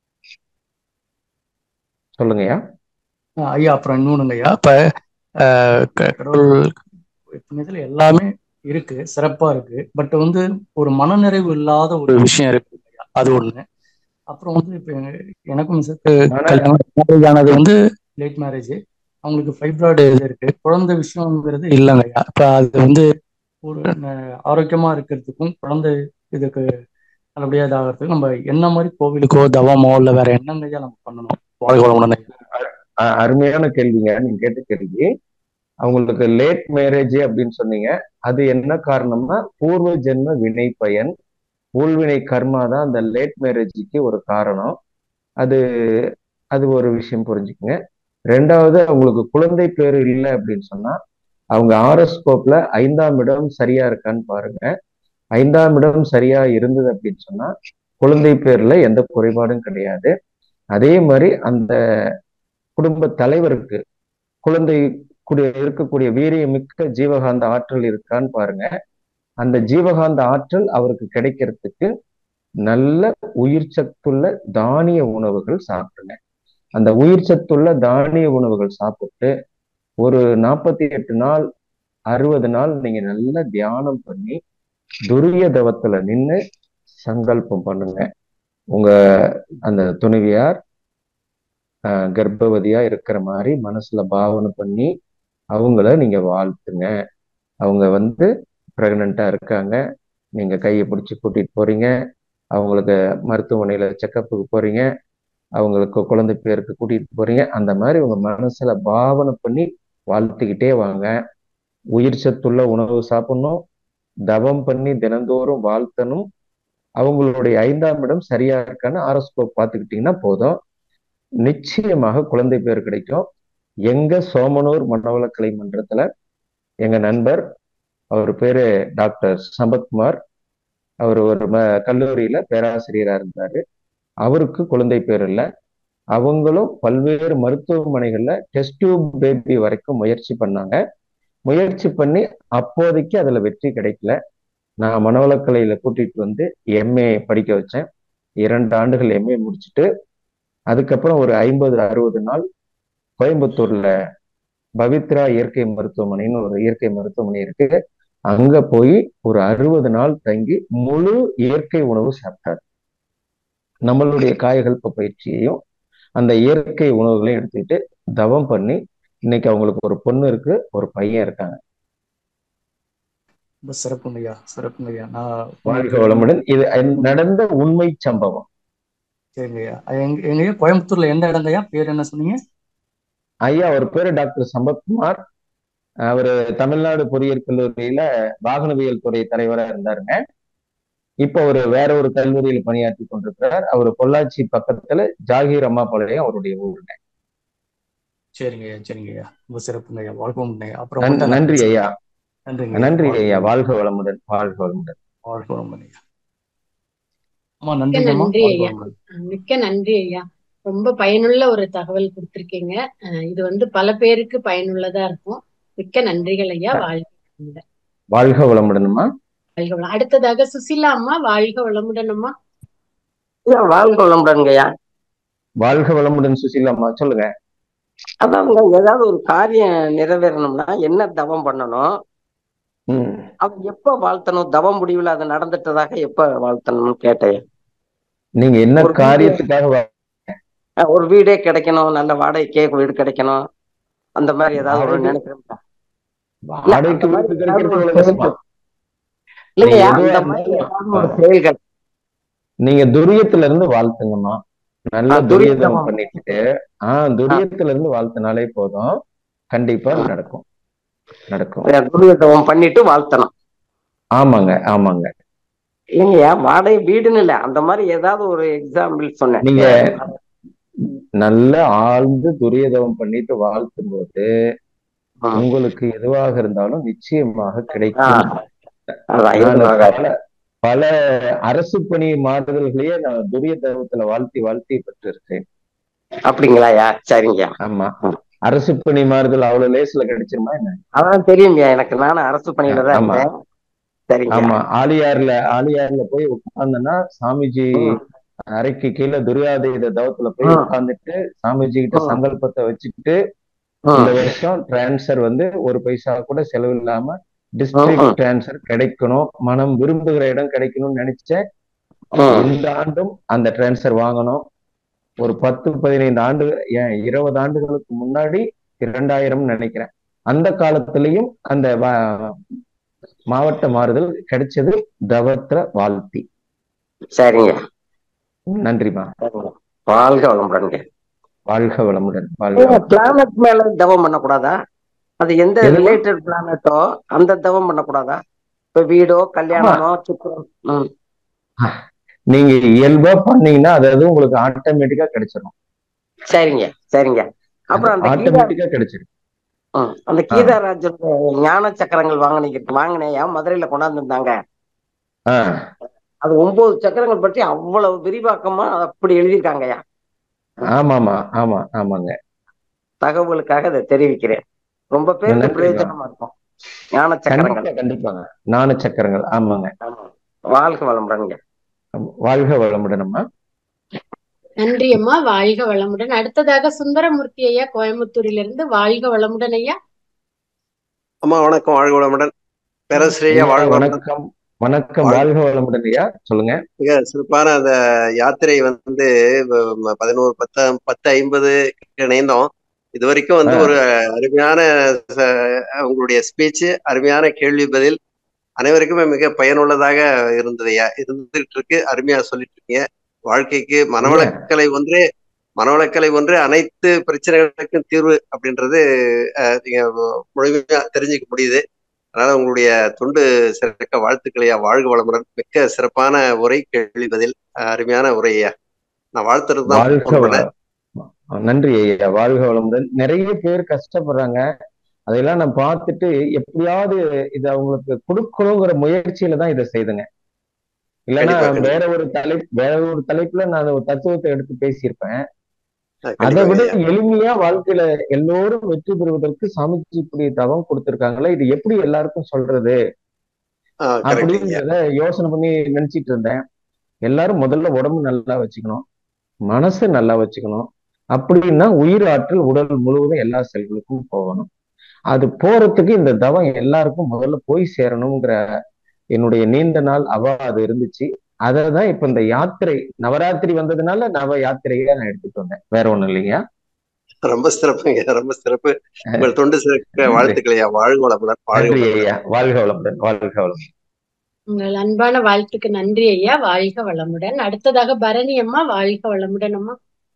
சொல்லுங்கய்யா ஆஹ் ஐயா அப்புறம் இன்னொன்னுங்க ஐயா இப்ப ஆஹ் க- கடவுள் புண்ணியத்துல எல்லாமே இருக்கு சிறப்பா இருக்கு பட் வந்து ஒரு மனநிறைவு இல்லாத ஒரு விஷயம் இருக்கு ஐயா அது ஒண்ணு அப்புறம் வந்து இப்ப எங்க- எனக்கும் மிஸ்ஸுக்கு மன கல்யாணம் மேரேஜ் ஆனது வந்து லேட் மேரேஜ் அவங்களுக்கு ஃபைப்ராய்டு இது இருக்கு குழந்தை விஷயம்ங்கிறது இல்லைங்க ஐயா இப்ப அது வந்து ஒரு ந- ஆரோக்கியமா இருக்கிறதுக்கும் குழந்தை இதுக்கு நல்லபடியா இதாகிறதுக்கு நம்ம என்ன மாதிரி கோவிலுக்கோ தவமோ இல்ல வேற என்னங்க ஐயா நம்ம பண்ணணும் வாழ்க வளமுடன் ஐயா அ- அருமையான கேள்விங்க நீங்க கேட்ட கேள்வி அவங்களுக்கு லேட் மேரேஜ் அப்படின்னு சொன்னீங்க அது என்ன காரணம்னா பூர்வ ஜென்ம வினை பயன் ஊழ்வினை கர்மா தான் அந்த லேட் மேரேஜுக்கு ஒரு காரணம் அது அது ஒரு விஷயம் புரிஞ்சுக்குங்க ரெண்டாவது அவங்களுக்கு குழந்தை பேரு இல்லை அப்படின்னு சொன்னா அவங்க ஆரோஸ்கோப்ல ஐந்தாம் இடம் சரியா இருக்கான்னு பாருங்க ஐந்தாம் இடம் சரியா இருந்தது அப்படின்னு சொன்னா குழந்தை பேர்ல எந்த குறைபாடும் கிடையாது அதே மாதிரி அந்த குடும்ப தலைவருக்கு குழந்தை கூடிய இருக்கக்கூடிய வீரியமிக்க ஜீவகாந்த ஆற்றல் இருக்கான்னு பாருங்க அந்த ஜீவகாந்த ஆற்றல் அவருக்கு கிடைக்கிறதுக்கு நல்ல உயிர் சத்துள்ள தானிய உணவுகள் சாப்பிடுங்க அந்த உயிர் சத்துள்ள தானிய உணவுகள் சாப்பிட்டு ஒரு நாற்பத்தி எட்டு நாள் அறுபது நாள் நீங்க நல்லா தியானம் பண்ணி துரிய தவத்துல நின்று சங்கல்பம் பண்ணுங்க உங்க அந்த துணைவியார் ஆஹ், கர்ப்பவதியா இருக்கிற மாதிரி மனசுல பாவனை பண்ணி அவங்கள நீங்க வாழ்த்துங்க அவங்க வந்து பிரெக்னண்டா இருக்காங்க நீங்க கையை பிடிச்சி கூட்டிட்டு போறீங்க அவங்களுக்கு மருத்துவமனையில செக்கப்புக்கு போறீங்க அவங்களுக்கு குழந்தை பேருக்கு கூட்டிட்டு போறீங்க அந்த மாதிரி உங்க மனசுல பாவனை பண்ணி வாழ்த்துக்கிட்டே வாங்க உயிர் சத்துள்ள உணவு சாப்பிடணும் தவம் பண்ணி தினந்தோறும் வாழ்த்தணும் அவங்களுடைய ஐந்தாம் இடம் சரியா இருக்கான்னு ஆரோஸ்கோப் பார்த்துக்கிட்டீங்கன்னா போதும் நிச்சயமாக குழந்தை பேர் கிடைக்கும் எங்க சோமனூர் மனவளக்கலை மன்றத்துல எங்க நண்பர் அவர் பேரு டாக்டர் சம்பத்குமார் அவர் ஒரு ம கல்லூரியில பேராசிரியரா இருந்தாரு அவருக்கு குழந்தை பேர் இல்லை அவங்களும் பல்வேறு மருத்துவமனைகள்ல டெஸ்ட் டியூப் பேபி வரைக்கும் முயற்சி பண்ணாங்க முயற்சி பண்ணி அப்போதைக்கு அதுல வெற்றி கிடைக்கல நான் மனவளக்கலையில கூட்டிட்டு வந்து எம்ஏ படிக்க வச்சேன் இரண்டு ஆண்டுகள் எம்ஏ முடிச்சுட்டு அதுக்கப்புறம் ஒரு ஐம்பது அறுபது நாள் கோயம்புத்தூர்ல பவித்ரா இயற்கை மருத்துவமனைன்னு ஒரு இயற்கை மருத்துவமனை இருக்கு அங்க போய் ஒரு அறுபது நாள் தங்கி முழு இயற்கை உணவு சாப்பிட்டார் நம்மளுடைய காயகல்ப பயிற்சியையும் அந்த இயற்கை உணவுகளையும் எடுத்துக்கிட்டு தவம் பண்ணி இன்னைக்கு அவங்களுக்கு ஒரு பொண்ணு இருக்கு ஒரு பையன் இருக்காங்க ரொம்ப சிறப்புங்க ஐயா சிறப்புங்க ஐயா நான் வாழ்க உங்களுக்கு வளமுடன் இது நடந்த உண்மை சம்பவம் சரிங்க ஐயா எங்க எங்க ஐயா கோயம்புத்தூர்ல எந்த இடங்க ஐயா பேர் என்ன சொன்னீங்க ஐயா அவர் பேரு டாக்டர் சம்பத்குமார் அவரு தமிழ்நாடு பொறியியல் கல்லூரியில வாகனவியல் துறை தலைவரா இருந்தாருங்க இப்ப ஒரு வேற ஒரு கல்லூரியில் பணியாற்றி கொண்டிருக்கிறார் அவர் பொள்ளாச்சி பக்கத்துல ஜாகீர் அம்மாபாளையம் அவருடைய ஊருங்க சரிங்க ஐயா சரிங்க ஐயா ரொம்ப சிறப்புங்க ஐயா வாழ்க வளமுடன் ஐயா அப்புறம் நன்- உங்கள்கிட்ட நான் நன்றி பேசுறேன் ஐயா நன்றிங்க ஐயா நன்றி வாழ்க ஐயா வளமுடன் வாழ்க வளமுடன் வாழ்க வளமுடன் வாழ்க வளமுடன் ஐயா அம்மா மிக்க நன்றிங்க அம்மா நன்றி வாழ்க ஐயா வளமுடன் மிக்க நன்றி ஐயா ரொம்ப பயனுள்ள ஒரு தகவல் கொடுத்திருக்கீங்க அஹ் இது வந்து பல பேருக்கு பயனுள்ளதா இருக்கும் மிக்க நன்றிகள் ஐயா வாழ்க வளமுடன் வாழ்க வளமுடன்மா வாழ்க வளம் அடுத்ததாக சுசிலா அம்மா வாழ்க வளமுடன் அம்மா ஐயா வாழ்க வளமுடன்ங்கய்யா வாழ்க வளமுடன் சுசீலாம்மா சொல்லுங்க அதாங்க ஏதாவது ஒரு காரியம் நிறைவேறணும்னா என்ன தவம் பண்ணணும் ம் அது எப்ப வாழ்த்தணும் தவம் முடிவுல அது நடந்துட்டதாக எப்ப வாழ்த்தணும்னு கேட்டேன் நீங்க என்ன ஒரு வீடு காரியத்துக்காக வா- அஹ் ஒரு வீடே கிடைக்கணும் நல்ல வாடகைக்கே வீடு கிடைக்கணும் அந்த மாதிரி ஏதாவது ஒரு வாடகை நினைக்கிறேன் இல்ல அந்த வாடகைக்கு மாதிரி வீடு ஏதாவது கிடைக்கிறது ஒரு எவ்வளவு கஷ்டமா செயல்கள் நீங்க இல்லைங்கய்யா எதுவா அந்த மாதிரி இருந்தாலும் ஏதாவது ஒரு செயல்கள் நீங்க துரியத்துல இருந்து வாழ்த்துங்கம்மா நல்ல அஹ் துரியதம் துரிதம் பண்ணிட்டு ஆஹ் துரியத்துல இருந்து வாழ்த்தினாலே போதும் கண்டிப்பா நடக்கும் நடக்கும் துரிதம் பண்ணிட்டு வாழ்த்தணும் ஆமாங்க ஆமாங்க இல்லைங்கய்யா வாடகை வீடுன்னு இல்ல அந்த மாதிரி ஏதாவது ஒரு எக்ஸாம்பிள் சொன்னேன் நீங்க அஹ் நல்ல ஆழ்ந்து துரியதம் பண்ணிட்டு வாழ்த்தும் போது ஆஹ் உங்களுக்கு எதுவாக இருந்தாலும் நிச்சயமாக ஆஹ் கிடைக்கும் அதான் நான் இருந்ததாக பல பல அரசு பணி மாறுதல்களையே நான் துரிய தர்மத்துல வாழ்த்தி வாழ்த்தி பெற்றிருக்கேன் அப்படிங்களாயா சரிங்க ஆமா அரசு பணி மாறுதல் அவ்வளவு லேஸ்ல கிடைச்சிருமா என்ன அதான் தெரியும்யா எனக்கு நானும் அரசு பணியில தான் ஆமா இருந்தேன் சரிங்க ஆமா ஆலியார்ல ஆலியார்ல போய் உட்கார்ந்தேன்னா சாமிஜி அறைக்கு கீழே துரியாதீத தவத்துல போய் ம். உட்கார்ந்துட்டு சாமிஜி கிட்ட ம். சங்கல்பத்தை வச்சுக்கிட்டு ம். இந்த வருஷம் டிரான்ஸ்ஃபர் வந்து ஒரு பைசா கூட செலவு இல்லாம டிஸ்ட்ரிக்ட் ம். டிரான்ஸ்ஃபர் கிடைக்கணும் மனம் விரும்புகிற இடம் கிடைக்கணும்னு நினைச்சேன் ம். இந்த ஆண்டும் அந்த டிரான்ஸ்ஃபர் வாங்கணும் ஒரு பத்து பதினைந்து ஆண்டு ஏன் இருபது ஆண்டுகளுக்கு முன்னாடி இரண்டாயிரம் நினைக்கிறேன் அந்த காலத்திலையும் அந்த வ- மாவட்ட மாறுதல் கிடைச்சது தவத்திர வாழ்த்தி சரிங்க நன்றிமா சரிங்க வாழ்க வளமுடன்ங்க வாழ்க வளமுடன் வாழ்க வளமுடன் பிளானட் மேல தவம் பண்ணக்கூடாதா அது எந்த எதுமா? ரிலேட்டட் பிளானட்டோ அந்த தவம் பண்ணக்கூடாதா இப்ப வீடோ கல்யாணமோ சுக்கரம் ம் நீங்க இயல்பா பண்ணீங்கன்னா அதாவது உங்களுக்கு ஆட்டோமேட்டிக்கா கிடைச்சிடும் சரிங்க சரிங்க அப்புறம் அந்த கீதா ஆட்டோமேட்டிக்கா கிடைச்சிடும் ம், அந்த கீதாராஜர் ஞான சக்கரங்கள் வாங்கினீங்க வாங்கினேயா மதுரையில கொண்டாந்துருந்தாங்க ஆஹ் அது ஒன்பது சக்கரங்கள் பற்றி அவ்வளவு விரிவாக்கமா அப்படி எழுதியிருக்காங்கய்யா ஆமாமா ஆமா ஆமாங்க தகவலுக்காக அதை தெரிவிக்கிறேன் ரொம்ப பேருக்கு நன்றிமா. பிரயோஜனமா இருக்கும் ஞான சக்கரங்கள் கண்டிப்பா கண்டிப்பாங்க நாண சக்கரங்கள் ஆமாங்க ஆமா. வாழ்க வளமுடன்ங்க வாழ்க வளமுடன் அம்மா நன்றி அம்மா வாழ்க வளமுடன் அடுத்ததாக சுந்தரமூர்த்தி ஐயா கோயம்புத்தூரிலிருந்து வாழ்க வளமுடன் ஐயா அம்மா வணக்கம் வாழ்க வளமுடன் பேரஸ்ரீயா ஐயா வாழ்க வளமுடன் வணக்கம் வணக்கம் வாழ்க- வாழ்க வளமுடன் ஐயா சொல்லுங்க மிக சிறப்பான அந்த யாத்திரை வந்து வ- பதினோரு பத்து பத்து ஐம்பது இணைந்தோம் இது வரைக்கும் வந்து ஆ. ஒரு அருமையான ச- உங்களுடைய ஸ்பீச் அருமையான கேள்வி பதில் அனைவருக்குமே மிக பயனுள்ளதாக இருந்ததுயா இருந்துட்டு இருக்கு அருமையா சொல்லிட்டு இருக்கீங்க வாழ்க்கைக்கு மனவளக்கலை ஒன்றே மனவளக்கலை ஒன்றே அனைத்து பிரச்சனைகளுக்கும் தீர்வு அப்படின்றது அஹ், நீங்க முழுமையா தெரிஞ்சுக்க முடியுது அதனால உங்களுடைய தொண்டு சிறக்க வாழ்த்துக்களையா வாழ்க வளமுடன் மிக்க சிறப்பான உரை கேள்வி பதில் அஹ், அருமையான உரையா நான் வாழ்த்துறது தான் வாழ்க ஃபோன் வள பண்ணேன் நன்றி ஐயா வாழ்க வளமுடன் நிறைய பேர் கஷ்டப்படுறாங்க அதையெல்லாம் நான் பார்த்துட்டு எப்படியாவது இதை அவங்களுக்கு கொடுக்கணுங்கிற முயற்சியில தான் இதை செய்துங்க இல்லைன்னா கண்டிப்பா கண்டிப்பா வேற ஒரு தலைப்பு வேற ஒரு தலைப்புல நான் ஒரு தத்துவத்தை எடுத்து பேசியிருப்பேன் அஹ், அதை விட கண்டிப்பாங்க ஐயா எளிமையா வாழ்க்கையில எல்லோரும் வெற்றி பெறுவதற்கு சாமிஜி இப்படி தவம் கொடுத்திருக்காங்களே இது எப்படி எல்லாருக்கும் சொல்றது ஆஹ் கரெக்டுங்க அப்படிங்கிறத யோசனை பண்ணி நினைச்சிட்டு இருந்தேன் எல்லாரும் முதல்ல உடம்பு நல்லா வச்சுக்கணும் மனசு நல்லா வச்சுக்கணும் அப்படின்னா உயிர் ஆற்றல் உடல் முழுவதும் எல்லா செல்களுக்கும் போகணும் அது போறதுக்கு இந்த தவம் எல்லாருக்கும் முதல்ல போய் சேரணுங்கிற என்னுடைய நீண்ட நாள் அவா அது இருந்துச்சு அதை தான் இப்ப இந்த யாத்திரை நவராத்திரி வந்ததுனால நவ யாத்திரையா நான் எடுத்துட்டு வந்தேன் வேற ஒண்ணும் இல்லைங்க ரொம்ப சிறப்புங்க ரொம்ப சிறப்பு அஹ் உங்கள் தொண்டு சிறக்க நன்றி வாழ்த்துக்களையா வாழ்க வளமுடன் வாழ்க நன்றி வளமுடன் ஐயா வாழ்க வளமுடன் வாழ்க வளமுடன் உங்கள் அன்பான வாழ்த்துக்கு நன்றி ஐயா வாழ்க வளமுடன் அடுத்ததாக பரணி அம்மா வாழ்க வளமுடன் அம்மா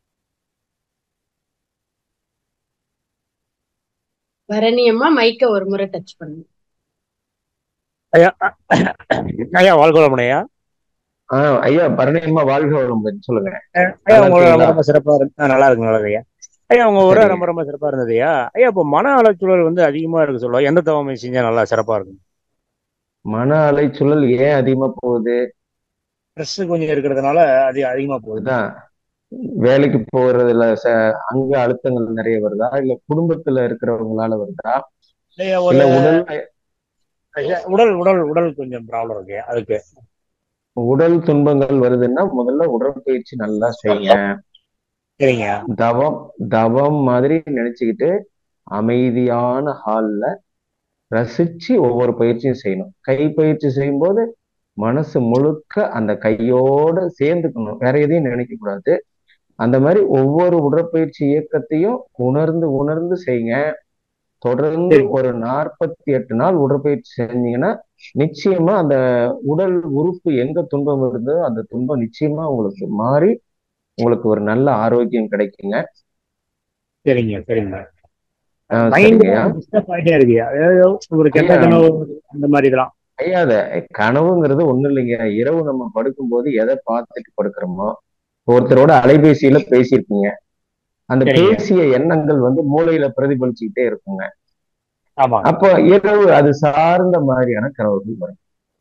பரணி அம்மா மைக்க ஒரு முறை டச் பண்ணுங்க ஐயா ஐயா வாழ்க வளமுடன் ஐயா ஆஹ் ஐயா பரணியம்மா வாழ்க வளமுடன் சொல்லுங்க ஐயா நல்லா உங்களோட ரொம்ப இருக்கீங்களா ரொம்ப சிறப்பா இருக்கு ஆ, நல்லா இருக்கு நல்லா இருக்கு ஐயா ஐயா உங்க உரை சரி ரொம்ப ரொம்ப சிறப்பா இருந்தது ஐயா ஐயா இப்போ மன அலைச்சூழல் வந்து அதிகமா இருக்கு சொல்லுவா எந்த தவமை செஞ்சா நல்லா சிறப்பா இருக்கும் மன அலைச்சூழல் ஏன் அதிகமா போகுது ஸ்ட்ரெஸ் கொஞ்சம் இருக்கிறதுனால அது அதிகமா போகுது அதுதான் வேலைக்கு போறதுல ச அங்க அழுத்தங்கள் நிறைய வருதா இல்ல குடும்பத்துல இருக்கிறவங்களால வருதா ஐயா ஒரு இல்ல உடல் ஐயா, உடல் உடல் உடல் கொஞ்சம் ப்ராப்ளம் இருக்கு ஐயா, அதுக்கு உடல் துன்பங்கள் வருதுன்னா முதல்ல உடற்பயிற்சி நல்லா செய்யுங்க சரிங்க தவம் தவம் மாதிரி நினைச்சுக்கிட்டு அமைதியான ஹால்ல ரசிச்சு ஒவ்வொரு பயிற்சியும் செய்யணும் கை பயிற்சி செய்யும்போது மனசு முழுக்க அந்த கையோட சேர்ந்துக்கணும் வேற எதையும் நினைக்க கூடாது அந்த மாதிரி ஒவ்வொரு உடற்பயிற்சி இயக்கத்தையும் உணர்ந்து உணர்ந்து செய்யுங்க தொடர்ந்து சரிங்க ஒரு நாற்பத்தி எட்டு நாள் உடற்பயிற்சி செஞ்சீங்கன்னா நிச்சயமா அந்த உடல் உறுப்பு எங்க துன்பம் இருந்தோ அந்த துன்பம் நிச்சயமா உங்களுக்கு மாறி உங்களுக்கு ஒரு நல்ல ஆரோக்கியம் கிடைக்குங்க சரிங்க சரிங்க ஆஹ் மைண்ட் சரிங்கய்யா டிஸ்டர்ப் ஆயிட்டே இருக்கு ஐயா. அதாவது ஒரு கெட்ட ஐயா கனவு அந்த மாதிரி இதெல்லாம் ஐயா அத கனவுங்கிறது ஒண்ணும் இல்லைங்க இரவு நம்ம படுக்கும்போது எதை பார்த்துட்டு படுக்கிறோமோ ஒருத்தரோட அலைபேசியில பேசியிருப்பீங்க அந்த சரிங்க பேசிய எண்ணங்கள் வந்து மூளையில பிரதிபலிச்சுக்கிட்டே இருக்குங்க ஆமாங்க அப்போ இரவு அது சார்ந்த மாதிரியான கனவுகள் வரும்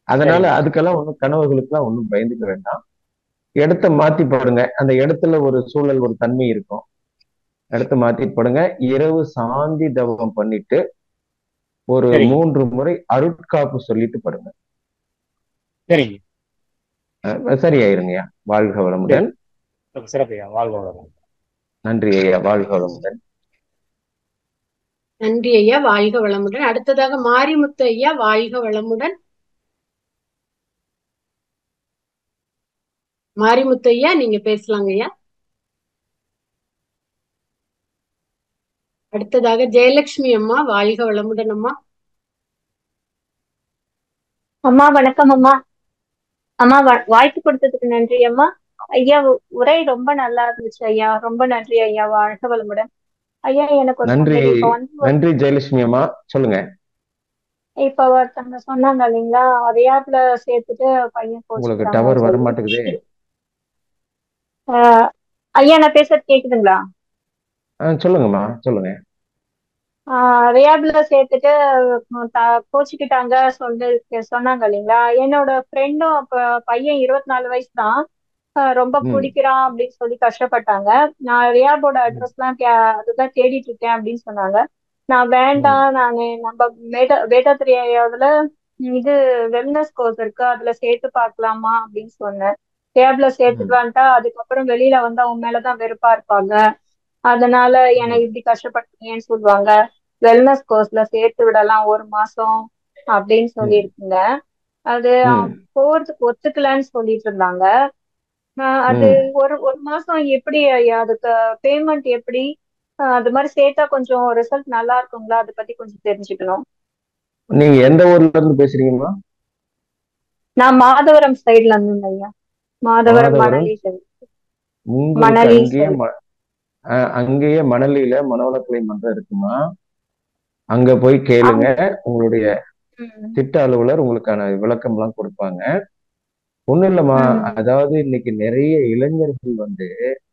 அதனால சரிங்க அதுக்கெல்லாம் ஒன்றும் கனவுகளுக்கெல்லாம் ஒன்றும் பயந்துக்க வேண்டாம் இடத்த மாத்தி பாருங்க அந்த இடத்துல ஒரு சூழல் ஒரு தன்மை இருக்கும் இடத்த மாத்தி படுங்க இரவு சாந்தி தவம் பண்ணிட்டு ஒரு சரிங்க மூன்று முறை அருட்காப்பு சொல்லிட்டு படுங்க சரிங்க அஹ் சரியாயிருங்கய்யா வாழ்க சரி வளமுடன் ரொம்ப சிறப்புயா வாழ்க வளமுடன் நன்றி ஐயா வாழ்க வளமுடன் நன்றி ஐயா வாழ்க வளமுடன் அடுத்ததாக மாரிமுத்து ஐயா வாழ்க வளமுடன் மாரிமுத்து ஐயா நீங்க பேசலாங்க ஐயா அடுத்ததாக ஜெயலட்சுமி அம்மா வாழ்க வளமுடன் அம்மா அம்மா வணக்கம் அம்மா அம்மா வா- வாய்ப்பு கொடுத்ததுக்கு நன்றி அம்மா ஐயா உ- உரை ரொம்ப நல்லா இருந்துச்சு ஐயா ரொம்ப நன்றி ஐயா வாழ்க வளமுடன் ஐயா எனக்கு ஒரு நன்றி சந்தேகம் இப்ப வந்து ஒரு- நன்றி ஜெயலட்சுமி அம்மா சொல்லுங்க இப்ப ஒருத்தவங்க சொன்னாங்க இல்லைங்களா அதையாப்புல சேர்த்துட்டு பையன் உங்களுக்கு டவர் கோச்சுக்கிறாங்கன்னு வர சொல்லி மாட்டேங்குதே ஆஹ் ஐயா நான் பேசுறது கேக்குதுங்களா ஆஹ் சொல்லுங்கம்மா சொல்லுங்க ஆஹ் ரியாப்ல சேர்த்துட்டு உம் த- கோச்சுக்கிட்டாங்க சொல்லி சொன்னாங்க இல்லைங்களா என்னோட ஃப்ரெண்டும் அப்ப பையன் இருபத்தி நாலு வயசு தான் ரொம்ப ம் குடிக்கிறான் அப்படின்னு சொல்லி கஷ்டப்பட்டாங்க நான் ரியாபோட அட்ரஸ் எல்லாம் கே- அதுதான் தேடிட்டு இருக்கேன் அப்படின்னு சொன்னாங்க நான் ம் வேண்டாம் நானு நம்ம வேட்டா வேட்டாத்திரியாவதுல இது வெல்னஸ் கோர்ஸ் இருக்கு அதுல சேர்த்து பார்க்கலாமா அப்படின்னு சொன்னேன் ரியாப்ல ம் சேர்த்துட்டு வந்துட்டா அதுக்கப்புறம் வெளியில வந்து அவங்க மேலதான் வெறுப்பா இருப்பாங்க அதனால என்னை ம் இப்படி கஷ்டப்படுத்தீங்கன்னு சொல்லுவாங்க வெல்னஸ் கோர்ஸ்ல சேர்த்து விடலாம் ஒரு மாசம் அப்படின்னு ம் சொல்லியிருக்குங்க அது ம் போறதுக்கு ஒத்துக்கலன்னு சொல்லிட்டு இருந்தாங்க ஆஹ் அது ம் ஒரு ஒரு மாசம் எப்படி ஐயா அதுக்கு பேமெண்ட் எப்படி ஆஹ் அது மாதிரி சேர்த்தா கொஞ்சம் ரிசல்ட் நல்லா இருக்குங்களா அதை பத்தி கொஞ்சம் தெரிஞ்சுக்கணும் நீங்க எந்த ஊர்ல இருந்து பேசுறீங்கம்மா நான் மாதவரம் சைடுல இருந்தேன் ஐயா மாதவரம் மாதவரம் மணலி side. உங்களுக்கு மணலி அங்கேயே side. ம- அஹ் அங்கேயே மணலியில மனவளக்கலை மன்றம் இருக்குமா அங்க போய் கேளுங்க உங்களுடைய ம் திட்ட அலுவலர் உங்களுக்கான விளக்கம் எல்லாம் கொடுப்பாங்க ஒண்ணும் இல்லம்மா ம் அதாவது இன்னைக்கு நிறைய இளைஞர்கள் வந்து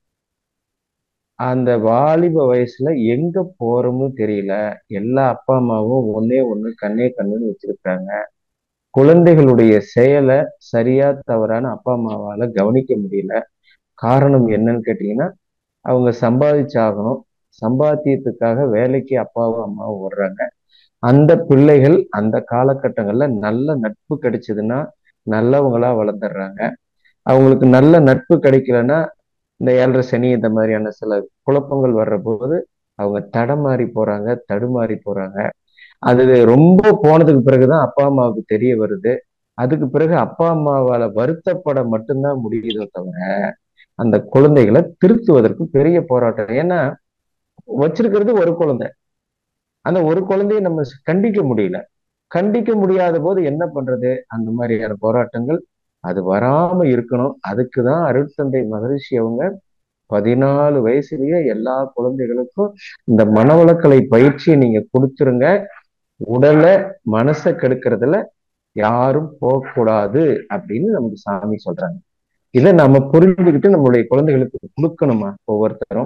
அந்த வாலிப வயசுல எங்க போறோம்னு தெரியல எல்லா அப்பா அம்மாவும் ஒன்னே ஒண்ணு கண்ணே கண்ணுன்னு வச்சிருக்காங்க குழந்தைகளுடைய செயலை சரியா தவறான அப்பா அம்மாவால கவனிக்க முடியல காரணம் என்னன்னு கேட்டீங்கன்னா அவங்க சம்பாதிச்சாகணும் சம்பாத்தியத்துக்காக வேலைக்கு அப்பாவும் அம்மாவும் வர்றாங்க அந்த பிள்ளைகள் அந்த காலகட்டங்கள்ல நல்ல நட்பு கிடைச்சதுன்னா நல்லவங்களா வளர்ந்துடுறாங்க அவங்களுக்கு நல்ல நட்பு கிடைக்கலன்னா இந்த ஏழரை சனி இந்த மாதிரியான சில குழப்பங்கள் வர்ற போது அவங்க தடமாறி போறாங்க தடுமாறி போறாங்க அது ரொம்ப போனதுக்கு பிறகுதான் அப்பா அம்மாவுக்கு தெரிய வருது அதுக்கு பிறகு அப்பா அம்மாவால வருத்தப்பட மட்டும்தான் முடியுதோ தவிர அந்த குழந்தைகளை திருத்துவதற்கு பெரிய போராட்டம் ஏன்னா வச்சிருக்கிறது ஒரு குழந்தை அந்த ஒரு குழந்தையை நம்ம கண்டிக்க முடியல கண்டிக்க முடியாத போது என்ன பண்றது அந்த மாதிரியான போராட்டங்கள் அது வராம இருக்கணும் அதுக்குதான் அருட்தந்தை மகரிஷி அவங்க பதினாலு வயசுலயே எல்லா குழந்தைகளுக்கும் இந்த மனவளக்கலை பயிற்சியை நீங்க கொடுத்துருங்க உடலை மனசை கெடுக்கிறதுல யாரும் போகக்கூடாது அப்படின்னு நமக்கு சாமி சொல்றாங்க இதை நம்ம புரிஞ்சுக்கிட்டு நம்மளுடைய குழந்தைகளுக்கு கொடுக்கணுமா ஒவ்வொருத்தரும்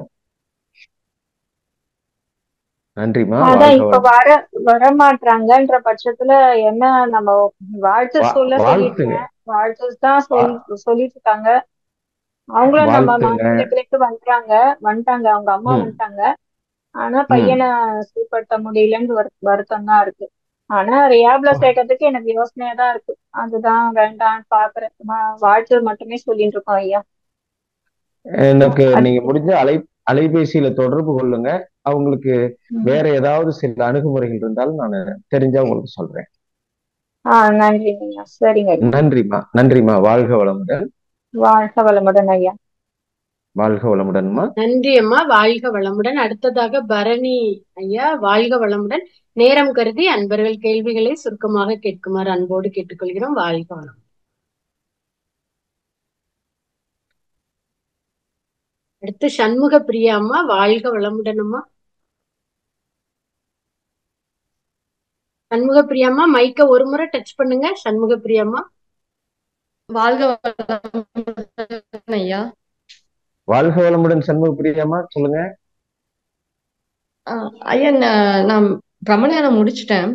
நன்றிம்மா அதான் வாழ்க இப்ப வளம் வர வரமாட்டாங்கன்ற பட்சத்துல என்ன நம்ம வாழ்த்து வா சொல்ல வாழ்த்துங்க சொல்லிட்டேன் வாழ்த்து தான் வா சொல் சொல்லிட்டு இருக்காங்க அவங்களும் நம்ம வாழ்த்துங்க மாநிலத்திലേക്ക് வந்துட்டாங்க வந்துட்டாங்க அவங்க அம்மா ம் வந்துட்டாங்க ஆனா ம் பையனை சீர்படுத்த முடியலன்னு வரு வருத்தம் தான் இருக்கு ஆனா ரியாப்ல சேர்க்கறதுக்கு எனக்கு யோசனையா தான் இருக்கு அதுதான் வேண்டாம்னு பாக்குறேன் வா- வாழ்த்து மட்டுமே சொல்லிட்டு இருக்கோம் ஐயா எனக்கு அது நீங்க முடிஞ்ச அலை அலைபேசியில தொடர்பு கொள்ளுங்க அவங்களுக்கு ம். வேற ஏதாவது சில அணுகுமுறைகள் இருந்தாலும் நான் தெரிஞ்சா உங்களுக்கு சொல்றேன் ஆஹ் நன்றிங்க ஐயா சரிங்க ஐயா நன்றிம்மா நன்றிம்மா வாழ்க வளமுடன் வாழ்க வளமுடன் ஐயா வாழ்க வளமுடன்மா நன்றி அம்மா வாழ்க வளமுடன் அடுத்ததாக பரணி ஐயா வாழ்க வளமுடன் நேரம் கருதி அன்பர்கள் கேள்விகளை சுருக்கமாக கேட்குமாறு அன்போடு கேட்டுக்கொள்கிறோம் வாழ்க வளம் அடுத்து சண்முக பிரியா அம்மா வாழ்க வளமுடன் அம்மா சண்முக பிரியாம்மா மைக்க ஒரு முறை டச் பண்ணுங்க சண்முக பிரியாம்மா வாழ்க வளமுடன் ஐயா வாழ்க வளமுடன் சண்முக பிரியாமா சொல்லுங்க ஆஹ் ஐயா நான் நான் பிரம்மஞானம் முடிச்சிட்டேன்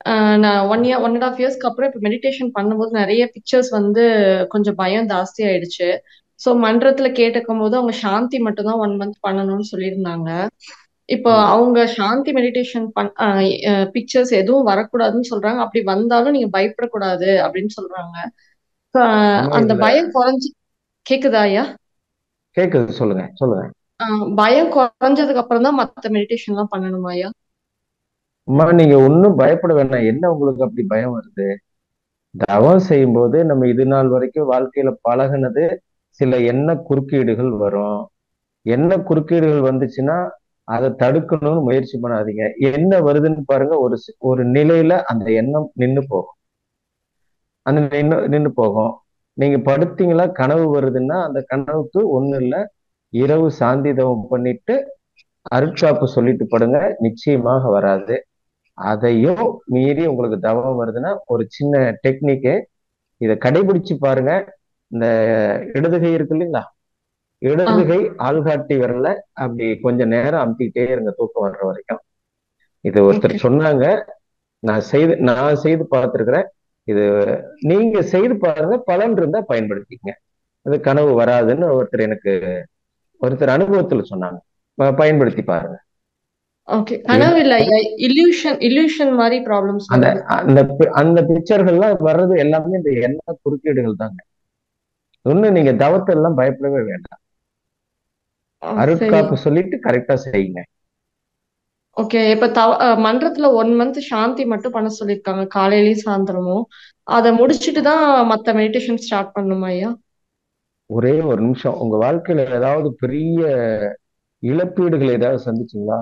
ஆஹ் நான் one year one and half இயர்ஸ்க்கு அப்புறம் இப்போ மெடிடேஷன் பண்ணும்போது நிறைய பிக்சர்ஸ் வந்து கொஞ்சம் பயம் ஜாஸ்தி ஆயிடுச்சு ஸோ மன்றத்துல கேட்டுக்கும் போது அவங்க சாந்தி மட்டும் தான் ஒன் மந்த் பண்ணணும்னு சொல்லியிருந்தாங்க இப்போ அவங்க சாந்தி மெடிடேஷன் பண் பிக்சர்ஸ் எதுவும் வரக்கூடாதுன்னு சொல்றாங்க அப்படி வந்தாலும் நீங்க பயப்படக்கூடாது அப்படின்னு சொல்றாங்க So, அம்மா அந்த இதுல பயம் குறைஞ்சு கேக்குதா ஐயா கேக்குது சொல்லுங்க சொல்லுங்க ஆஹ் பயம் குறைஞ்சதுக்கு அப்புறம் தான் மத்த மெடிடேஷன் எல்லாம் பண்ணணுமா ஐயா அம்மா நீங்க ஒன்றும் பயப்பட வேண்டாம் என்ன உங்களுக்கு அப்படி பயம் வருது தவம் செய்யும்போது நம்ம இது நாள் வரைக்கும் வாழ்க்கையில பழகுனது சில எண்ண குறுக்கீடுகள் வரும் என்ன குறுக்கீடுகள் வந்துச்சுன்னா அதை தடுக்கணும்னு முயற்சி பண்ணாதீங்க என்ன வருதுன்னு பாருங்க ஒரு சி- ஒரு நிலையில அந்த எண்ணம் நின்னு போகும் அந்த நின்னு நின்னு போகும் நீங்க படுத்தீங்களா கனவு வருதுன்னா அந்த கனவுக்கு ஒண்ணு இல்ல இரவு சாந்தி தவம் பண்ணிட்டு அருட்காப்பு சொல்லிட்டு படுங்க நிச்சயமாக வராது அதையும் மீறி உங்களுக்கு தவம் வருதுன்னா ஒரு சின்ன டெக்னிக்கு இதை கடைபிடிச்சு பாருங்க இந்த இடதுகை இருக்கு இல்லைங்களா இடதுகை ஆள்காட்டி விரல அப்படி கொஞ்ச நேரம் அமுத்திக்கிட்டே இருங்க தூக்கம் வர்ற வரைக்கும் இது ஓகே ஒருத்தர் சொன்னாங்க நான் செய்து நான் செய்து பார்த்திருக்கிறேன் இது நீங்க செய்து பாருங்க பலன் இருந்தா பயன்படுத்திக்கங்க அது கனவு வராதுன்னு ஒருத்தர் எனக்கு ஒருத்தர் அனுபவத்துல சொன்னாங்க ப- பயன்படுத்தி பாருங்க ஓகே கனவு இல்ல ஐயா illusion illusion மாதிரி ப்ராப்ளம்ஸ் அந்த வருது அந்த பி- அந்த பிக்சர்கள்லாம் வர்றது எல்லாமே இந்த எண்ண குறுக்கீடுகள் தாங்க ஒண்ணு நீங்க தவத்தை எல்லாம் பயப்படவே வேண்டாம் ஆ, சரி அருட்காப்பு சொல்லிட்டு கரெக்டா செய்யுங்க ஓகே இப்ப தவ அஹ் மன்றத்துல ஒன் மந்த் சாந்தி மட்டும் பண்ண சொல்லியிருக்காங்க காலையிலயும் சாயந்தரமும் அதை முடிச்சிட்டு தான் மத்த மெடிடேஷன் ஸ்டார்ட் பண்ணணுமா ஐயா ஒரே ஒரு நிமிஷம் உங்க வாழ்க்கையில ஏதாவது பெரிய இழப்பீடுகள் ஏதாவது சந்திச்சீங்களா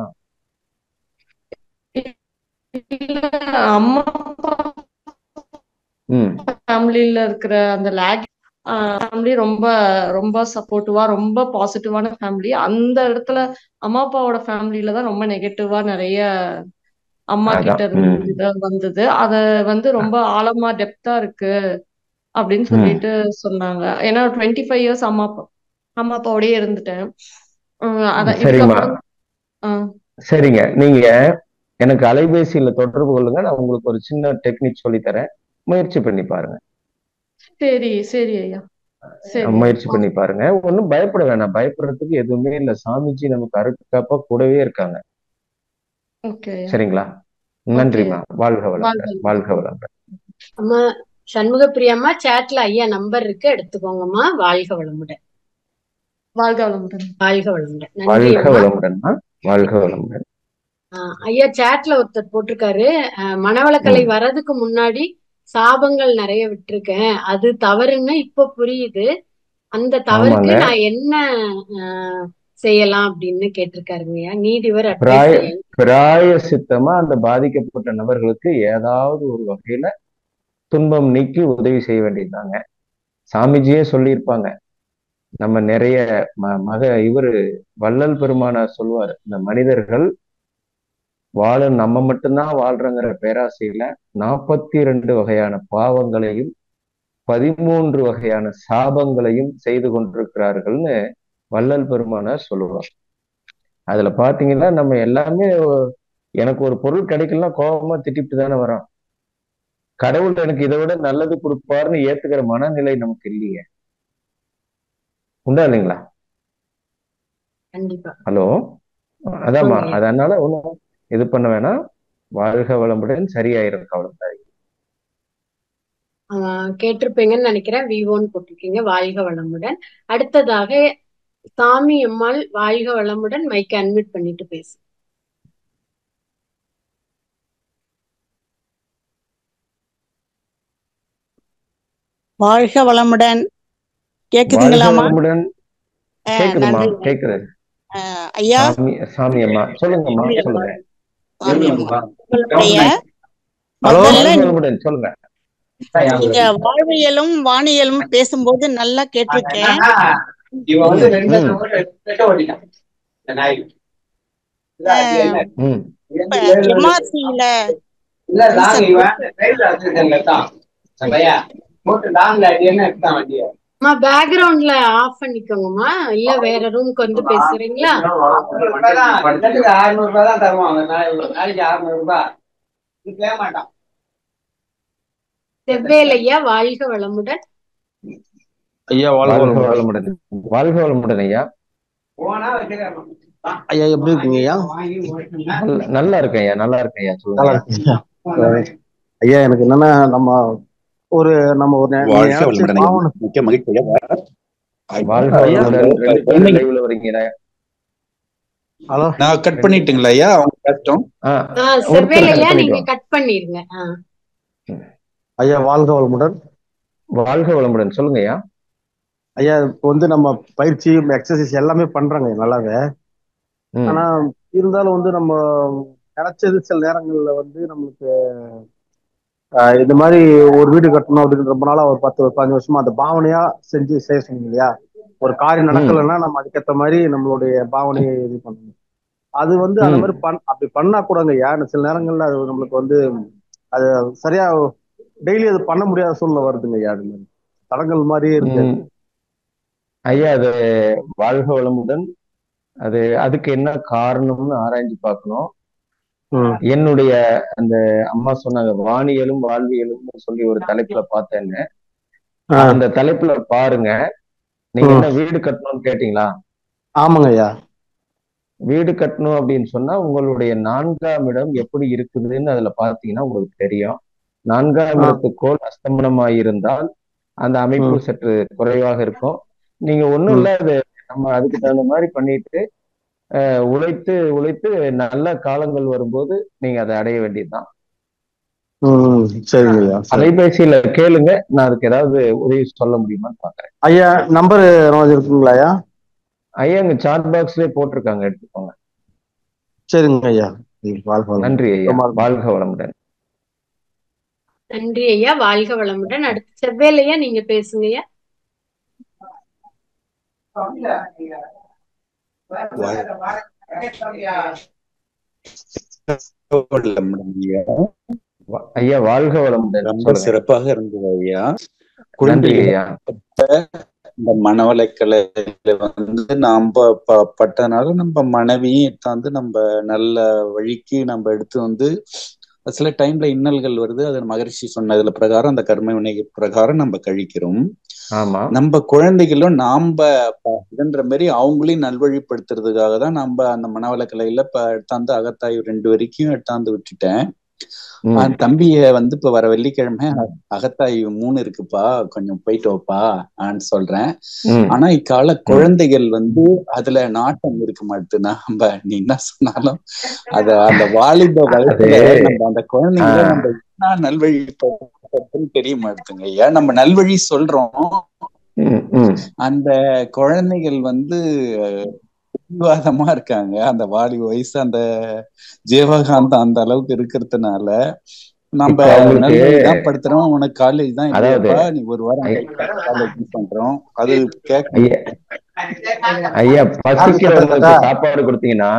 இல்ல அம்மா அப்பா ம் ஃபேமிலில இருக்கிற அந்த லேக் ஃபேமிலி ரொம்ப ரொம்ப சப்போர்ட்டிவா ரொம்ப பாசிட்டிவான ஃபேமிலி அந்த இடத்துல அம்மா அப்பாவோட ஃபேமிலில தான் ரொம்ப நெகட்டிவா நிறைய அம்மா கிட்ட அதான் இருந்து ம் இது வந்தது அத வந்து ரொம்ப ஆழமா டெப்தா இருக்கு அப்படின்னு ம் சொல்லிட்டு சொன்னாங்க ஏன்னா டுவெண்ட்டி ஃபைவ் இயர்ஸ் அம்மா அப்பா அம்மா அப்பாவோடயே இருந்துட்டேன் உம் அதான் சரிம்மா இதுக்கப்புறம் ஆஹ் சரிங்க நீங்க எனக்கு அலைபேசியில தொடர்பு கொள்ளுங்க நான் உங்களுக்கு ஒரு சின்ன டெக்னிக் சொல்லி தரேன் முயற்சி பண்ணி பாருங்க சரி சரி ஐயா சரி முயற்சி பண்ணி பாருங்க ஒன்றும் பயப்பட வேணாம் பயப்படுறதுக்கு எதுவுமே இல்லை சாமிஜி நமக்கு அருட்காப்பா கூடவே இருக்காங்க ஓகே ஐயா சரிங்களா ஓகே நன்றிம்மா வாழ்க வளமுடன் வாழ்க வாழ்க வளமுடன் அம்மா சண்முக பிரியம்மா சேட்ல ஐயா நம்பர் இருக்கு எடுத்துக்கோங்கம்மா வாழ்க வளமுடன் வாழ்க வளமுடன் வாழ்க வளமுடன் நன்றி வாழ்க அம்மா வளமுடன்மா வாழ்க வளமுடன் ஆஹ் ஐயா சேட்ல ஒருத்தர் போட்டிருக்காரு ஆஹ் மனவளக்கலை ம் வர்றதுக்கு முன்னாடி சாபங்கள் நிறைய விட்டிருக்கேன் அது தவறுன்னு இப்ப புரியுது அந்த தவறுக்கு ஆமாங்க நான் என்ன ஆஹ் செய்யலாம் அப்படின்னு கேட்டிருக்காருங்கய்யா நீதிவர் அட்வைஸ் பிராய செய்யலாம் பிராய சித்தமா அந்த பாதிக்கப்பட்ட நபர்களுக்கு ஏதாவது ஒரு வகையில துன்பம் நீக்கி உதவி செய்ய வேண்டியதுதாங்க சாமிஜியே சொல்லியிருப்பாங்க நம்ம நிறைய ம மக இவரு வள்ளல் பெருமானார் சொல்லுவார் இந்த மனிதர்கள் வாழ நம்ம மட்டும்தான் வாழ்றோங்கிற பேராசையில நாற்பத்தி ரெண்டு வகையான பாவங்களையும் பதிமூன்று வகையான சாபங்களையும் செய்து கொண்டிருக்கிறார்கள்னு வள்ளல் பெருமானார் சொல்லுவார் அதுல பாத்தீங்கன்னா நம்ம எல்லாமே எனக்கு ஒரு பொருள் கிடைக்கலன்னா கோபமா திட்டிட்டு தானே வரோம் கடவுள் எனக்கு இதை விட நல்லது கொடுப்பாருன்னு ஏத்துக்கிற மனநிலை நமக்கு இல்லையே உண்டா இல்லைங்களா கண்டிப்பா ஹலோ அதாம்மா ஆமாங்கய்யா அதனால ஒன்றும் இது பண்ண வேணாம் வாழ்க வளமுடன் சரியாயிரும் கவலைப்படாதீங்க ஆஹ் கேட்டிருப்பீங்கன்னு நினைக்கிறேன் விவோன்னு போட்டிருக்கீங்க வாழ்க வளமுடன் அடுத்ததாக சாமி அம்மாள் வாழ்க வளமுடன் மைக்கை அன்மியூட் பண்ணிட்டு பேசு வாழ்க வளமுடன் வாழ்க கேக்குதுங்களாமா வளமுடன் அஹ் கேக்குதுமா நன்றிங்க கேக்குது அஹ் ஐயா சாமி சாமி அம்மா சொல்லுங்கம்மா சொல்லுங்க சாமி அம்மா உங்களுடைய ஹலோ முதல்ல வாழ்க வளமுடன் சொல்லுங்க நீங்க வாழ்வியலும் வானியலும் பேசும்போது நல்லா கேட்டிருக்கேன் ம் அஹ் ம் இப்ப எம்ஆர்சியில அம்மா பேக்ரவுண்ட்ல ஆஃப் பண்ணிக்கோங்கம்மா இல்ல வேற ரூம்க்கு வந்து பேசுறீங்களா செவ்வேலையா வாழ்க வளமுடன் ஐயா வாழ்க வாழ்க வளமுடன் வளமுடன் வாழ்க வளமுடன் ஐயா ஐயா எப்படி இருக்கீங்க ஐயா நல்ல- நல்லா இருக்கேன் ஐயா நல்லா இருக்கேன் ஐயா நல்லா சொல்லுங்க இருக்கீங்க ஐயா எனக்கு என்னன்னா நம்ம ஒரு நம்ம ஒரு நெ- வாழ்க நினைச்ச வளமுடன் ஐயா பாவனை மிக்க மகிழ்ச்சி ஐயா வாழ்க ஐயா வளமுடன் ரெண்டு பேரும் குழந்தைங்க லைவ்ல வரீங்க ஹலோ நான் கட் பண்ணிட்டுங்களா ஐயா அவங்க கஷ்டம் ஆ ஆ ஒருத்தர் கட் செவ்வேலையா பண்ணிட்டு நீங்க வாங்க கட் பண்ணிருங்க ஆ ஐயா வாழ்க வளமுடன் வாழ்க வளமுடன் சொல்லுங்க ஐயா ஐயா இப்போ வந்து நம்ம பயிற்சி எக்ஸசைஸ் எல்லாமே பண்றாங்க நல்லாவே ம் ஆனா இருந்தாலும் வந்து நம்ம நினைச்சது சில நேரங்கள்ல வந்து நம்மளுக்கு ஆஹ் இந்த மாதிரி ஒரு வீடு கட்டணும் அப்படின்னு ரொம்ப நாளா ஒரு பத்து பதினஞ்சு வருஷமா அந்த பாவனையா செஞ்சு செய்ய சொன்னீங்க இல்லையா ஒரு காரியம் ம் நடக்கலைன்னா நம்ம அதுக்கேற்ற மாதிரி நம்மளுடைய பாவனையை இது பண்ணணும் அது வந்து அந்த ம் மாதிரி பண் அப்படி பண்ணா கூடங்க ஐயா சில நேரங்கள்ல அது நம்மளுக்கு வந்து அது சரியா டெய்லி அது பண்ண முடியாத சூழ்நிலை வருதுங்க ஐயா அது மாதிரி தடங்கள் மாதிரியே இருக்கு அது ம் ஐயா அது வாழ்க வளமுடன் அது அதுக்கு என்ன காரணம்னு ஆராய்ஞ்சு பார்க்கணும் ம் என்னுடைய அந்த அம்மா சொன்னாங்க வானியலும் வாழ்வியலும்னு சொல்லி ஒரு தலைப்புல பார்த்தேன்னு ஆ அந்த தலைப்புல பாருங்க நீங்க ம் என்ன வீடு கட்டணும்னு கேட்டீங்களா ஆமாங்க ஐயா வீடு கட்டணும் அப்படின்னு சொன்னா உங்களுடைய நான்காம் இடம் எப்படி இருக்குதுன்னு அதுல பார்த்தீங்கன்னா உங்களுக்கு தெரியும் நான்காம் ஆ இடத்து கோள் அஸ்தமனமாயிருந்தால் அந்த அமைப்பு ம் சற்று குறைவாக இருக்கும் நீங்க ஒண்ணும் ம் இல்ல அது நம்ம அதுக்கு தகுந்த மாதிரி பண்ணிட்டு அஹ், உழைத்து உழைத்து நல்ல காலங்கள் வரும்போது நீங்க அதை அடைய வேண்டியதுதான் ம் சரிங்க ஐயா சரி அலைபேசியில கேளுங்க நான் அதுக்கு ஏதாவது உதவி சொல்ல முடியுமான்னு பாக்குறேன் ஐயா நம்பர் இருக்குங்களா ஐயா ஐயா இங்க சாட் பாக்ஸ்லயே போட்டிருக்காங்க எடுத்துக்கோங்க சரிங்க ஐயா வாழ்க வளமுடன் நன்றி ஐயா ரொம்ப வாழ்க வளமுடன் நன்றி ஐயா வாழ்க வளமுடன் அடுத்து செவ்வேலையா நீங்க பேசுங்க ஐயா வாழ்க வளமுடன் ஐயா வா- ஐயா வாழ்க வளமுடன் ரொம்ப சொல்லுங்க சிறப்பாக இருந்தது ஐயா நன்றி குழந்தைகள் ஐயா இந்த மனவளக்கலையில வந்து நாம ப- பட்டனால நம்ம மனைவியும் எடுத்தாந்து நம்ம நல்ல வழிக்கு நம்ம எடுத்து வந்து சில டைம்ல இன்னல்கள் வருது அது மகரிஷி சொன்னதுல பிரகாரம் அந்த கர்ம வினை பிரகாரம் நம்ம கழிக்கிறோம் ஆமா நம்ம குழந்தைகளும் நாம ப- இதுன்ற மாதிரி அவங்களையும் நல்வழிப்படுத்துறதுக்காக தான் நம்ம அந்த மனவளக்கலையில இப்ப எடுத்தாந்து அகத்தாய்வு ரெண்டு வரைக்கும் எடுத்தாந்து விட்டுட்டேன் ம் ஆஹ் தம்பிய வந்து இப்ப வர வெள்ளிக்கிழமை அகத்தாய்வு மூணு இருக்குப்பா கொஞ்சம் போயிட்டு வாப்பா ஆன்னு சொல்றேன் ம் ஆனா இக்கால ம் குழந்தைகள் வந்து அதுல நாட்டம் இருக்க மாட்டுது நம்ம நீ என்ன சொன்னாலும் அத அந்த வாலிப அது வயசுல நம்ம அந்த குழந்தைங்கள ஆஹ் நம்ம என்ன நல்வழிப்படுத்துன்னு தெரிய மாட்டுதுங்க ஏன் நம்ம நல்வழி சொல்றோம் ம் ம் அந்த குழந்தைகள் வந்து பிடிவாதமா இருக்காங்க அந்த வாலி வயசு அந்த ஜீவகாந்தம் அந்த அளவுக்கு இருக்கிறதுனால நம்ம இப்ப அவங்களுக்கு நல்வழி தான் படுத்துறோம் உனக்கு காலேஜ் தான் அதாவது இல்லையாப்பா நீ ஒரு வாரம் ஐ- காலேஜ் பண்றோம் அது கேட்க ஐயா ஐயா யாரு பசிக்கிறவங்களுக்கு கத்தா சாப்பாடு கொடுத்தீங்கன்னா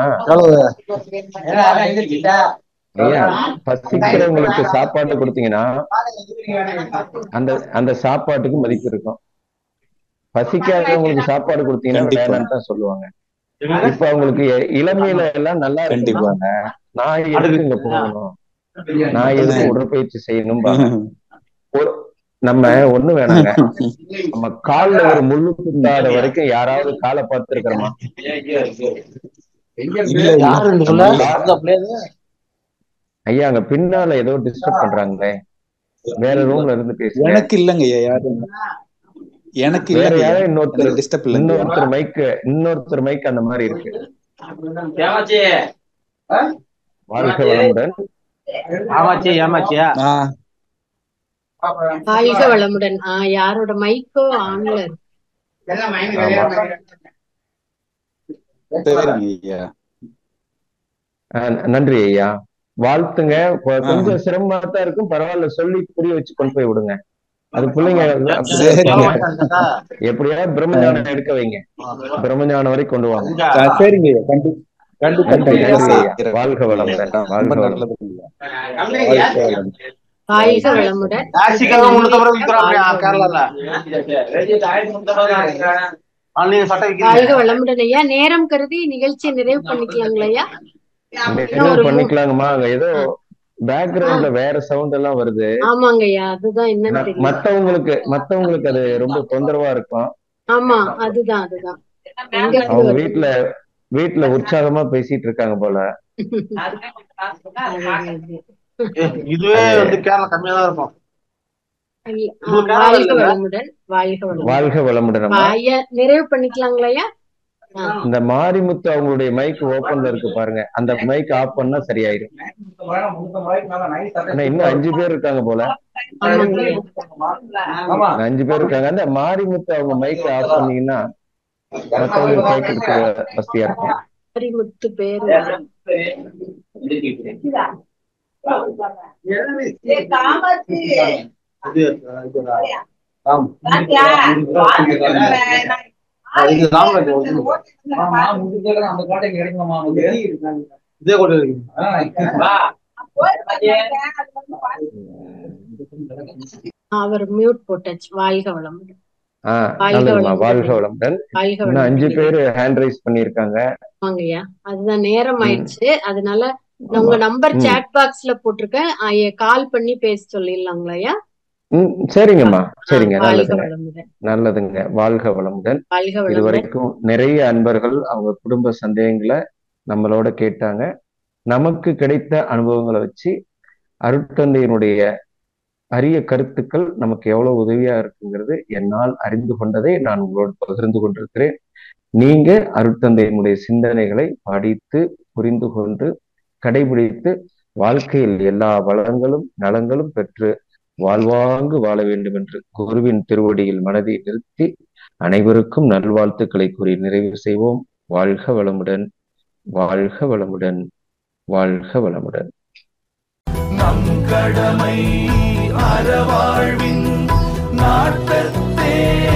ஐயா பசிக்கிறவங்களுக்கு சாப்பாடு கொடுத்தீங்கன்னா அந்த அந்த சாப்பாட்டுக்கு மதிப்பு இருக்கும் பசிக்காதவங்களுக்கு சாப்பாடு கொடுத்தீங்கன்னா கண்டிப்பா வேணாம்னு தான் சொல்லுவாங்க இப்ப அவங்களுக்கு எ- இளமையில எல்லாம் நல்லா கண்டிப்பா இருக்கும்பாங்க நான் எதுக்கு இங்க போகணும் நான் எதுக்கு உடற்பயிற்சி செய்யணும்பாங்க ஒரு நம்ம ஒண்ணு வேணாங்க நம்ம கால்ல ஒரு முள்ளு குத்தாத வரைக்கும் யாராவது காலை பார்த்திருக்கிறோமா இல்ல யாரு இந்த நம்ம சொல்ல யா- அந்த பிள்ளைய ஐயா அங்க பின்னால ஏதோ டிஸ்டர்ப் பண்றாங்களே வேற ரூம்ல இருந்து பேசுங்க எனக்கு இல்லைங்க யாரும் எனக்கு வேற இல்லைங்க யாரோ எனக்கு இன்னொருத்தர் டிஸ்டர்ப் இல்லைங்க இன்னொருத்தர் மைக்கு இன்னொருத்தர் மைக் அந்த மாதிரி இருக்கு வாழ்க வளமுடன் ஆமாச்சி ஏமாச்சியா ஆஹ் வாழ்க வளமுடன் ஆ யாரோட மைக்கோ ஆன்ல இருக்கு ஆமா சரிங்க ஐயா அஹ் நன்றி ஐயா வாழ்த்துங்க கொ- ஆஹ் கொஞ்சம் சிரமமா தான் இருக்கும் பரவாயில்ல சொல்லி புரிய வச்சு கொண்டு போய் விடுங்க அது பிள்ளைங்க வந்து அப்படிதான் சரிங்க இருப்பாங்க எப்படியாவது பிரம்மஞானம் எடுக்க வைங்க பிரம்மஞானம் வரை கொண்டு வாங்க ஆஹ் சரிங்க ஐயா கண்டி கண்டிப்பா நன்றி கண்டிப்பா நன்றி ஐயா செய்யறேன் வாழ்க வளமுடன் ரொம்ப வாழ்க வளமுடன் நல்லதுங்க ஐயா வாழ்க வளமுடன் வாழ்க வளமுடன் நாசிக்காக நன்றி முன்னூத்தி அப்புறம் ஐயா விற்கிறாங்க வாழ்க கேரளால வளமுடன் ஆ, நீங்க சட்டை வாழ்க விற்கிறீங்க வளமுடன் ஐயா நேரம் கருதி நிகழ்ச்சியை நிறைவு பண்ணிக்கலாங்களா ஐயா இன்னும் நிறைவு ஒரு மூ பண்ணிக்கலாங்கம்மா அங்க ஏதோ பேக்ரவுண்ட்ல வேற சவுண்ட் எல்லாம் வருது ஆமாங்கய்யா அதுதான் என்னன்னு ந- தெரியல மத்தவங்களுக்கு மத்தவங்களுக்கு அது ரொம்ப தொந்தரவா இருக்கும் ஆமா அதுதான் அதுதான் எங்க இருந்து அவங்க வருது வீட்ல வீட்ல உற்சாகமா பேசிட்டு இருக்காங்க போல அதுதான் அது. இதுவே அது வந்து கேரளா கம்மியா தான் இருக்கும் ஐய, ஆ, உங்களுக்கு கேரளா வாழ்க இல்லைல்ல வளமுடன் வாழ்க வளமுடன் வாழ்க வளமுடன் அம்மா ஐயா நிறைவு பண்ணிக்கலாங்களாய்யா ஆ இந்த மாரிமுத்து அவங்களுடைய மைக் ஓபன்ல இருக்கு பாருங்க அந்த மைக் ஆஃப் பண்ணா சரியாயிடும் ஆனா இன்னும் அஞ்சு பேர் இருக்காங்க போல ஆமாங்கய்யா இன்னும் அஞ்சு பேர் இருக்காங்க அந்த மாரிமுத்து அவங்க மைக் ஆஃப் பண்ணீங்கன்னா மத்தவங்க கேட்கறதுக்கு வசதியா இருக்கும் ஹரிமுத்து பேரு இது இது ராம் இது ராமராஜ் இதே கூட இருக்கு அவர் மியூட் போட்டாச்சு வாழ்க வளமுடன் ஆஹ் வாழ்க நல்லதுமா வாழ்க வளமுடன் வளமுடன் வாழ்க இன்னும் அஞ்சு வளமுடன் பேர் ஹேண்ட் ரைஸ் பண்ணியிருக்காங்க வாங்கய்யா அதுதான் நேரம் ம் ஆயிடுச்சு அதனால நான் உங்க நம்பர் ம் சாட் பாக்ஸ்ல போட்டிருக்கேன் கால் பண்ணி பேச சொல்லிடலாங்களாய்யா ம் சரிங்கம்மா ஆ சரிங்க வாழ்க நல்லதுங்க வளமுடன் நல்லதுங்க வாழ்க வளமுடன் வாழ்க வளமுடன் இதுவரைக்கும் நிறைய அன்பர்கள் அவங்க குடும்ப சந்தேகங்களை நம்மளோட கேட்டாங்க நமக்கு கிடைத்த அனுபவங்களை வச்சு அருட்தந்தையினுடைய அரிய கருத்துக்கள் நமக்கு எவ்வளவு உதவியா இருக்குங்கிறது என்னால் அறிந்து கொண்டதை நான் உங்களோடு பகிர்ந்து கொண்டிருக்கிறேன் நீங்க அருட்தந்தையினுடைய சிந்தனைகளை படித்து புரிந்து கொண்டு கடைபிடித்து வாழ்க்கையில் எல்லா வளங்களும் நலங்களும் பெற்று வாழ்வாங்கு வாழ வேண்டும் என்று குருவின் திருவடியில் மனதை நிறுத்தி அனைவருக்கும் நல்வாழ்த்துக்களை கூறி நிறைவு செய்வோம் வாழ்க வளமுடன் வாழ்க வளமுடன் வாழ்க வளமுடன் நம் கடமை அறவாழ்வின் நாட்டத்தே